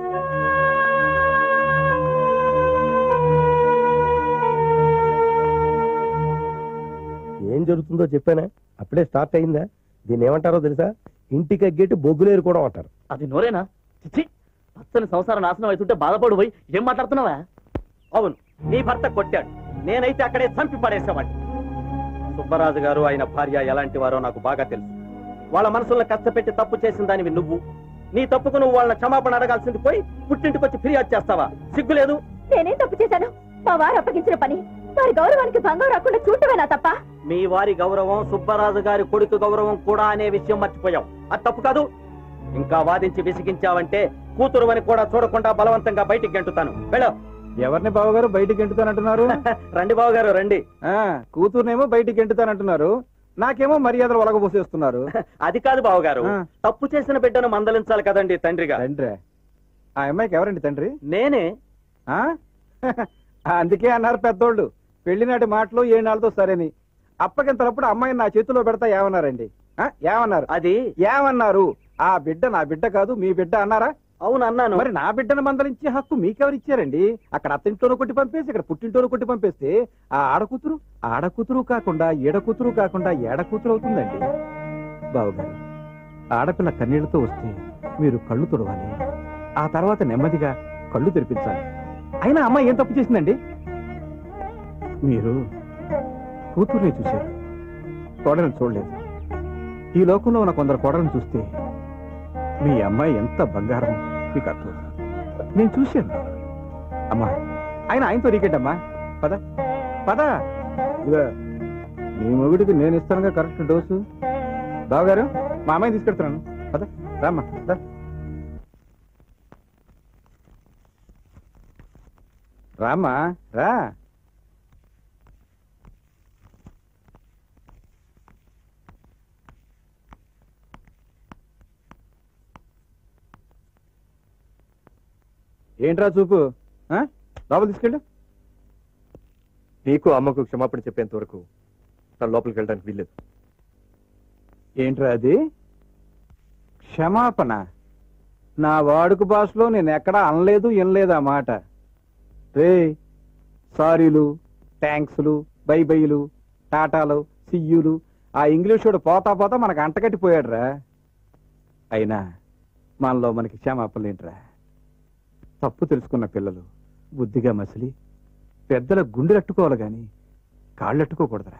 ఏం జరుగుతుందో చెప్పానా అప్పుడే స్టార్ట్ అయిందా దీన్ని ఏమంటారో తెలుసా ఇంటికి అగ్గేటి బొగ్గులేరు కూడా అంటారు అది నోరేనా చిచ్చి పచ్చని సంసారం నాశనం అవుతుంటే బాధపడు పోయి ఏం మాట్లాడుతున్నావా అవును నీ భర్త కొట్టాడు నేనైతే అక్కడే చంపి పడేసేవాడిని సుబ్బరాజు గారు ఆయన భార్య ఎలాంటి వారో నాకు బాగా తెలుసు వాళ్ళ మనసులను కష్టపెట్టి తప్పు చేసిన దానివి నువ్వు నీ తప్పుకు నువ్వు వాళ్ళ క్షమాపణ అడగాల్సింది పోయి పుట్టింటికి వచ్చి ఫిర్యాదు చేస్తావా సిగ్గులేదు నేనేం తప్పు చేశాను మా వారు అప్పగించిన పని వారి గౌరవానికి భంగం రాకుండా చూడటమేనా తప్ప మీ వారి గౌరవం సుబ్బరాజు గారి కొడుకు గౌరవం కూడా అనే విషయం మర్చిపోయావు అది తప్పు కాదు ఇంకా వాదించి విసిగించావంటే కూతురు అని కూడా చూడకుండా బలవంతంగా బయటికి గెంటుతాను వెళ్ళు ఎవరిని బావగారు బయటికి గెంటుతానంటున్నారు రండి బావగారు రండి ఆ, కూతుర్నేమో బయటికి గెంటుతానంటున్నారు నాకేమో మర్యాదలు ఒలగబోసేస్తున్నారు అది కాదు బావగారు ఆ. తప్పు చేసిన బిడ్డను మందలించాలి కదండి తండ్రిగా తండ్రి ఆ అమ్మాయికి ఎవరండి తండ్రి నేనే ఆ అందుకే అన్నారు పెద్దోళ్ళు పెళ్లినాటి మాటలు ఏనాళ్ళతో సరేని అప్పగింతలప్పుడు అమ్మాయిని నా చేతిలో పెడతా ఏమన్నారండి ఆ, ఏమన్నారు అది ఏమన్నారు ఆ బిడ్డ నా బిడ్డ కాదు మీ బిడ్డ అన్నారా అవును అన్నాను మరి నా బిడ్డను మందలించే హక్కు మీకెవరు ఇచ్చారండి అక్కడ అత్తింట్లోనూ కొట్టి పంపేసి ఇక్కడ పుట్టింటోనూ కొట్టి పంపేస్తే ఆ ఆడకూతురు ఆడకూతురు కాకుండా ఏడకూతురు కాకుండా ఏడకూతురు అవుతుందండి బావగారు ఆడపిల్ల కన్నీళ్లతో వస్తే మీరు కళ్ళు తుడవాలి ఆ తర్వాత నెమ్మదిగా కళ్ళు తెరిపించాలి అయినా అమ్మ ఏం తప్పు చేసిందండి మీరు కూతుర్ని చూశారు కోడలను చూడలేదు ఈ లోకంలో ఉన్న కొందరు కోడలను చూస్తే మీ అమ్మాయి ఎంత బంగారం మీకు అర్థం నేను చూశాను అమ్మా ఆయన ఆయనతో రీకెట్టమ్మా పద పద ఇదిగో, నీ మొగుడికి నేను ఇస్తానుగా కరెక్ట్ డోసు బావగారు మా అమ్మాయిని తీసుకెళ్తున్నాను పద రామ్మా రా. రామ్మా రా ఏంట్రా చూపు ఆ? లోపల తీసుకెళ్ళు నీకు అమ్మకు క్షమాపణ చెప్పేంత వరకు తన లోపలికి వెళ్ళడానికి వీల్లేదు ఏంట్రా అది క్షమాపణ నా వాడుక భాషలో నేను ఎక్కడా అనలేదు వినలేదు ఆ మాట రే సారీలు థ్యాంక్స్లు బై బైలు టాటాలు సియ్యులు ఆ ఇంగ్లీష్ వాడు పోతా పోతా మనకు అంటగట్టిపోయాడురా అయినా మనలో మనకి క్షమాపణలేంట్రా తప్పు తెలుసుకున్న పిల్లలు బుద్ధిగా మసిలి పెద్దల గుండెలట్టుకోవాలి గాని కాళ్ళట్టుకోకూడదురా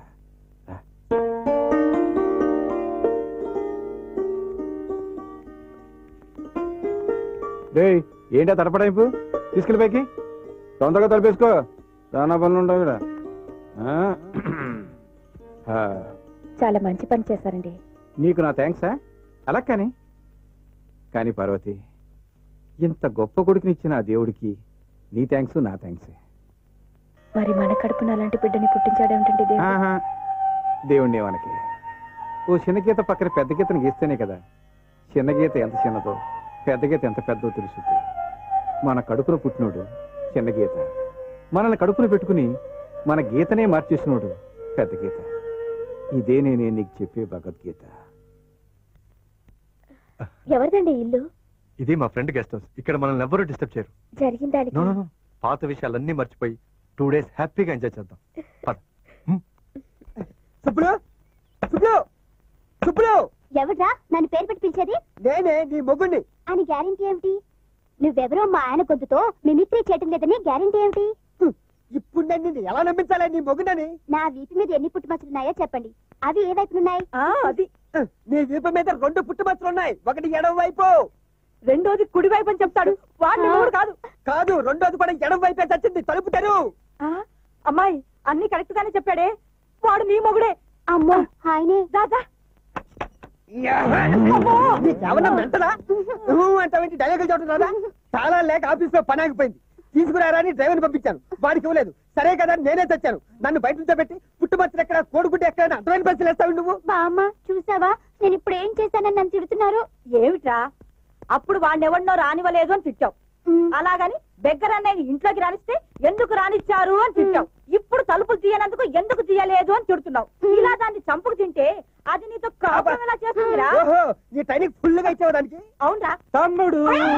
రే ఏంటా తడపడైపు తీసుకెళ్ళి పైకి తొందరగా తడిపేసుకో చాలా పనులు ఉండవు ఇక్కడ ఆ? ఆ, చాలా మంచి పని చేశారండి నీకు నా థ్యాంక్సా అలా కానీ కానీ పార్వతి ఇంత గొప్ప కొడుకునిచ్చిన ఆ దేవుడికి నీ థ్యాంక్స్ నా థ్యాంక్స్ మరి మన కడుపున అలాంటి బిడ్డని పుట్టించాడేమిటండి దేవుడు? దేవుణ్ణి మనకి ఓ చిన్న గీత పక్కన పెద్ద గీతను గీస్తేనే కదా చిన్న గీత ఎంత చిన్నదో పెద్ద గీత ఎంత పెద్దదో తెలుస్తుంది మన కడుపున పుట్టినోడు చిన్న గీత మనల్ని కడుపున పెట్టుకుని మన గీతనే మార్చేసినోడు పెద్ద గీత ఇదే నేనే నీకు చెప్పే భగవద్గీత ఎవరిదండి ఇల్లు ఇది మా ఫ్రెండ్ గెస్ట్ హౌస్ ఇక్కడ మనల్ని ఎవ్వరూ డిస్టర్బ్ చేయరు జరిగిన దానికి నో నో నో పాత విషయాలన్నీ మర్చిపోయి టూ డేస్ హ్యాపీగా ఎంజాయ్ చేద్దాం పద సుబ్బులు సుబ్బులు సుబ్బులు ఎవడ్రా నన్ను పేరు పెట్టి పిలిచేది నేనే నీ మొగ్గుండి అని గ్యారెంటీ ఏమిటి నువ్వెవరో మా ఆయన గొంతుతో మిమిక్రీ చేయటం లేదని గ్యారెంటీ ఏమిటి ఇప్పుడు నేను నిన్ను ఎలా నమ్మించాలి నీ మొగ్గునని నా వీపు మీద ఎన్ని పుట్టుమచ్చలున్నాయో చెప్పండి అవి ఏ వైపునున్నాయి అది నీ వీపు మీద రెండు పుట్టుమచ్చలు ఉన్నాయి ఒకటి ఎడమ వైపు రెండోది కుడి వైపు అని చెప్తాడు వాడిని మూడు కాదు కాదు రెండోది కూడా ఎడమ వైపే చచ్చింది తలుపు తెరు ఆ, అమ్మాయి అన్ని కరెక్ట్ గానే చెప్పాడే వాడు నీ మొగుడే అమ్మో ఆయనే దాదా నీకేమన్నా మెంటలా నువ్వు అంటావేంటి డైలాగులు చదువుతున్నారా చాలా లేక ఆఫీస్ లో పని ఆగిపోయింది తీసుకురారా అని డ్రైవర్ పంపించాను వాడికి ఇవ్వలేదు సరే కదా అని నేనే తెచ్చాను నన్ను బయట నుంచోబెట్టి పుట్టుమచ్చలు ఎక్కడ కోడిగుడ్డు ఎక్కడ అని అడ్వాన్స్ బస్సులు వేస్తావు నువ్వు బామ్మ చూసావా నేను ఇప్పుడు ఏం చేశానని నన్ను తిడుతున్నారు ఏమిట్రా అప్పుడు వాడిని ఎవరినో రానివ్వలేదు అని తిట్టావు అలాగని బెగ్గరన్నయ్య ఇంట్లోకి రానిస్తే ఎందుకు రానిచ్చారు అని తిట్టావు ఇప్పుడు తలుపులు తీయనందుకు ఎందుకు తీయలేదు అని తిడుతున్నావు ఇలా దాన్ని చంపుకు తింటే అది నీతో కాపురం ఎలా చేస్తుందిరా ఓహో నీ ట్రైనింగ్ ఫుల్ గా ఇచ్చావు దానికి అవునరా తమ్ముడు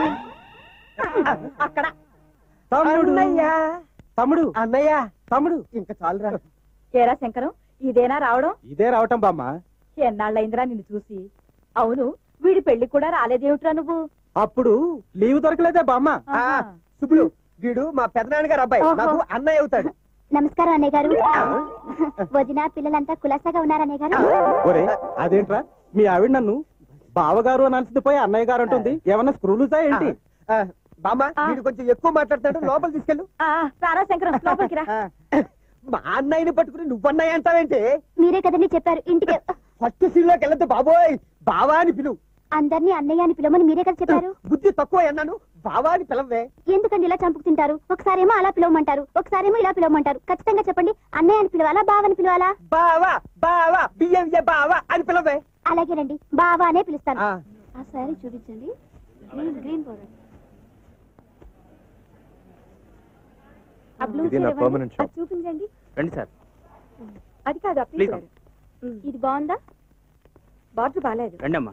అక్కడ తమ్ముడు తమ్ముడు అన్నయ్య తమ్ముడు ఇంకా చాలురా ఏరా శంకరం ఇదేనా రావడం ఇదే రావటం బామ్మ ఎన్నాళ్ళైందిరా నిన్ను చూసి అవును వీడి పెళ్లి కూడా రాలేదేమిట్రా నువ్వు అప్పుడు లీవ్ దొరకలేదే బామ్మ సుబ్బులు వీడు మా పెద్దనాన్నగారు అబ్బాయి ఓహో. నాకు అన్నయ్య అవుతాడు నమస్కారం అన్నయ్య గారు వదిన పిల్లలంతా కులాసాగా ఉన్నారన్నయ్య గారు ఒరే అదేంట్రా మీ ఆవిడ నన్ను బావగారు అని అనిసింది పోయి అన్నయ్య గారు అంటుంది ఏమన్నా స్క్రూలు ఏంటి ఆ, బామ్మ వీడు కొంచెం ఎక్కువ మాట్లాడుతున్నాడు లోపల తీసుకెళ్ళు ఆ, రారా శంకరం లోపలికి రా మా అన్నయ్యని పట్టుకుని నువ్వన్నయ్య అంటావేంటి మీరే కదండి చెప్పారు ఇంటికి ఫస్ట్ సీన్ లోకి వెళ్ళొద్దు బాబోయ్ బావా అని పిలువు అందరినీ అన్నయ్య అని పిలవమని మీరే కదా చెప్పారు బుద్ధి తక్కువ అన్నాను బావా అని పిలవే ఎందుకండి ఇలా చంపుకు తింటారు ఒకసారేమో అలా పిలవమంటారు ఒకసారేమో ఇలా పిలవమంటారు ఖచ్చితంగా చెప్పండి అన్నయ్య అని పిలవాలా బావని పిలవాలా బావా బావా బియ్యం బావా అని పిలవే అలాగేనండి బావా అనే పిలుస్తాను ఆ. ఆ సారీ చూపించండి గ్రీన్ గ్రీన్ బోర్డర్ ఆ బ్లూ ఇది నా చీర permanent ఇవ్వండి. shop. అది చూపించండి రండి సార్ అది కాదు ఆ Please ప్లీజ్ ఇది బాగుందా బాటిల్ బాగాలేదు రండమ్మా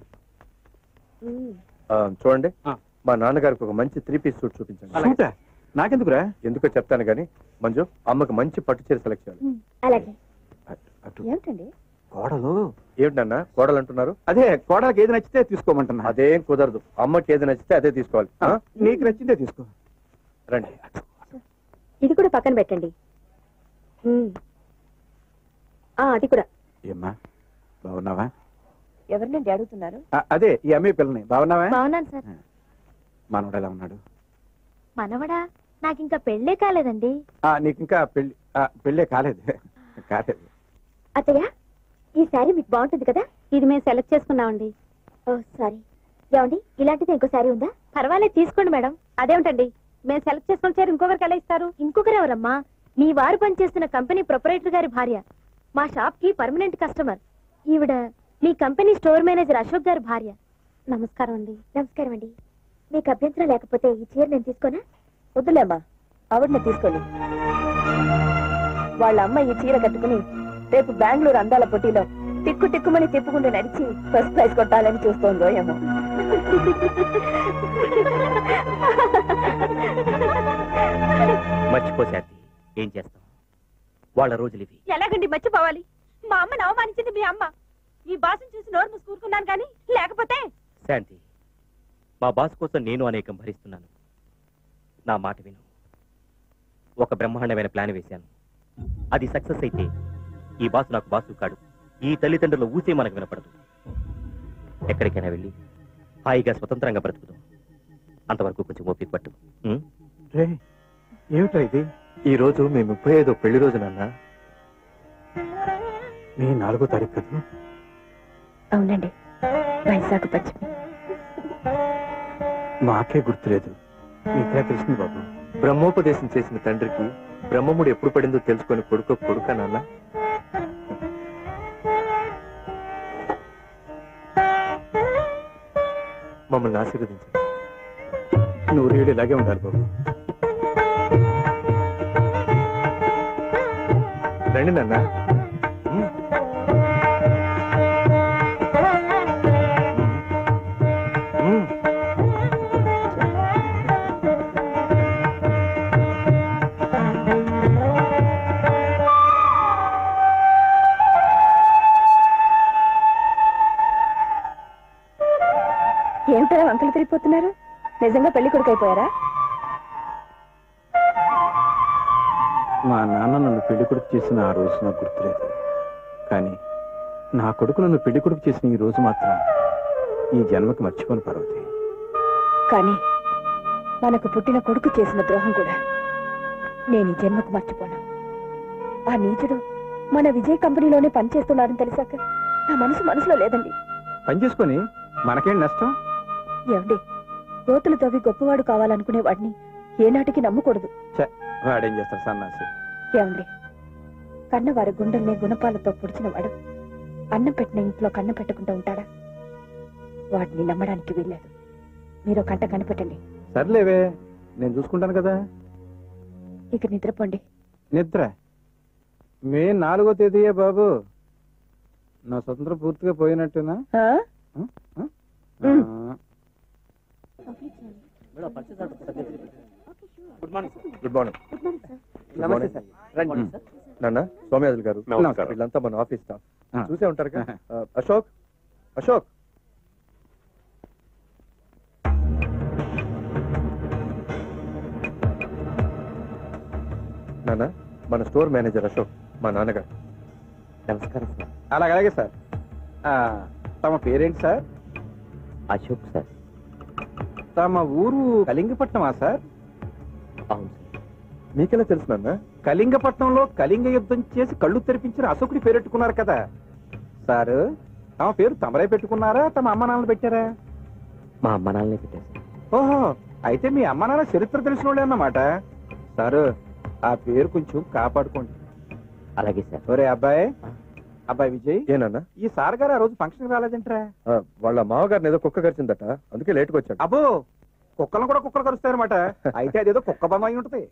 ఆ, చూడండి మా నాన్నగారికి ఒక మంచి త్రీ పీస్ సూట్ చూపించండి సూటా? నాకెందుకురా ఎందుకో చెప్తాను కానీ మంజు అమ్మకి మంచి పట్టు చీర సెలెక్ట్ చేయాలి అలాగే ఏమిటండి కోడలు ఏమిటన్నా కోడలు అంటున్నారు అదే కోడలకి ఏది నచ్చితే తీసుకోమంటున్నా అదేం కుదరదు అమ్మకి ఏది నచ్చితే అదే తీసుకోవాలి ఆ? నీకు నచ్చిందే తీసుకో రండి ఇది కూడా పక్కన పెట్టండి ఉమ్. ఆ, అది కూడా ఏమ్మా బాగున్నావా ఎవరినండి అడుగుతున్నారు ఆ, అదే ఈ అమ్మాయి పిల్లని బాగున్నావా బాగున్నాను సార్ మనవడు ఎలా ఉన్నాడు మనవడా నాకు ఇంకా పెళ్ళే కాలేదండి ఆ, నీకు ఇంకా పెళ్లి ఆ, పెళ్ళే కాలేదు కాలేదు అత్తయ్య ఈ శారీ మీకు బాగుంటుంది కదా ఇది మేము సెలెక్ట్ చేసుకున్నామండి ఓ సారీ ఏమండి ఇలాంటిది ఇంకో శారీ ఉందా పర్వాలేదు తీసుకోండి మేడం అదేమిటండి మేము సెలెక్ట్ చేసుకున్న చీర ఇంకొకరికి ఎలా ఇస్తారు ఇంకొకరు ఎవరమ్మా మీ వారు పనిచేస్తున్న కంపెనీ ప్రొపరేటర్ గారి భార్య మా షాప్ కి పర్మనెంట్ కస్టమర్ ఈవిడ మీ కంపెనీ స్టోర్ మేనేజర్ అశోక్ గారి భార్య నమస్కారం అండి నమస్కారం అండి మీకు అభ్యంతరం లేకపోతే ఈ చీర నేను తీసుకోనా వద్దులేమ్మా ఆవిడని తీసుకోండి వాళ్ళ అమ్మ ఈ చీర కట్టుకుని రేపు బెంగళూరు అందాల పోటీలో టిక్కు టిక్కుమని తిప్పుకుంటూ నడిచి ఫస్ట్ ప్రైజ్ కొట్టాలని చూస్తోందో ఏమో మర్చిపోశాంతి ఏం చేస్తాం వాళ్ళ రోజులు ఇవి ఎలాగండి మర్చిపోవాలి మా అమ్మని అవమానించింది మీ అమ్మ ఈ బాసుని చూసి నోరు మూసుకూరుకున్నాను కానీ లేకపోతే శాంతి మా బాస్ కోసం నేను అనేకం భరిస్తున్నాను నా మాట విను ఒక బ్రహ్మాండమైన ప్లాన్ వేశాను అది సక్సెస్ అయితే ఈ బాసు నాకు బాసు కాడు ఈ తల్లిదండ్రుల ఊసే మనకు వినపడదు ఎక్కడికైనా వెళ్ళి హాయిగా స్వతంత్రంగా బ్రతుకుదాం అంతవరకు కొంచెం ఓపిక పట్టు ఉం? రే ఏమిటా ఇది ఈ రోజు మీ ముప్పై ఐదో పెళ్లి రోజు నాన్న మీ నాలుగో తారీఖు కదా అవునండి వైశాఖ పశ్చిమి మాకే గుర్తులేదు నీకే తెలిసింది బాబు బ్రహ్మోపదేశం చేసిన తండ్రికి బ్రహ్మముడు ఎప్పుడు పడిందో తెలుసుకొని కొడుకో కొడుక నాన్న మమ్మల్ని ఆశీర్వదించండి నువ్వు రేడు ఇలాగే ఉండాలి బాబు రండి నాన్న ఏమిటో వంకలు తిరిగిపోతున్నారు నిజంగా పెళ్లి కొడుకు అయిపోయారా మా నాన్న నన్ను పెళ్లి కొడుకు చేసిన ఆ రోజు నాకు గుర్తులేదు కానీ నా కొడుకు నన్ను పెళ్లి కొడుకు చేసిన ఈ రోజు మాత్రం ఈ జన్మకి మర్చిపోని పర్వతి కానీ మనకు పుట్టిన కొడుకు చేసిన ద్రోహం కూడా నేను ఈ జన్మకు మర్చిపోను ఆ నీచుడు మన విజయ్ కంపెనీలోనే పనిచేస్తున్నాడని తెలిసాక నా మనసు మనసులో లేదండి పని చేసుకొని మనకేం నష్టం ఏమండి యోతులు తవ్వి గొప్పవాడు కావాలనుకునే వాడిని ఏనాటికి నమ్మకూడదు ఛ, వాడేం చేస్తాడు సన్నాసి ఏమండి కన్నవారి గుండెల్ని గుణపాలతో పొడిచినవాడు అన్నం పెట్టిన ఇంట్లో కన్న పెట్టకుండా ఉంటాడా వాడిని నమ్మడానికి వీల్లేదు మీరు ఒక కంట కనిపెట్టండి సర్లేవే నేను చూసుకుంటాను కదా ఇక నిద్రపోండి నిద్ర మే నాలుగో తేదీయే బాబు నా స్వతంత్రం పూర్తిగా పోయినట్టునా ఆ? ఆ? ఆ? ఉమ్. ఆ. Good morning good morning good నమస్తే మార్నింగ్ సార్ రండి నాన్న సోమయాజులు గారు నమస్కారం. వీళ్ళంతా మన ఆఫీస్ స్టాఫ్ ఆ. చూసే ఉంటారు కదా ఆ, అశోక్ అశోక్ నాన్న మన స్టోర్ మేనేజర్ అశోక్ మా నాన్నగారు నమస్కారం సార్ అలాగే అలాగే సార్ ఆ, తమ పేరేంటి సార్ అశోక్ సార్ తమ ఊరు కళింగపట్నమా సార్ అవును సార్ మీకెలా తెలుసు నాన్న కళింగపట్నంలో కళింగ యుద్ధం చేసి కళ్ళు తెరిపించిన అశోకుడి పేరెట్టుకున్నారు కదా సార్ తమ పేరు తమరే పెట్టుకున్నారా తమ అమ్మ నాన్నలు పెట్టారా మా అమ్మ నాన్నలే పెట్టారు సార్ ఓహో అయితే మీ అమ్మ నాన్న చరిత్ర తెలిసిన వాళ్ళే అన్నమాట సారు ఆ పేరు కొంచెం కాపాడుకోండి అలాగే సార్ ఒరే అబ్బాయి అబ్బాయి విజయ్ ఏనన్నా ఈ సార్ గారు ఆ రోజు ఫంక్షన్ రాలేదంటరా ఆ, వాళ్ళ మామగారిని ఏదో కుక్క కరిచిందట అందుకే లేట్కి వచ్చాడు అబ్బో కుక్కలను కూడా కుక్కలు కరుస్తాయన్నమాట అయితే అదేదో కుక్క బొమ్మ అయి ఉంటుంది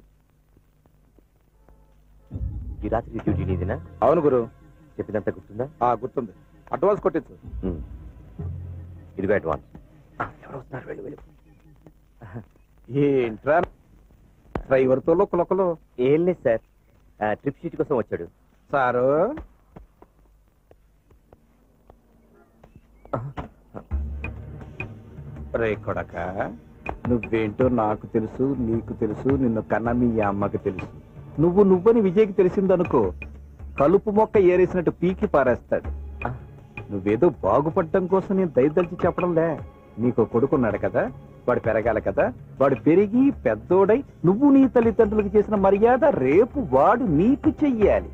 ఈ రాత్రి డ్యూటీ నీదినా అవును గురు చెప్పినంత గుర్తుందా ఆ గుర్తుంది అడ్వాన్స్ కొట్టించు ఉమ్. ఇదిగో అడ్వాన్స్ ఏంట్రా డ్రైవర్తో లొక్కలొక్కలు ఏం లేదు సార్ ట్రిప్ షీట్ కోసం వచ్చాడు సారు రే కొడక నువ్వేంటో నాకు తెలుసు నీకు తెలుసు నిన్ను కన్న మీ అమ్మకి తెలుసు నువ్వు నువ్వని విజయ్కి తెలిసిందనుకో కలుపు మొక్క ఏరేసినట్టు పీకి పారేస్తాడు నువ్వేదో బాగుపడటం కోసం నేను దయదలిచి చెప్పడంలే నీకు కొడుకున్నాడు కదా వాడు పెరగాలి కదా వాడు పెరిగి పెద్దోడై నువ్వు నీ తల్లిదండ్రులకు చేసిన మర్యాద రేపు వాడు నీకు చెయ్యాలి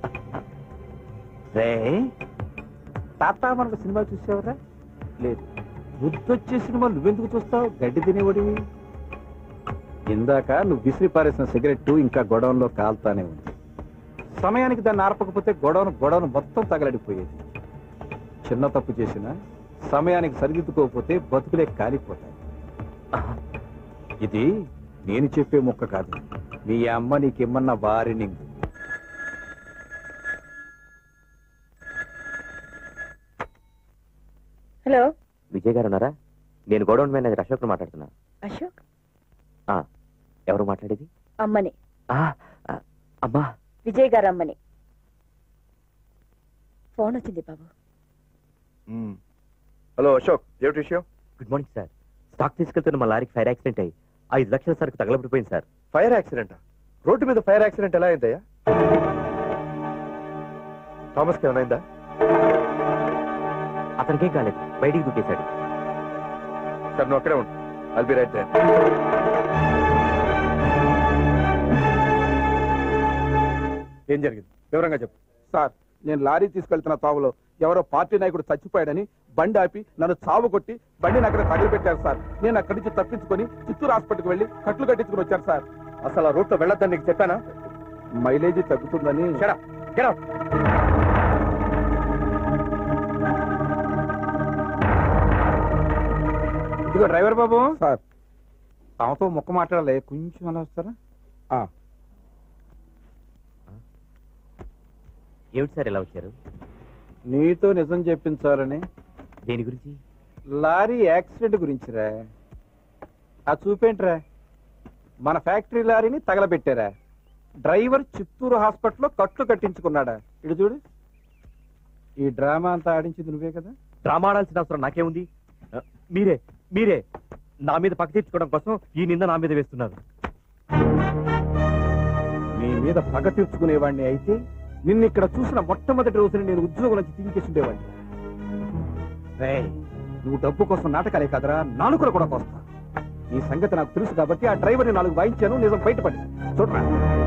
రే తాత మనకు సినిమా చూసావురా లేదు బుద్ధొచ్చే సినిమా నువ్వెందుకు చూస్తావు గడ్డి తినేవాడివి ఇందాక నువ్వు విసిరి పారేసిన సిగరెట్ ఇంకా గొడవలో కాల్తానే ఉంది సమయానికి దాన్ని ఆర్పకపోతే గొడవను గొడవను మొత్తం తగలడిపోయేది చిన్న తప్పు చేసినా సమయానికి సరిదిద్దుకోకపోతే బతుకులే కాలిపోతాయి ఇది నేను చెప్పే మొక్క కాదు మీ అమ్మ నీకేమన్నా వారినింగ్ హలో విజయ్ గారు ఉన్నారా నేను గోడౌన్ మేనేజర్ అశోక్ మాట్లాడుతున్నా అశోక్ ఆ, ఎవరు మాట్లాడేది అమ్మని ఆ, ఆ, అమ్మా విజయ్ గారు అమ్మని ఫోన్ వచ్చింది బాబు హలో అశోక్ ఏమిటి విషయం గుడ్ మార్నింగ్ సార్ స్టాక్ తీసుకెళ్తున్న మా లారీకి ఫైర్ యాక్సిడెంట్ అయ్యి ఐదు లక్షల సరుకు తగలబడిపోయింది సార్ ఫైర్ యాక్సిడెంట్ రోడ్డు మీద ఫైర్ యాక్సిడెంట్ ఎలా అయిందయ్యా థామస్కి ఏమైందా అతనికేం కాలేదు బయటికి దూకేశాడు సార్ నువ్వు అక్కడే ఉండు ఐల్ బి రైట్ ఏం జరిగింది వివరంగా చెప్పు సార్ నేను లారీ తీసుకెళ్తున్న తావులో ఎవరో పార్టీ నాయకుడు చచ్చిపోయాడని బండి ఆపి నన్ను చావు కొట్టి బండిని అక్కడ తగిలిపెట్టారు సార్ నేను అక్కడి నుంచి తప్పించుకొని చిత్తూరు హాస్పిటల్కి వెళ్ళి కట్లు కట్టించుకుని వచ్చాను సార్ అసలు ఆ రూట్లో వెళ్ళొద్దని నీకు చెప్పానా మైలేజీ తగ్గుతుందని ఇదిగో డ్రైవర్ బాబు సార్ తమతో మొక్క మాట్లాడాలి కొంచెం అలా వస్తారా ఆ. ఏమిటి సార్ ఇలా వచ్చారు నీతో నిజం చెప్పించాలని దేని గురించి లారీ యాక్సిడెంట్ గురించిరా ఆ చూపేంట్రా మన ఫ్యాక్టరీ లారీని తగలబెట్టారా డ్రైవర్ చిత్తూరు హాస్పిటల్లో కట్లు కట్టించుకున్నాడా ఇటు చూడు ఈ డ్రామా అంతా ఆడించింది నువ్వే కదా డ్రామా ఆడాల్సిన అవసరం నాకేముంది ఆ, మీరే మీరే నా మీద పక్క తీర్చుకోవడం కోసం ఈ నింద నా మీద వేస్తున్నారు నీ మీద పగ తీర్చుకునేవాడిని అయితే నిన్ను ఇక్కడ చూసిన మొట్టమొదటి రోజున నేను ఉద్యోగం నుంచి తీయించేసిండేవాడిని రేయ్, నువ్వు డబ్బు కోసం నాటకాలే కదరా నాలుగురు కూడా కోస్తా ఈ సంగతి నాకు తెలుసు కాబట్టి ఆ డ్రైవర్ని నాలుగు వాయించాను నిజం బయటపడి చూడరా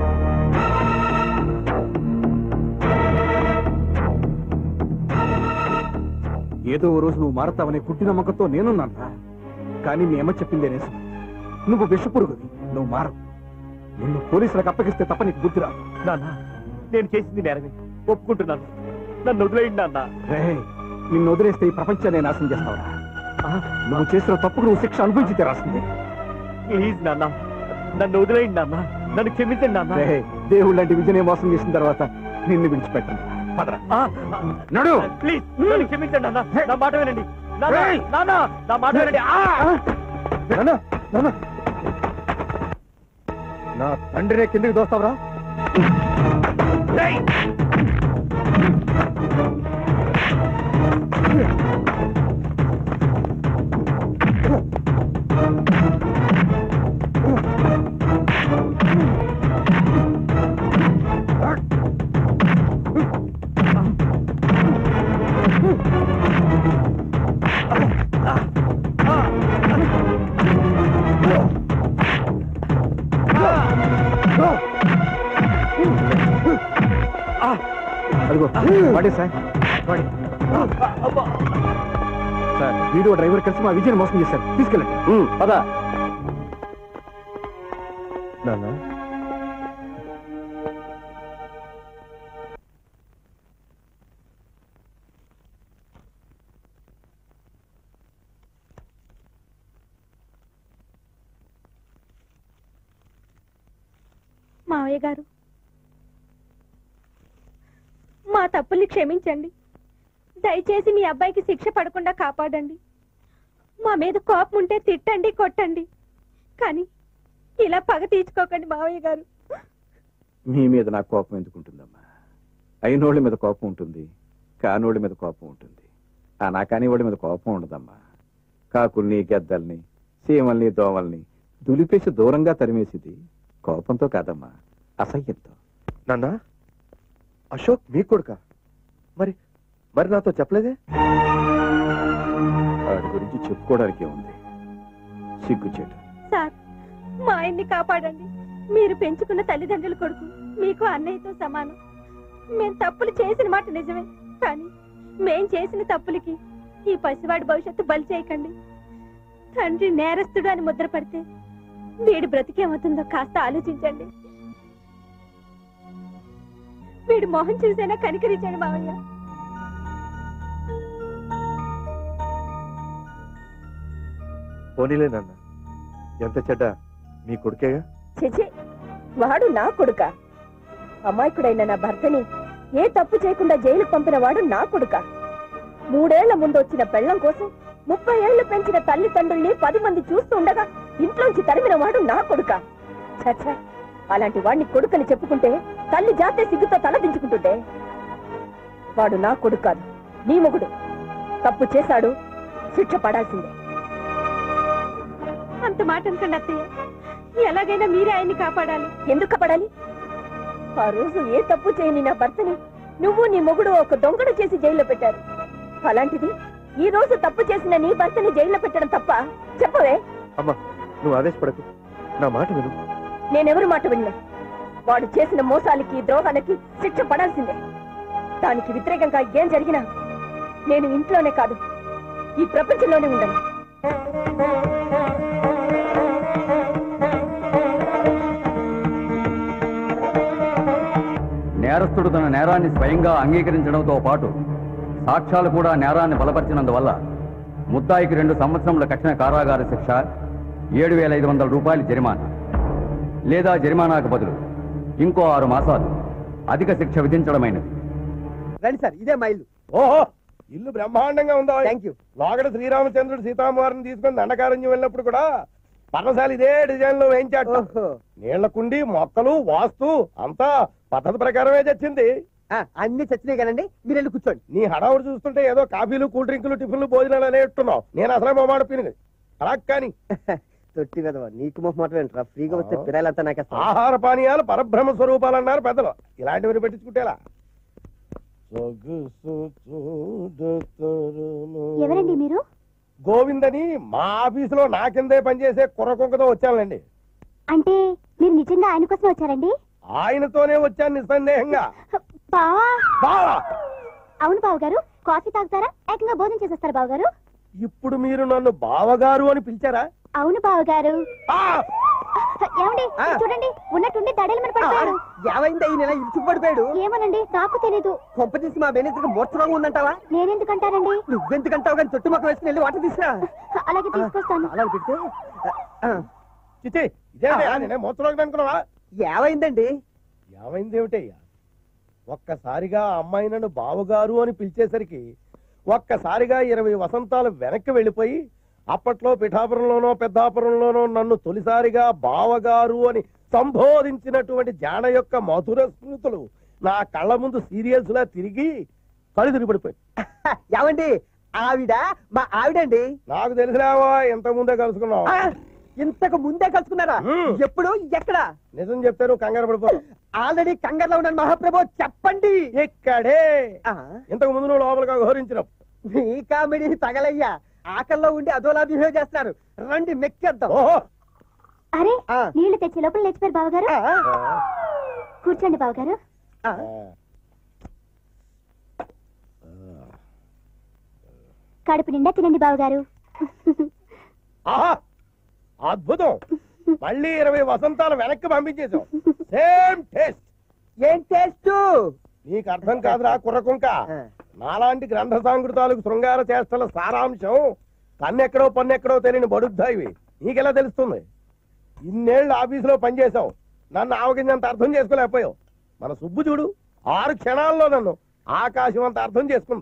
ఏదో ఓ రోజు నువ్వు మారతావనే పుట్టిన నమ్మకంతో నేనున్నాను కానీ మీ అమ్మ చెప్పిందే నిజం నువ్వు విషపురుగువి నువ్వు మారవు నిన్ను పోలీసులకు అప్పగిస్తే తప్ప నీకు బుద్ధి రాదు నాన్న నేను చేసింది నేరమే ఒప్పుకుంటున్నాను నన్ను వదిలేయండి నాన్న రేయ్, నిన్ను వదిలేస్తే ఈ ప్రపంచాన్ని నాశనం చేస్తావురా నువ్వు చేసిన తప్పుకు నువ్వు శిక్ష అనుభవించి తీరాల్సిందే ప్లీజ్ నాన్న నన్ను వదిలేయండి నాన్న నన్ను క్షమించండి నాన్న రేయ్, దేవుడు లాంటి విజయనే మోసం చేసిన తర్వాత నిన్ను విడిచిపెట్టను పదరా ఆ, నడు ప్లీజ్ నన్ను క్షమించండి నాన్న నా మాట వినండి నాన్న, రేయ్! నాన్న నా మాట వినండి ఆ! నాన్న, నాన్న. నా తండ్రినే కిందకి దోస్తావరా అదిగో వాడే సార్ వాడే సార్ వీడియో డ్రైవర్ కలిసి మా విజయ్ మోసం చేశారు తీసుకెళ్ళండి పద నాన్న మావయ్య గారు మా తప్పుల్ని క్షమించండి దయచేసి మీ అబ్బాయికి శిక్ష పడకుండా కాపాడండి మా మీద కోపం ఉంటే తిట్టండి కొట్టండి కానీ ఇలా పగ తీర్చుకోకండి మావయ్య గారు మీ మీద నాకు కోపం ఎందుకుంటుందమ్మా అయినోళ్ళ మీద కోపం ఉంటుంది కానోళ్ళ మీద కోపం ఉంటుంది ఆ నా కానివాడి మీద కోపం ఉండదమ్మా కాకుల్ని గెద్దల్ని సీమల్ని దోమల్ని దులిపేసి దూరంగా తరిమేసిది కోపంతో కాదమ్మా అసహ్యంతో నాన్న అశోక్ మీ కొడుక మరి మరి నాతో చెప్పలేదే వాడి గురించి చెప్పుకోవడానికే ఉంది సిగ్గుచేటు సార్ మా ఆయన్ని కాపాడండి మీరు పెంచుకున్న తల్లిదండ్రుల కొడుకు మీకు అన్నయ్యతో సమానం మేం తప్పులు చేసిన మాట నిజమే కానీ మేం చేసిన తప్పులకి ఈ పసివాడి భవిష్యత్తు బలి చేయకండి తండ్రి నేరస్తుడు అని ముద్ర పడితే వీడి బ్రతికేమవుతుందో కాస్త ఆలోచించండి వీడి మొహం చూసైనా కనికరించండి మావయ్య పోనీలే నాన్న ఎంత చెడ్డ మీ కొడుకేగా చిచి వాడు నా కొడుక అమాయకుడైన నా భర్తని ఏ తప్పు చేయకుండా జైలుకు పంపిన వాడు నా కొడుక మూడేళ్ల ముందు వచ్చిన పెళ్లం కోసం ముప్పై ఏళ్లు పెంచిన తల్లిదండ్రుల్ని పది మంది చూస్తూ ఉండగా ఇంట్లోంచి తరిమిన వాడు నా కొడుక చచ్చ అలాంటి వాడిని కొడుకని చెప్పుకుంటే తల్లి జాతే సిగ్గుతో తలదించుకుంటుంటే వాడు నా కొడుకు కాదు నీ మొగుడు తప్పు చేశాడు శిక్ష పడాల్సిందే అంత మాట అనుకోండి అత్తయ్య ఎలాగైనా మీరే ఆయన్ని కాపాడాలి ఎందుకు కాపాడాలి ఆ రోజు ఏ తప్పు చేయని నా భర్తని నువ్వు నీ మొగుడు ఒక దొంగడు చేసి జైల్లో పెట్టారు అలాంటిది ఈ రోజు తప్పు చేసిన నీ భర్తని జైల్లో పెట్టడం తప్ప చెప్పవే అమ్మా నువ్వు ఆవేశపడకు నా మాట విను నేనెవరి మాట విన్నా వాడు చేసిన మోసాలకి ద్రోహాలకి శిక్ష పడాల్సిందే దానికి వ్యతిరేకంగా ఏం జరిగినా నేను ఇంట్లోనే కాదు ఈ ప్రపంచంలోనే ఉండను నేరస్తుడు తన నేరాన్ని స్వయంగా అంగీకరించడంతో పాటు సాక్ష్యాలు కూడా నేరాన్ని బలపరిచినందువల్ల ముద్దాయికి రెండు సంవత్సరముల కఠిన కారాగార శిక్ష ఏడు వేల ఐదు వందల రూపాయలు జరిమానా లేదా జరిమానాకు బదులు ఇంకో ఆరు మాసాలు అధిక శిక్ష విధించడమైనది రండి సార్ ఇదే మా ఇల్లు ఓహో ఇల్లు బ్రహ్మాండంగా ఉందో థ్యాంక్ యూ లోగడ శ్రీరామచంద్రుడు సీతామ్మవారిని తీసుకొని దండకారణ్యం వెళ్ళినప్పుడు కూడా పర్ణశాల ఇదే డిజైన్ లో వేయించాడు నీళ్ల కుండి మొక్కలు వాస్తు అంతా పద్ధతి ప్రకారమే చచ్చింది అన్ని చచ్చినాయి కదండి మీరు వెళ్ళి కూర్చోండి నీ హడావుడు చూస్తుంటే ఏదో కాఫీలు కూల్ డ్రింకులు టిఫిన్లు భోజనాలు అనేట్టున్నావు నేను అసలే మా మాట పినిది అలా కానీ తొట్టి కదవా నీకు మొహమాట ఏంట్రా ఫ్రీగా వస్తే పిల్లలంతా నాకు ఆహార పానీయాలు పరబ్రహ్మ స్వరూపాలు అన్నారు పెద్దలు ఇలాంటివి పెట్టించుకుంటేలా ఎవరండి మీరు గోవిందని మా ఆఫీసులో నా కిందే పనిచేసే కుర్రకుంకతో వచ్చానండి అంటే మీరు నిజంగా ఆయన కోసం వచ్చారండి ఆయనతోనే వచ్చాను నిస్సందేహంగా బావా బావా అవును బావ గారు కాఫీ తాగుతారా ఏకంగా భోజనం చేసేస్తారా బావ గారు ఇప్పుడు మీరు నన్ను బావగారు అని పిలిచారా అవును బావ గారు ఏమండి చూడండి ఉన్నట్టుండి దడలు మన పడిపోయాడు ఏమైంది ఈ నెల ఇరుచుకుపడిపోయాడు ఏమోనండి నాకు తెలీదు కొంప తీసి మా మేనేజర్ మూర్చరోగం ఉందంటావా నేనెందుకంటారండి నువ్వెందుకంటావు కానీ తొట్టు మొక్క వేసుకుని వెళ్ళి వాటర్ తీసుకురా అలాగే తీసుకొస్తాను అలా పెడితే చిచి ఇదేంటయ్యా నేనే మూత్రలోకి అనుకున్నావా ఏమైందండి ఏమైంది ఏమిటయ్యా ఒక్కసారిగా ఆ అమ్మాయి నన్ను బావగారు అని పిలిచేసరికి ఒక్కసారిగా ఇరవై వసంతాలు వెనక్కి వెళ్ళిపోయి అప్పట్లో పిఠాపురంలోనో పెద్దాపురంలోనో నన్ను తొలిసారిగా బావగారు అని సంబోధించినటువంటి జాన యొక్క మధుర స్మృతులు నా కళ్ళ ముందు సీరియల్స్ లా తిరిగి కళ్ళు తిరిగిపడిపోయి ఏమండి ఆవిడ మా ఆవిడండి నాకు తెలిసినావా ఎంత ముందే కలుసుకున్నావు ఇంతకు ముందే కలుసుకున్నారా ఎప్పుడు ఎక్కడ నిజం చెప్తే నువ్వు కంగారు పడిపోతావు ఆల్రెడీ కంగారులో ఉన్నాను మహాప్రభు చెప్పండి ఇక్కడే ఇంతకు ముందు నువ్వు లోపలికి ఘోరించినప్పుడు మీ కామెడీ తగలయ్యా ఆకల్లో ఉండి అదోలా బిహేవ్ చేస్తున్నారు రండి మెక్కేద్దాం అరే నీళ్లు తెచ్చి లోపల లేచిపోయారు బావగారు కూర్చోండి బావగారు కడుపు నిండా తినండి బావగారు ఆహా అద్భుతం మళ్ళీ ఇరవై వసంతాలు వెనక్కి పంపించేశాం సేమ్ టేస్ట్ ఏం టేస్ట్ నీకు అర్థం కాదురా కుర్రకుంక నాలాంటి గ్రంథ సాంకృతాలకు శృంగార చేష్టల సారాంశం కన్నెక్కడో పన్నెక్కడో తెలియని బడుద్దా ఇవి నీకెలా తెలుస్తుంది ఇన్నేళ్ళు ఆఫీసులో పనిచేశావు నన్ను ఆవగించంత అర్థం చేసుకోలేకపోయావు మన సుబ్బు చూడు ఆరు క్షణాల్లో నన్ను ఆకాశం అంత అర్థం చేసుకుంది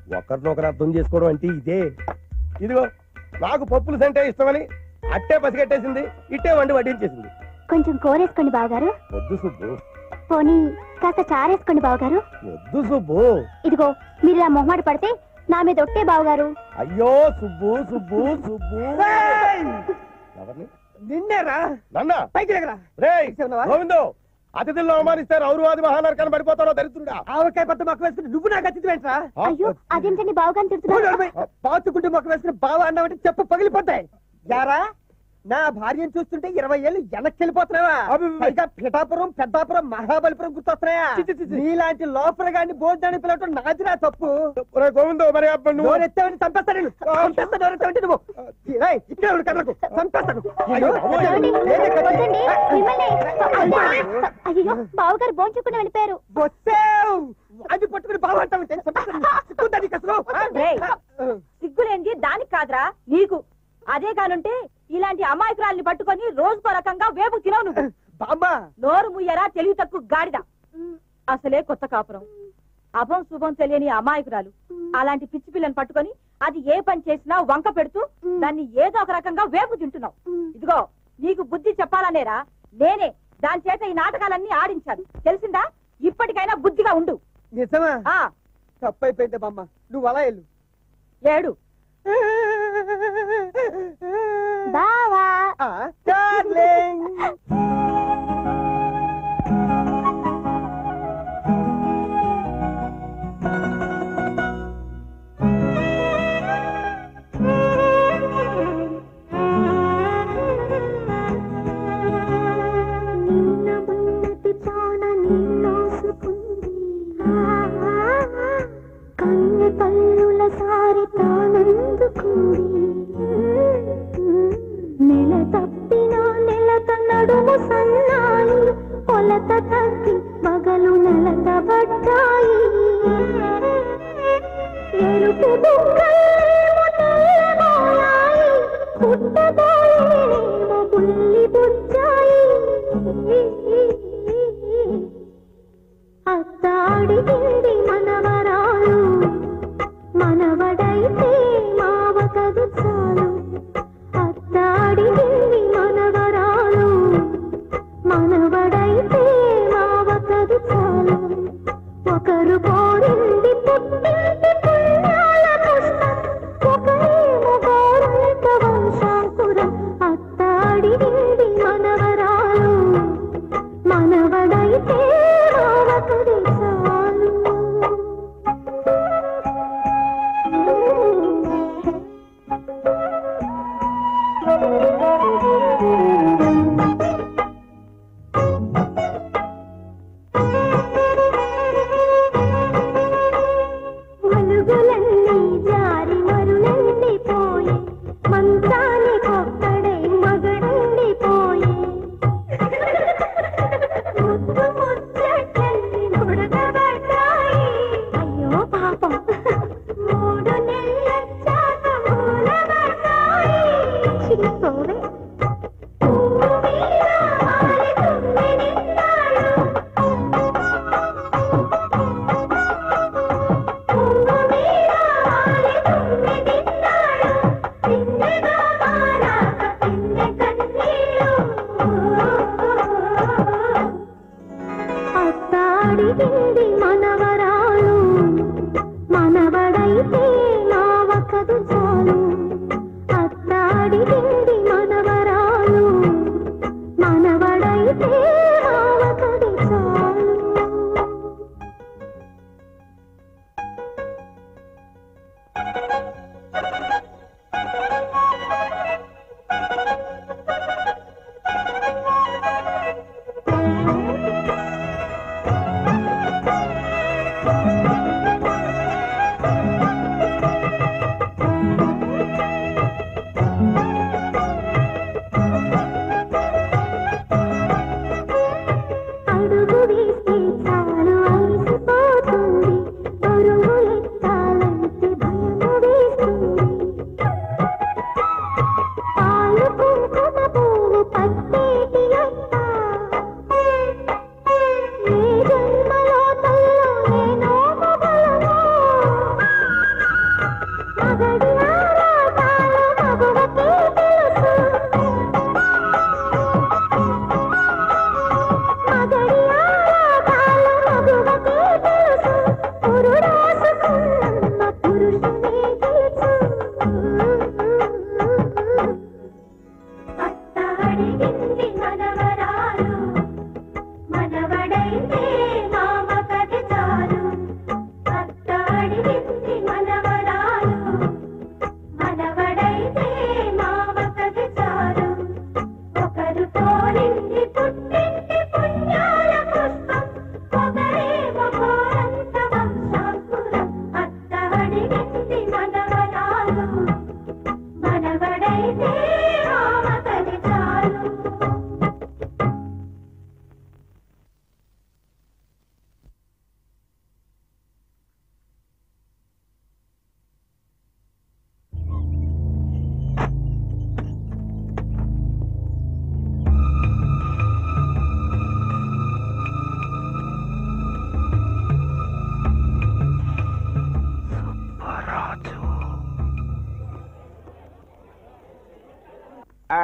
ఒకరినొకరు అర్థం చేసుకోవడం అంటే ఇదే ఇదిగో నాకు పప్పులు సంటే ఇష్టమని అట్టే పసిగట్టేసింది ఇట్టే వండి వడ్డించేసింది కొంచెం కూరేసుకోండి బావగారు వద్దు సుబ్బు పోనీ కాస్త చారేసుకోండి బావగారు వద్దు సుబ్బు ఇదిగో మీరు ఇలా మొహమాట పడితే నా మీద ఒట్టే బావగారు అయ్యో సుబ్బు సుబ్బు సుబ్బు ఎవరిని నిన్నేరా నన్న పైకి దగ్గర రేయ్ గోవిందో అతిథుల్లో అవమానిస్తే రౌరువాది మహానరకాన్ని పడిపోతారో దరిద్రుడా ఆవకాయ పట్ట మొక్క వేసుకుని నువ్వు నాకు అతిథి ఏంట్రా అయ్యో అదేంటండి బావగారిని తిడుతున్నారు పాతుకుంటే మొక్క వేసుకుని బావ అన్నామంటే చెప్పు పగిలిపోతాయి యారా నా భార్యను చూస్తుంటే ఇరవై ఏళ్ళు వెనక్కి వెళ్ళిపోతున్నావా పైగా పిఠాపురం పెద్దాపురం మహాబలిపురం గుర్తొస్తున్నాయా నీలాంటి లోపల గాని భోజనాన్ని పిలవటం నాదిరా తప్పు గోవిందో మరి అప్పుడు నువ్వు నోరెత్తావని చంపేస్తాను నేను. చంపేస్తాను నోరెత్తావంటే నువ్వు రేయ్, ఇక్కడే ఉండు కదలకు చంపేస్తాను ఏమండి? వద్దండి, మిమ్మల్ని. అయ్యో బావగారు భోంచుకుని వెళ్ళిపోయారు వచ్చావు అది పట్టుకుని బావ అంటావంటే చంపేస్తాను. సిగ్గుందా నీకు అసలు? ఆ? రేయ్, సిగ్గులేంది దానికి కాదురా నీకు అదే కానుంటే ఇలాంటి అమాయకురాల్ని పట్టుకొని రోజుకో రకంగా వేపు తినవు నువ్వు బామ్మా నోరు ముయ్యరా తెలివి తక్కువ గాడిద అసలే కొత్త కాపురం అభం శుభం తెలియని అమాయకురాలు అలాంటి పిచ్చి పిల్లని పట్టుకొని అది ఏ పని చేసినా వంక పెడుతూ దాన్ని ఏదో ఒక రకంగా వేపు తింటున్నావు ఇదిగో నీకు బుద్ధి చెప్పాలనేరా నేనే దాని చేత ఈ నాటకాలన్నీ ఆడించాను తెలిసిందా ఇప్పటికైనా బుద్ధిగా ఉండు నిజమా ఆ తప్పైపోయింది బామ్మ నువ్వు అలా వెళ్ళు ఏడు బావా డార్లింగ్ కన్ను పల్లుల సారి తానందుకుంది నెల తప్పిన నెలత నడుము సన్నాయి కొలత తగ్గి మగలు నెలతబడ్డాయి ఎరుపు బుగ్గలేమో తెల్లబోయాయి పుట్టబోయేమో బుల్లి బుచ్చాయి అత్తాడిగింది మనవరాలు మనవడైతే మావకదు చాలు అత్తాడిగింది మనవరాలు మనవడైతే మావకదు చాలు ఒకరు కోరింది పుట్టింటి పుణ్యాల పుష్పం ఒకరేమో కోరింత వంశాంకురం అత్తాడిగింది మనవరాలు మనవడైతే మావకది చాలు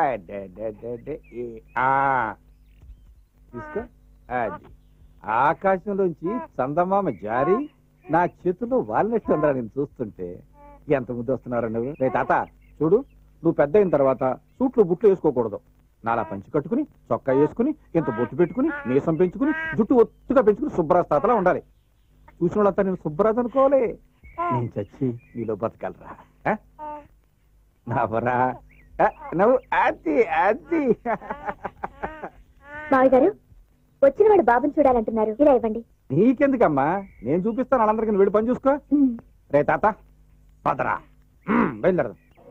డే, డే, డే, డే, ఈ, ఆ. తీసుకో అది ఆకాశంలోంచి చందమామ జారి నా చేతిలో వాలినట్టు ఉందా నేను చూస్తుంటే ఎంత ముద్దు వస్తున్నారా నువ్వు రే తాత చూడు నువ్వు పెద్ద అయిన తర్వాత సూట్లు బుట్లు వేసుకోకూడదు నాలా పంచి కట్టుకుని చొక్కా వేసుకుని ఇంత బొట్టు పెట్టుకుని మీసం పెంచుకుని జుట్టు ఒత్తుగా పెంచుకుని శుభ్రాజ్ తాతలా ఉండాలి చూసిన వాళ్ళంతా నేను శుభ్రాజ్ అనుకోవాలి నేను చచ్చి నీలో బతకలరా ఆ? నవ్వరా ఆ, నవ్వు అది అది మావి గారు వచ్చిన వాడు బాబుని చూడాలంటున్నారు ఇలా ఇవ్వండి నీకెందుకమ్మా నేను చూపిస్తాను వాళ్ళందరికీ నువ్వు వెళ్ళి పని చూసుకో రే తాత పదరా మ్మ్, బయలుదేరదు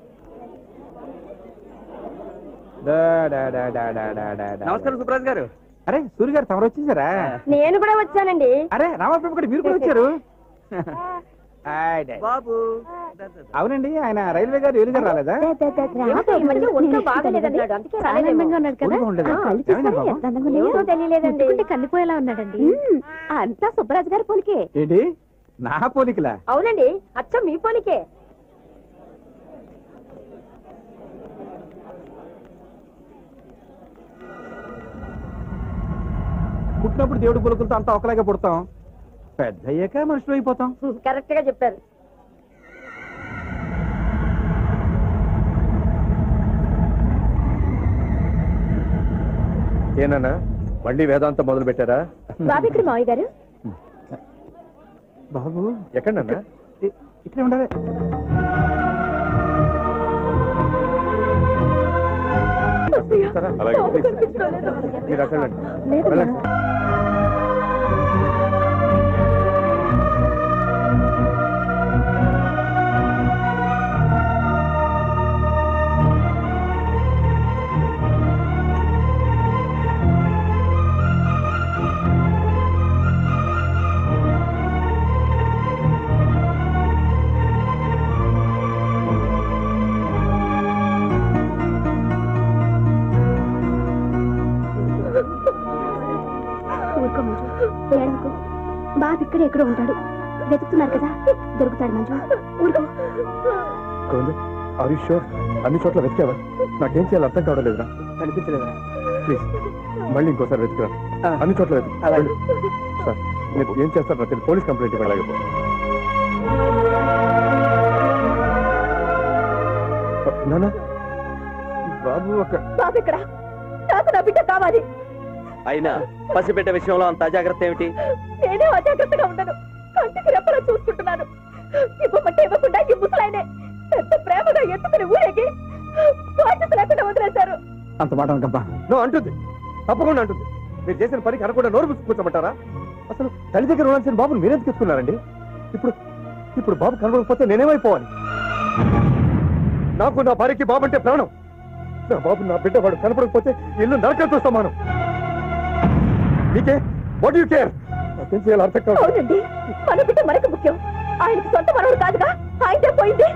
నమస్కారం సుబ్రాజ్ గారు అరే సూర్య గారు తమరు వచ్చేసారా నేను కూడా వచ్చానండి అరే రామప్రభు గారు మీరు కూడా వచ్చారు హాయ్ డాడీ. బాబు అవునండి ఆయన రైల్వే గారు ఏలు గారు రాలేదా ఏమిటో ఈ మధ్య ఒంట్లో బాగలేదన్నాడు, అందుకే చాలా రాలేదేమో. అందంగా ఉన్నాడు కదా ఊరుగా ఉండలేదా? ఆ, కళ్ళు ఏమైంది చూస్తారా? బాబు? ఎంత అందంగా ఉన్నాయో? ఏమిటో తెలియలేదండి. ముట్టుకుంటే కందిపోయేలా ఉన్నాడండి అంతా సుబ్బరాజు గారి పోలికే ఏంటి నా పోలికలా అవునండి అచ్చం మీ పోలికే పుట్టినప్పుడు దేవుడి పులుకులతో అంతా ఒకలాగే పుడతాం పెద్ద అయ్యాక మనుషులు అయిపోతాం కరెక్ట్ గా చెప్పారు ఏనన్నా మళ్ళీ వేదాంతం మొదలు పెట్టారా బాబు ఇక్కడ మావి గారు బాబు ఎక్కడన్నా ఇక్కడే ఉండాలి అలాగే మీరు అక్కడ వెళ్ళండి ఊరుకో మంజు ఏడవకు బాబు ఇక్కడ ఎక్కడో ఉంటాడు వెతుకుతున్నారు కదా దొరుకుతాడు మంజు ఊరుకో గోవిందు ఆర్ యూ షూర్ అన్ని చోట్ల వెతికావా నాకేం చేయాలో అర్థం కావడం లేదురా కనిపించలేదా ప్లీజ్ మళ్ళీ ఇంకోసారి వెతుకురా అన్ని చోట్ల వెతుకు వెళ్ళు. సార్ మీరు ఏం చేస్తారు నాకు తెలియదు. పోలీస్ కంప్లైంట్ ఇవ్వాలి నానా బాబు ఒక బాబు ఇక్కడ నాకు నా బిడ్డ కావాలి అయినా పసిబిడ్డ విషయంలో అంత అజాగ్రత్త ఏమిటి నేనే అజాగ్రత్తగా ఉండను కంటికి రెప్పలా చూసుకుంటున్నాను ఇవ్వమంటే ఇవ్వకుండా ఈ ముసలాయనే పెద్ద ప్రేమగా ఎత్తుకుని ఊరేగి బాధ్యత లేకుండా వదిలేశారు అంత మాట అనకబ్బా నో అంటుంది తప్పకుండా అంటుంది మీరు చేసిన పనికి అనకుండా నోరు ముసుగు కూర్చోమంటారా అసలు తల్లి దగ్గర ఉండాల్సిన బాబుని మీరెందుకు ఎత్తుకున్నారండి ఇప్పుడు ఇప్పుడు బాబు కనబడకపోతే నేనేమైపోవాలి నాకు నా భార్యకి బాబు అంటే ప్రాణం నా బాబు నా బిడ్డ వాడు కనపడకపోతే ఇల్లు నరకంతో సమానం నీకే వాట్ యూ కేర్ నాకేం చేయాలో అర్థం కాదు అవునండి మన బిడ్డ మనకు ముఖ్యం ఆయనకి సొంత మనవడు కాదుగా ఆయనే పోయింది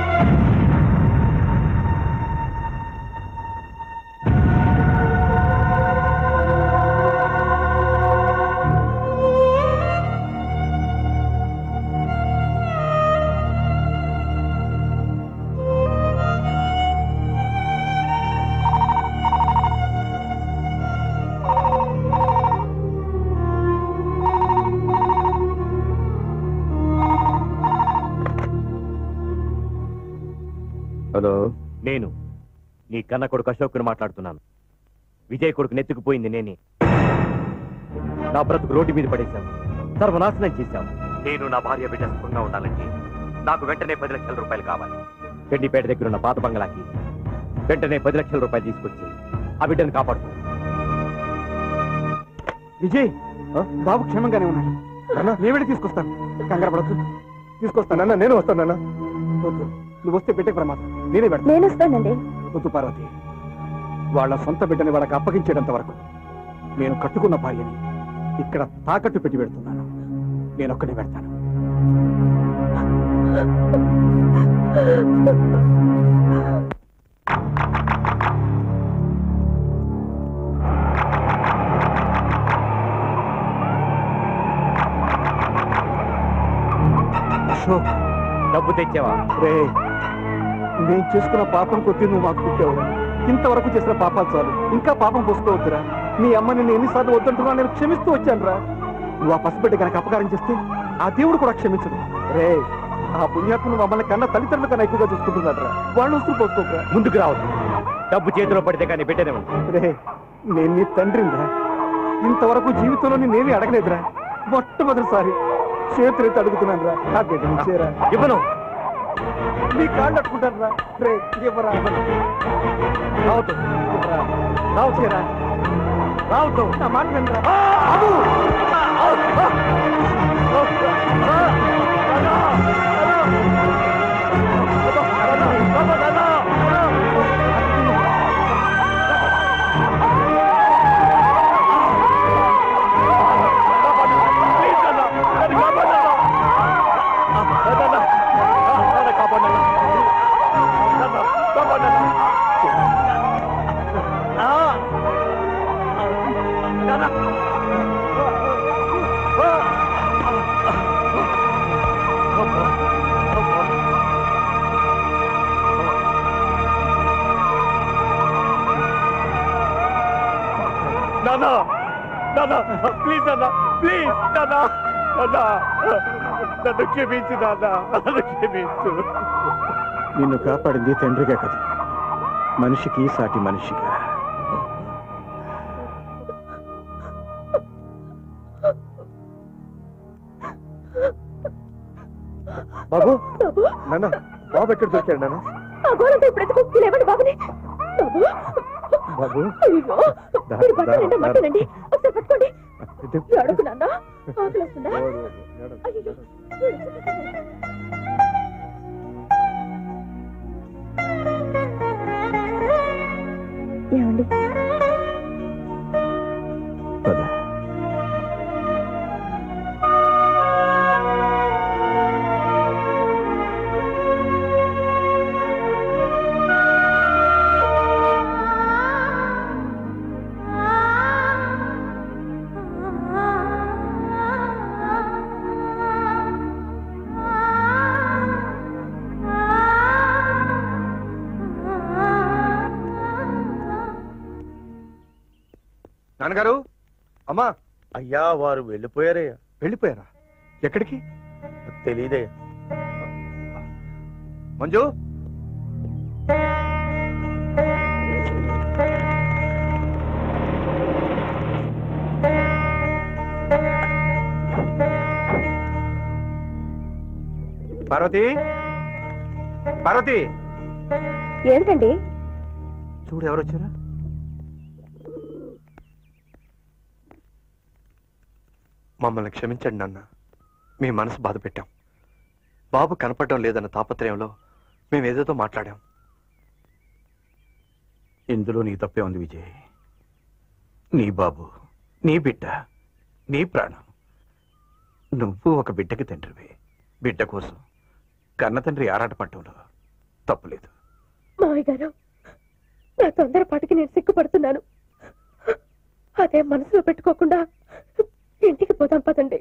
హలో నేను నీ కన్న కొడుకు అశోక్ని మాట్లాడుతున్నాను విజయ్ కొడుకు నెత్తుకుపోయింది నేనే నా బ్రతుకు రోడ్డు మీద పడేశావు సర్వనాశనం చేశావు నేను నా భార్య బిడ్డ సుఖంగా ఉండాలంటే నాకు వెంటనే పది లక్షల రూపాయలు కావాలి గండిపేట దగ్గర ఉన్న పాత బంగ్లాకి వెంటనే పది లక్షల రూపాయలు తీసుకొచ్చి ఆ బిడ్డను కాపాడుకో విజయ్ బాబు క్షేమంగానే ఉన్నాడు నేవేడి తీసుకొస్తాను కంగారు పడద్దు తీసుకొస్తానన్నా నేను వస్తానన్నా వద్దు నువ్వు వస్తే పెట్టే ప్రమాదం నేనే పెడతాను నేను వస్తానండి వద్దు పార్వతి వాళ్ళ సొంత బిడ్డని వాళ్ళకి అప్పగించేటంత వరకు నేను కట్టుకున్న భార్యని ఇక్కడ తాకట్టు పెట్టి పెడుతున్నాను నేను ఒక్కడే పెడతాను అశోక్ డబ్బు తెచ్చావా రే నేను చేసుకున్న పాపం కొద్ది నువ్వు మాకు పుట్టావు ఇంతవరకు చేసిన పాపాలు చాలు ఇంకా పాపం పోసుకోవద్దురా మీ అమ్మ నిన్ను ఎన్నిసార్లు వద్దంటున్నా నేను క్షమిస్తూ వచ్చానురా నువ్వు ఆ పసిబిడ్డ కనుక అపకారం చేస్తే ఆ దేవుడు కూడా క్షమించడు రే ఆ పుణ్యాత్ములు మమ్మల్ని కన్నా తల్లిదండ్రుల కన్నా ఎక్కువగా చూసుకుంటున్నారా వాళ్ళు వస్తూ పోసుకోకరా ముందుకు రావద్దు డబ్బు చేతిలో పడితే కానీ బిడ్డనే రే నేను నీ తండ్రినిరా ఇంతవరకు జీవితంలో నేనేమీ అడగలేదురా మొట్టమొదటిసారి చేతులెత్తి అడుగుతున్నాను రా ఆ బిడ్డ నుంచేరా ఇవ్వను నీ కాళ్ళు అట్టుకుంటాను రా రే ఇవ్వరా రావద్దు ఇవ్వరా రావచ్చేరా రావద్దు నా మాట వినరా అబ్బు! నానా నానా ప్లీజ్ నాన్న ప్లీజ్ నానా నానా నన్ను క్షమించు నాన్న నన్ను క్షమించు నిన్ను కాపాడింది తండ్రిగా కదా మనిషికి సాటి మనిషిగా బాబు నాన్న బాబు ఎక్కడ దొరికాడు నాన్న ఆ గోడంతా ఇప్పుడు ఎత్తుకు లేవండి బాబుని బాబు బాబు అయ్యో దా- మీరు పక్కన దా- నిండా దా- మట్టనండి ఒకసారి పట్టుకోండి ఇటు. అడుగు నాన్న ఆకలి వస్తుందా అయ్యో ఏమండి నాన్నగారు అమ్మా అయ్యా వారు వెళ్ళిపోయారయ్యా వెళ్ళిపోయారా ఎక్కడికి తెలియదయ్యా మంజు పార్వతి పార్వతి ఏంటండి చూడు ఎవరు వచ్చారా మమ్మల్ని క్షమించండి నాన్న మీ మనసు బాధ పెట్టాం బాబు కనపడడం లేదన్న తాపత్రయంలో మేము ఏదేదో మాట్లాడాం ఇందులో నీ తప్పే ఉంది విజయ్ నీ బాబు నీ బిడ్డ నీ ప్రాణం నువ్వు ఒక బిడ్డకి తండ్రివి బిడ్డ కోసం కన్న తండ్రి ఆరాటపడటంలో తప్పులేదు మావయ్య గారు నా తొందరపాటుకి నేను సిగ్గుపడుతున్నాను అదే మనసులో పెట్టుకోకుండా ఇంటికి పోదాం పదండి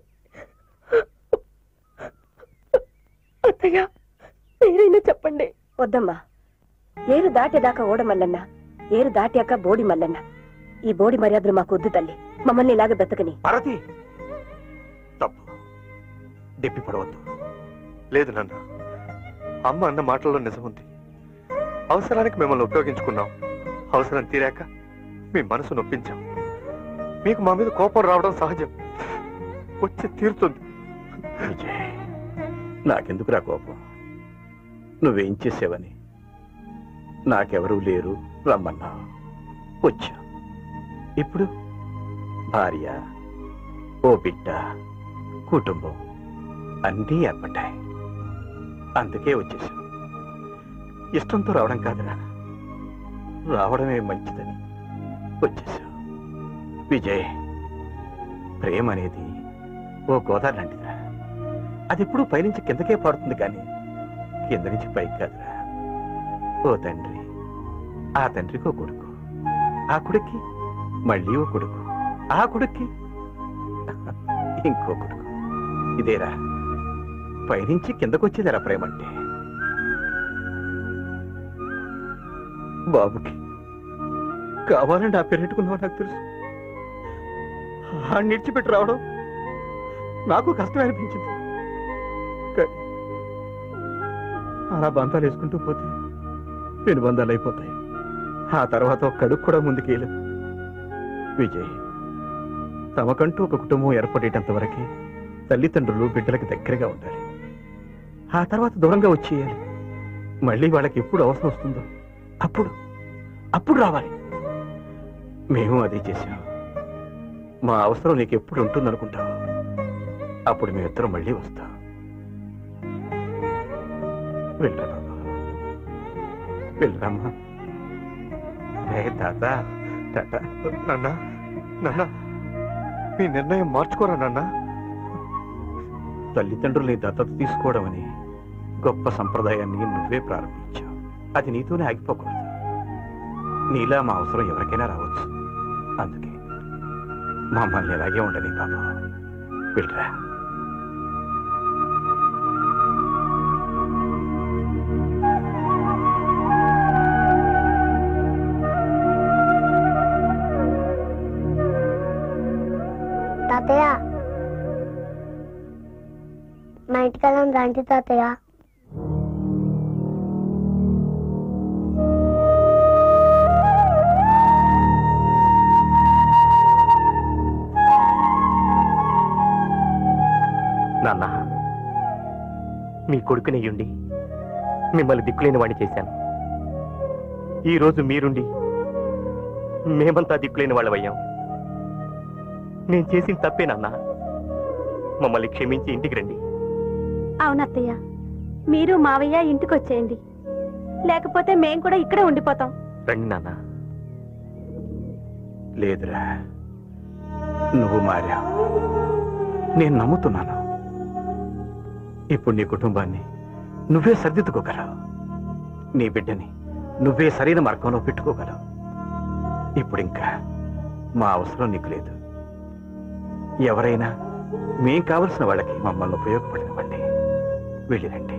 అత్తయ్య మీరైనా చెప్పండి వద్దమ్మా ఏరు దాటేదాకా ఓడ మల్లన్న ఏరు దాటాక బోడి మల్లన్న ఈ బోడి మర్యాదలు మాకు వద్దు తల్లి మమ్మల్ని ఇలాగ బ్రతకని భారతి తప్పు దెప్పి పడవద్దు లేదు నాన్న అమ్మ అన్న మాటల్లో నిజం ఉంది అవసరానికి మిమ్మల్ని ఉపయోగించుకున్నాం అవసరం తీరాక మీ మనసు నొప్పించాం మీకు మా మీద కోపం రావడం సహజం వచ్చి తీరుతుంది విజయ్ నాకెందుకురా కోపం నువ్వేం చేసావని నాకెవరూ లేరు రమ్మన్నావు వచ్చా ఇప్పుడు భార్య ఓ బిడ్డ కుటుంబం అన్నీ ఏర్పడ్డాయి అందుకే వచ్చేసాం ఇష్టంతో రావడం కాదురా రావడమే మంచిదని వచ్చేసాం విజయ్ ప్రేమ అనేది ఓ గోదావరి లాంటిదిరా అది ఎప్పుడు పైనుంచి కిందకే పారుతుంది కానీ కింద నుంచి పైకి కాదురా ఓ తండ్రి ఆ తండ్రికి ఓ కొడుకు ఆ కొడుక్కి మళ్ళీ ఓ కొడుకు ఆ కొడుక్కి ఇంకో కొడుకు ఇదేరా పైనుంచి కిందకొచ్చేదేరా ప్రేమ అంటే బాబుకి కావాలని నా పేరెట్టుకున్నావు నాకు తెలుసు ఆ నిడిచిపెట్టి రావడం నాకు కష్టం అనిపించింది కానీ అలా బంధాలు వేసుకుంటూ పోతే పెను బంధాలు అయిపోతాయి ఆ తర్వాత ఒక్కడు కూడా ముందుకేయలేదు విజయ్ తమకంటూ ఒక కుటుంబం ఏర్పడేటంత వరకు తల్లిదండ్రులు బిడ్డలకు దగ్గరగా ఉండాలి ఆ తర్వాత దూరంగా వచ్చేయాలి మళ్ళీ వాళ్ళకి ఎప్పుడు అవసరం వస్తుందో అప్పుడు అప్పుడు రావాలి మేము అదే చేశాం మా అవసరం నీకు ఎప్పుడు ఉంటుందనుకుంటావు అప్పుడు మేమిద్దరం మళ్ళీ వస్తాం వెళ్ళరా బాబా వెళ్ళరమ్మా ఏ తాత తాత నాన్న నాన్న మీ నిర్ణయం మార్చుకోరా నాన్న తల్లిదండ్రుల్ని దత్తత తీసుకోవడం అని గొప్ప సంప్రదాయాన్ని నువ్వే ప్రారంభించావు అది నీతోనే ఆగిపోకూడదు నీలా మా అవసరం ఎవరికైనా రావచ్చు అందుకే మమ్మల్ని ఇలాగే ఉండని బాబా వెళ్ళరా తాతయ్య మా ఇంటికెళ్ళం రండి తాతయ్య నాన్న మీ కొడుకునయ్యుండి మిమ్మల్ని దిక్కులేని వాడిని చేశాను ఈ రోజు మీరుండి మేమంతా దిక్కులేని వాళ్ళవయ్యాం నేను చేసిన తప్పే నాన్న మమ్మల్ని క్షమించి ఇంటికి రండి అవునత్తయ్య మీరు మావయ్య ఇంటికి వచ్చేయండి లేకపోతే మేం కూడా ఇక్కడే ఉండిపోతాం రండి నాన్న లేదురా నువ్వు మారావు నేను నమ్ముతున్నాను ఇప్పుడు నీ కుటుంబాన్ని నువ్వే సర్దిద్దుకోగలవు నీ బిడ్డని నువ్వే సరైన మార్గంలో పెట్టుకోగలవు ఇప్పుడు ఇంకా మా అవసరం నీకు లేదు ఎవరైనా మేం కావలసిన వాళ్ళకి మమ్మల్ని ఉపయోగపడినవ్వండి వెళ్ళిరండి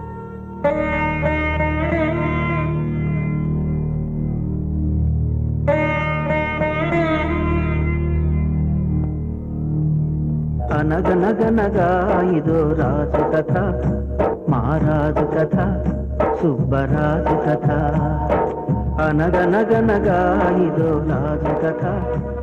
అనగనగనగా ఇదో రాజు కథ మహారాజు కథ సుబ్బరాజు కథ అనగనగనగా ఇదో రాజు కథ